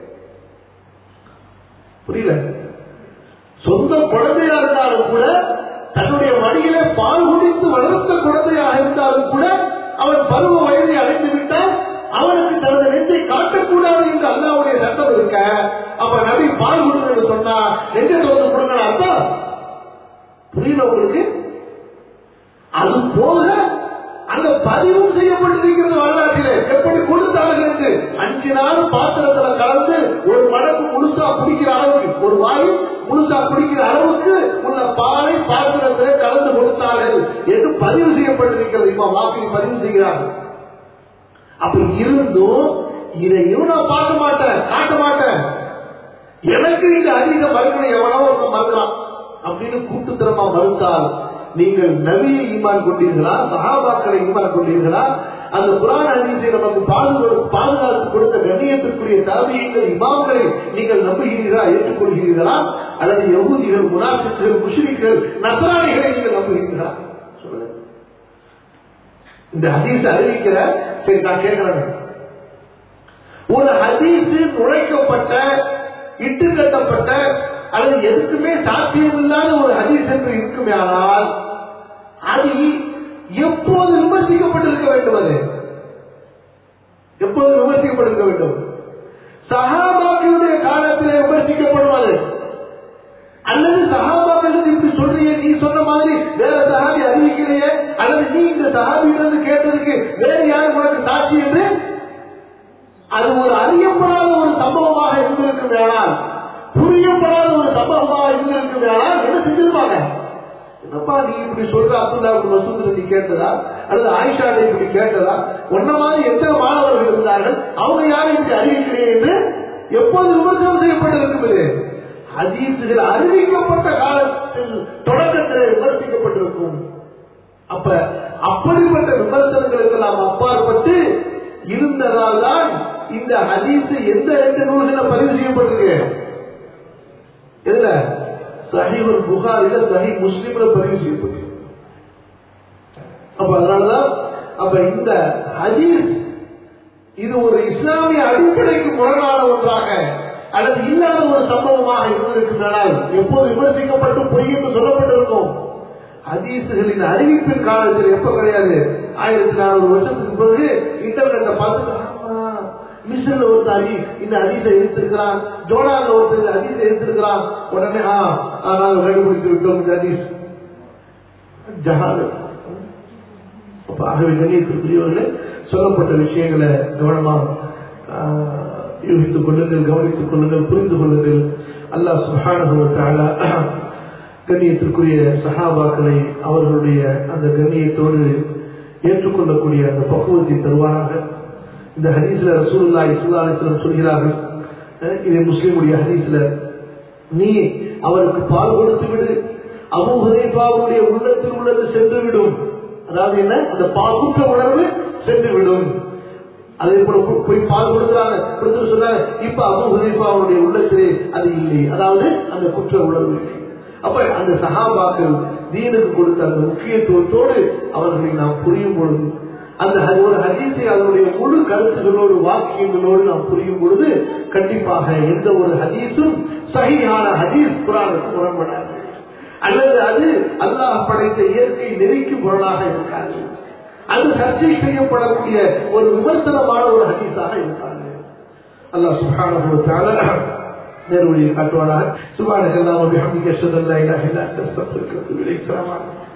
புரியல சொந்த குழந்தையா இருந்தாலும் கூட தன்னுடைய மடியில பால் குடித்து வளர்த்த குழந்தையாக இருந்தாலும் கூட அவன் பருவ வயதை அடைந்து விட்டால் அவனுக்கு தனது நெஞ்சை காட்டக்கூடாது என்று அல்லாவுடைய சட்டம் இருக்க அப்ப நபி பால் கொடுங்கன்னு சொன்னா நெஞ்சை தோந்து கொடுங்க அர்த்தம் புரியல உங்களுக்கு அது போக அந்த பதிவும் செய்யப்பட்டிருக்கிறது வரலாற்றிலே எப்படி கொடுத்தார்கள் என்று அஞ்சு நாள் பாத்திரத்துல கலந்து ஒரு மடக்கு முழுசா குடிக்கிற அளவுக்கு ஒரு வாய் முழுசா குடிக்கிற அளவுக்கு உள்ள பாலை பாத்திரத்திலே கலந்து கொடுத்தார்கள் என்று பதிவு செய்யப்பட்டிருக்கிறது இப்ப வாக்கில் பதிவு செய்கிறார்கள் அப்படி இருந்தும் இதையும் நான் பார்க்க மாட்டேன் காட்ட மாட்டேன் எனக்கு இந்த அதிக மறுக்கணும் எவனோ ஒருத்தன் மறுக்கலாம் அப்படின்னு கூட்டுத்தனமா மறுத்தால் நீங்கள் நபியை ஈமான் கொண்டீர்களா சஹாபாக்களை ஈமான் கொண்டீர்களா அந்த குரான் ஹதீஸை நமக்கு பாதுகாப்பு பாதுகாத்து கொடுத்த கண்ணியத்திற்குரிய தலைமையங்கள் இமாம்களை நீங்கள் நம்புகிறீர்களா ஏற்றுக்கொள்கிறீர்களா அல்லது யகுதிகள் முனாஃபிக்குகள் முஷ்ரிக்குகள் நசராணிகளை நீங்கள் நம்புகிறீர்களா சொல்லுங்க இந்த ஹதீஸ் அறிவிக்கிற சரி நான் கேட்கிறேன் ஒரு ஹதீஸ் நுழைக்கப்பட்ட இட்டு கட்டப்பட்ட அல்லது எதுக்குமே சாத்தியமில்லாத ஒரு ஹதீஸ் என்று இருக்குமே ஆனால் அது எப்போது விமர்சிக்கப்பட்டிருக்க வேண்டும் அது எப்போது விமர்சிக்கப்பட்டிருக்க வேண்டும் சஹாபாக்களுடைய காலத்தில் விமர்சிக்கப்படும் அது அல்லது சஹாபாக்கள் இப்படி சொல்றீங்க நீ சொன்ன மாதிரி வேற சஹாபி அறிவிக்கலையே அல்லது நீ இந்த சஹாபியிலிருந்து கேட்டதுக்கு வேற யாரும் உனக்கு சாட்சி என்று அது ஒரு அறியப்படாத ஒரு சம்பவமாக இருந்திருக்கும் வேணால் புரியப்படாத ஒரு சம்பவமாக இருந்திருக்கும் வேணால் என்ன செஞ்சிருப்பாங்க என்னப்பா நீ இப்படி சொல்ற அப்துல்லா மசூத் நீ கேட்டதா அல்லது ஆயிஷா இப்படி கேட்டதா உன்ன மாதிரி எத்தனை மாணவர்கள் இருந்தார்கள் அவங்க யாரும் இப்படி அறிவிக்கிறேன் என்று எப்போது விமர்சனம் செய்யப்பட்டிருக்கிறது ஹதீசுகள் அறிவிக்கப்பட்ட காலத்தில் தொடக்கத்தில் விமர்சிக்கப்பட்டிருக்கும் அப்ப அப்படிப்பட்ட விமர்சனங்களுக்கு நாம் அப்பாற்பட்டு இருந்ததால் தான் இந்த ஹதீஸ் எந்த ரெண்டு நூல்கள பதிவு செய்யப்பட்டிருக்கு எதுல சஹீபுல் புகாரில சஹி முஸ்லிம்ல பதிவு செய்யப்பட்டிருக்கு அப்ப அதனாலதான் அப்ப இந்த ஹதீஸ் இது ஒரு இஸ்லாமிய அடிப்படைக்கு முரணான ஒன்றாக அல்லது இல்லாத ஒரு சம்பவமாக இருந்திருக்கின்றனால் எப்போது விமர்சிக்கப்பட்டு பொய் என்று சொல்லப்பட்டிருக்கும் ஹதீசுகளின் அறிவிப்பின் காலத்தில் எப்ப கிடையாது ஆயிரத்தி நானூறு வருஷத்துக்கு பிறகு இன்டர்நெட்டை பார்த்து ஆமா, மிஸ்ரில் ஒருத்தர் அடி இந்த அதிசை எடுத்திருக்கிறான் ஜோடான்ல ஒருத்தர் இந்த அதிசை எடுத்திருக்கிறான் உடனே ஆ ஆ, நாங்கள் கண்டுபிடித்து விட்டோம் இந்த ஹதீஸ் ஜஹால் அப்ப ஆகவே கண்ணியத்திற்குரியவர்களே சொல்லப்பட்ட விஷயங்களை கவனமாக யூகித்துக் கொள்ளுங்கள் கவனித்துக் கொள்ளுங்கள் புரிந்து கொள்ளுங்கள் அல்லாஹ் சுப்ஹானஹு வ தஆலா கண்ணியத்திற்குரிய சஹாபாக்களை அவர்களுடைய அந்த கண்ணியத்தோடு ஏற்றுக்கொள்ளக்கூடிய அந்த பக்குவத்தை தருவாராக இந்த ஹதீஸ்ல ரசூலுல்லாஹி ஸல்லல்லாஹு அலைஹி வஸல்லம் சொல்கிறார்கள் அஹ் இது முஸ்லிமுடைய ஹதீஸ்ல நீ அவருக்கு பால் கொடுத்து விடு அபூ ஹுதைஃபாவுடைய உள்ளத்தில் உள்ளது சென்று விடும் அதாவது என்ன அந்த பால் குற்ற உணர்வு சென்று விடும் அதே போல போ- போய் பால் கொடுக்குறாங்க கொடுத்துட்டு சொன்னாங்க இப்ப அபு ஹுதைஃபாவுடைய உள்ளத்திலே அது இல்லை அதாவது அந்த குற்ற உணர்வு இல்லை அப்ப அந்த சஹாபாக்கள் தீனுக்கு கொடுத்த அந்த முக்கியத்துவத்தோடு அவர்களை நாம் புரியும் பொழுது அந்த ஹ- ஒரு ஹதீஸை அதனுடைய முழு கருத்துகளோடு வாக்கியங்களோடு நாம் புரியும் பொழுது கண்டிப்பாக எந்த ஒரு ஹதீஸும் சகியான ஹதீஸ் குரானுக்கு முரண்படாது அல்லது அது அல்லாஹ் படைத்த இயற்கை நெறிக்கு முரணாக இருக்காது அது சர்ச்சை செய்யப்படக்கூடிய ஒரு விமர்சனமான ஒரு ஹதீஸாக இருக்காது அல்லாஹ் சுப்ஹானஹு வ தஆலா நேர்வழியை காட்டுவாராக சுப்ஹானக அல்லாஹ் வ பிஹம்திக அஷ்ஹது அன் லா இலாஹா இல்லா அன்த அஸ்தக்ஃபிருக்க வ அத்தூபு இலைக்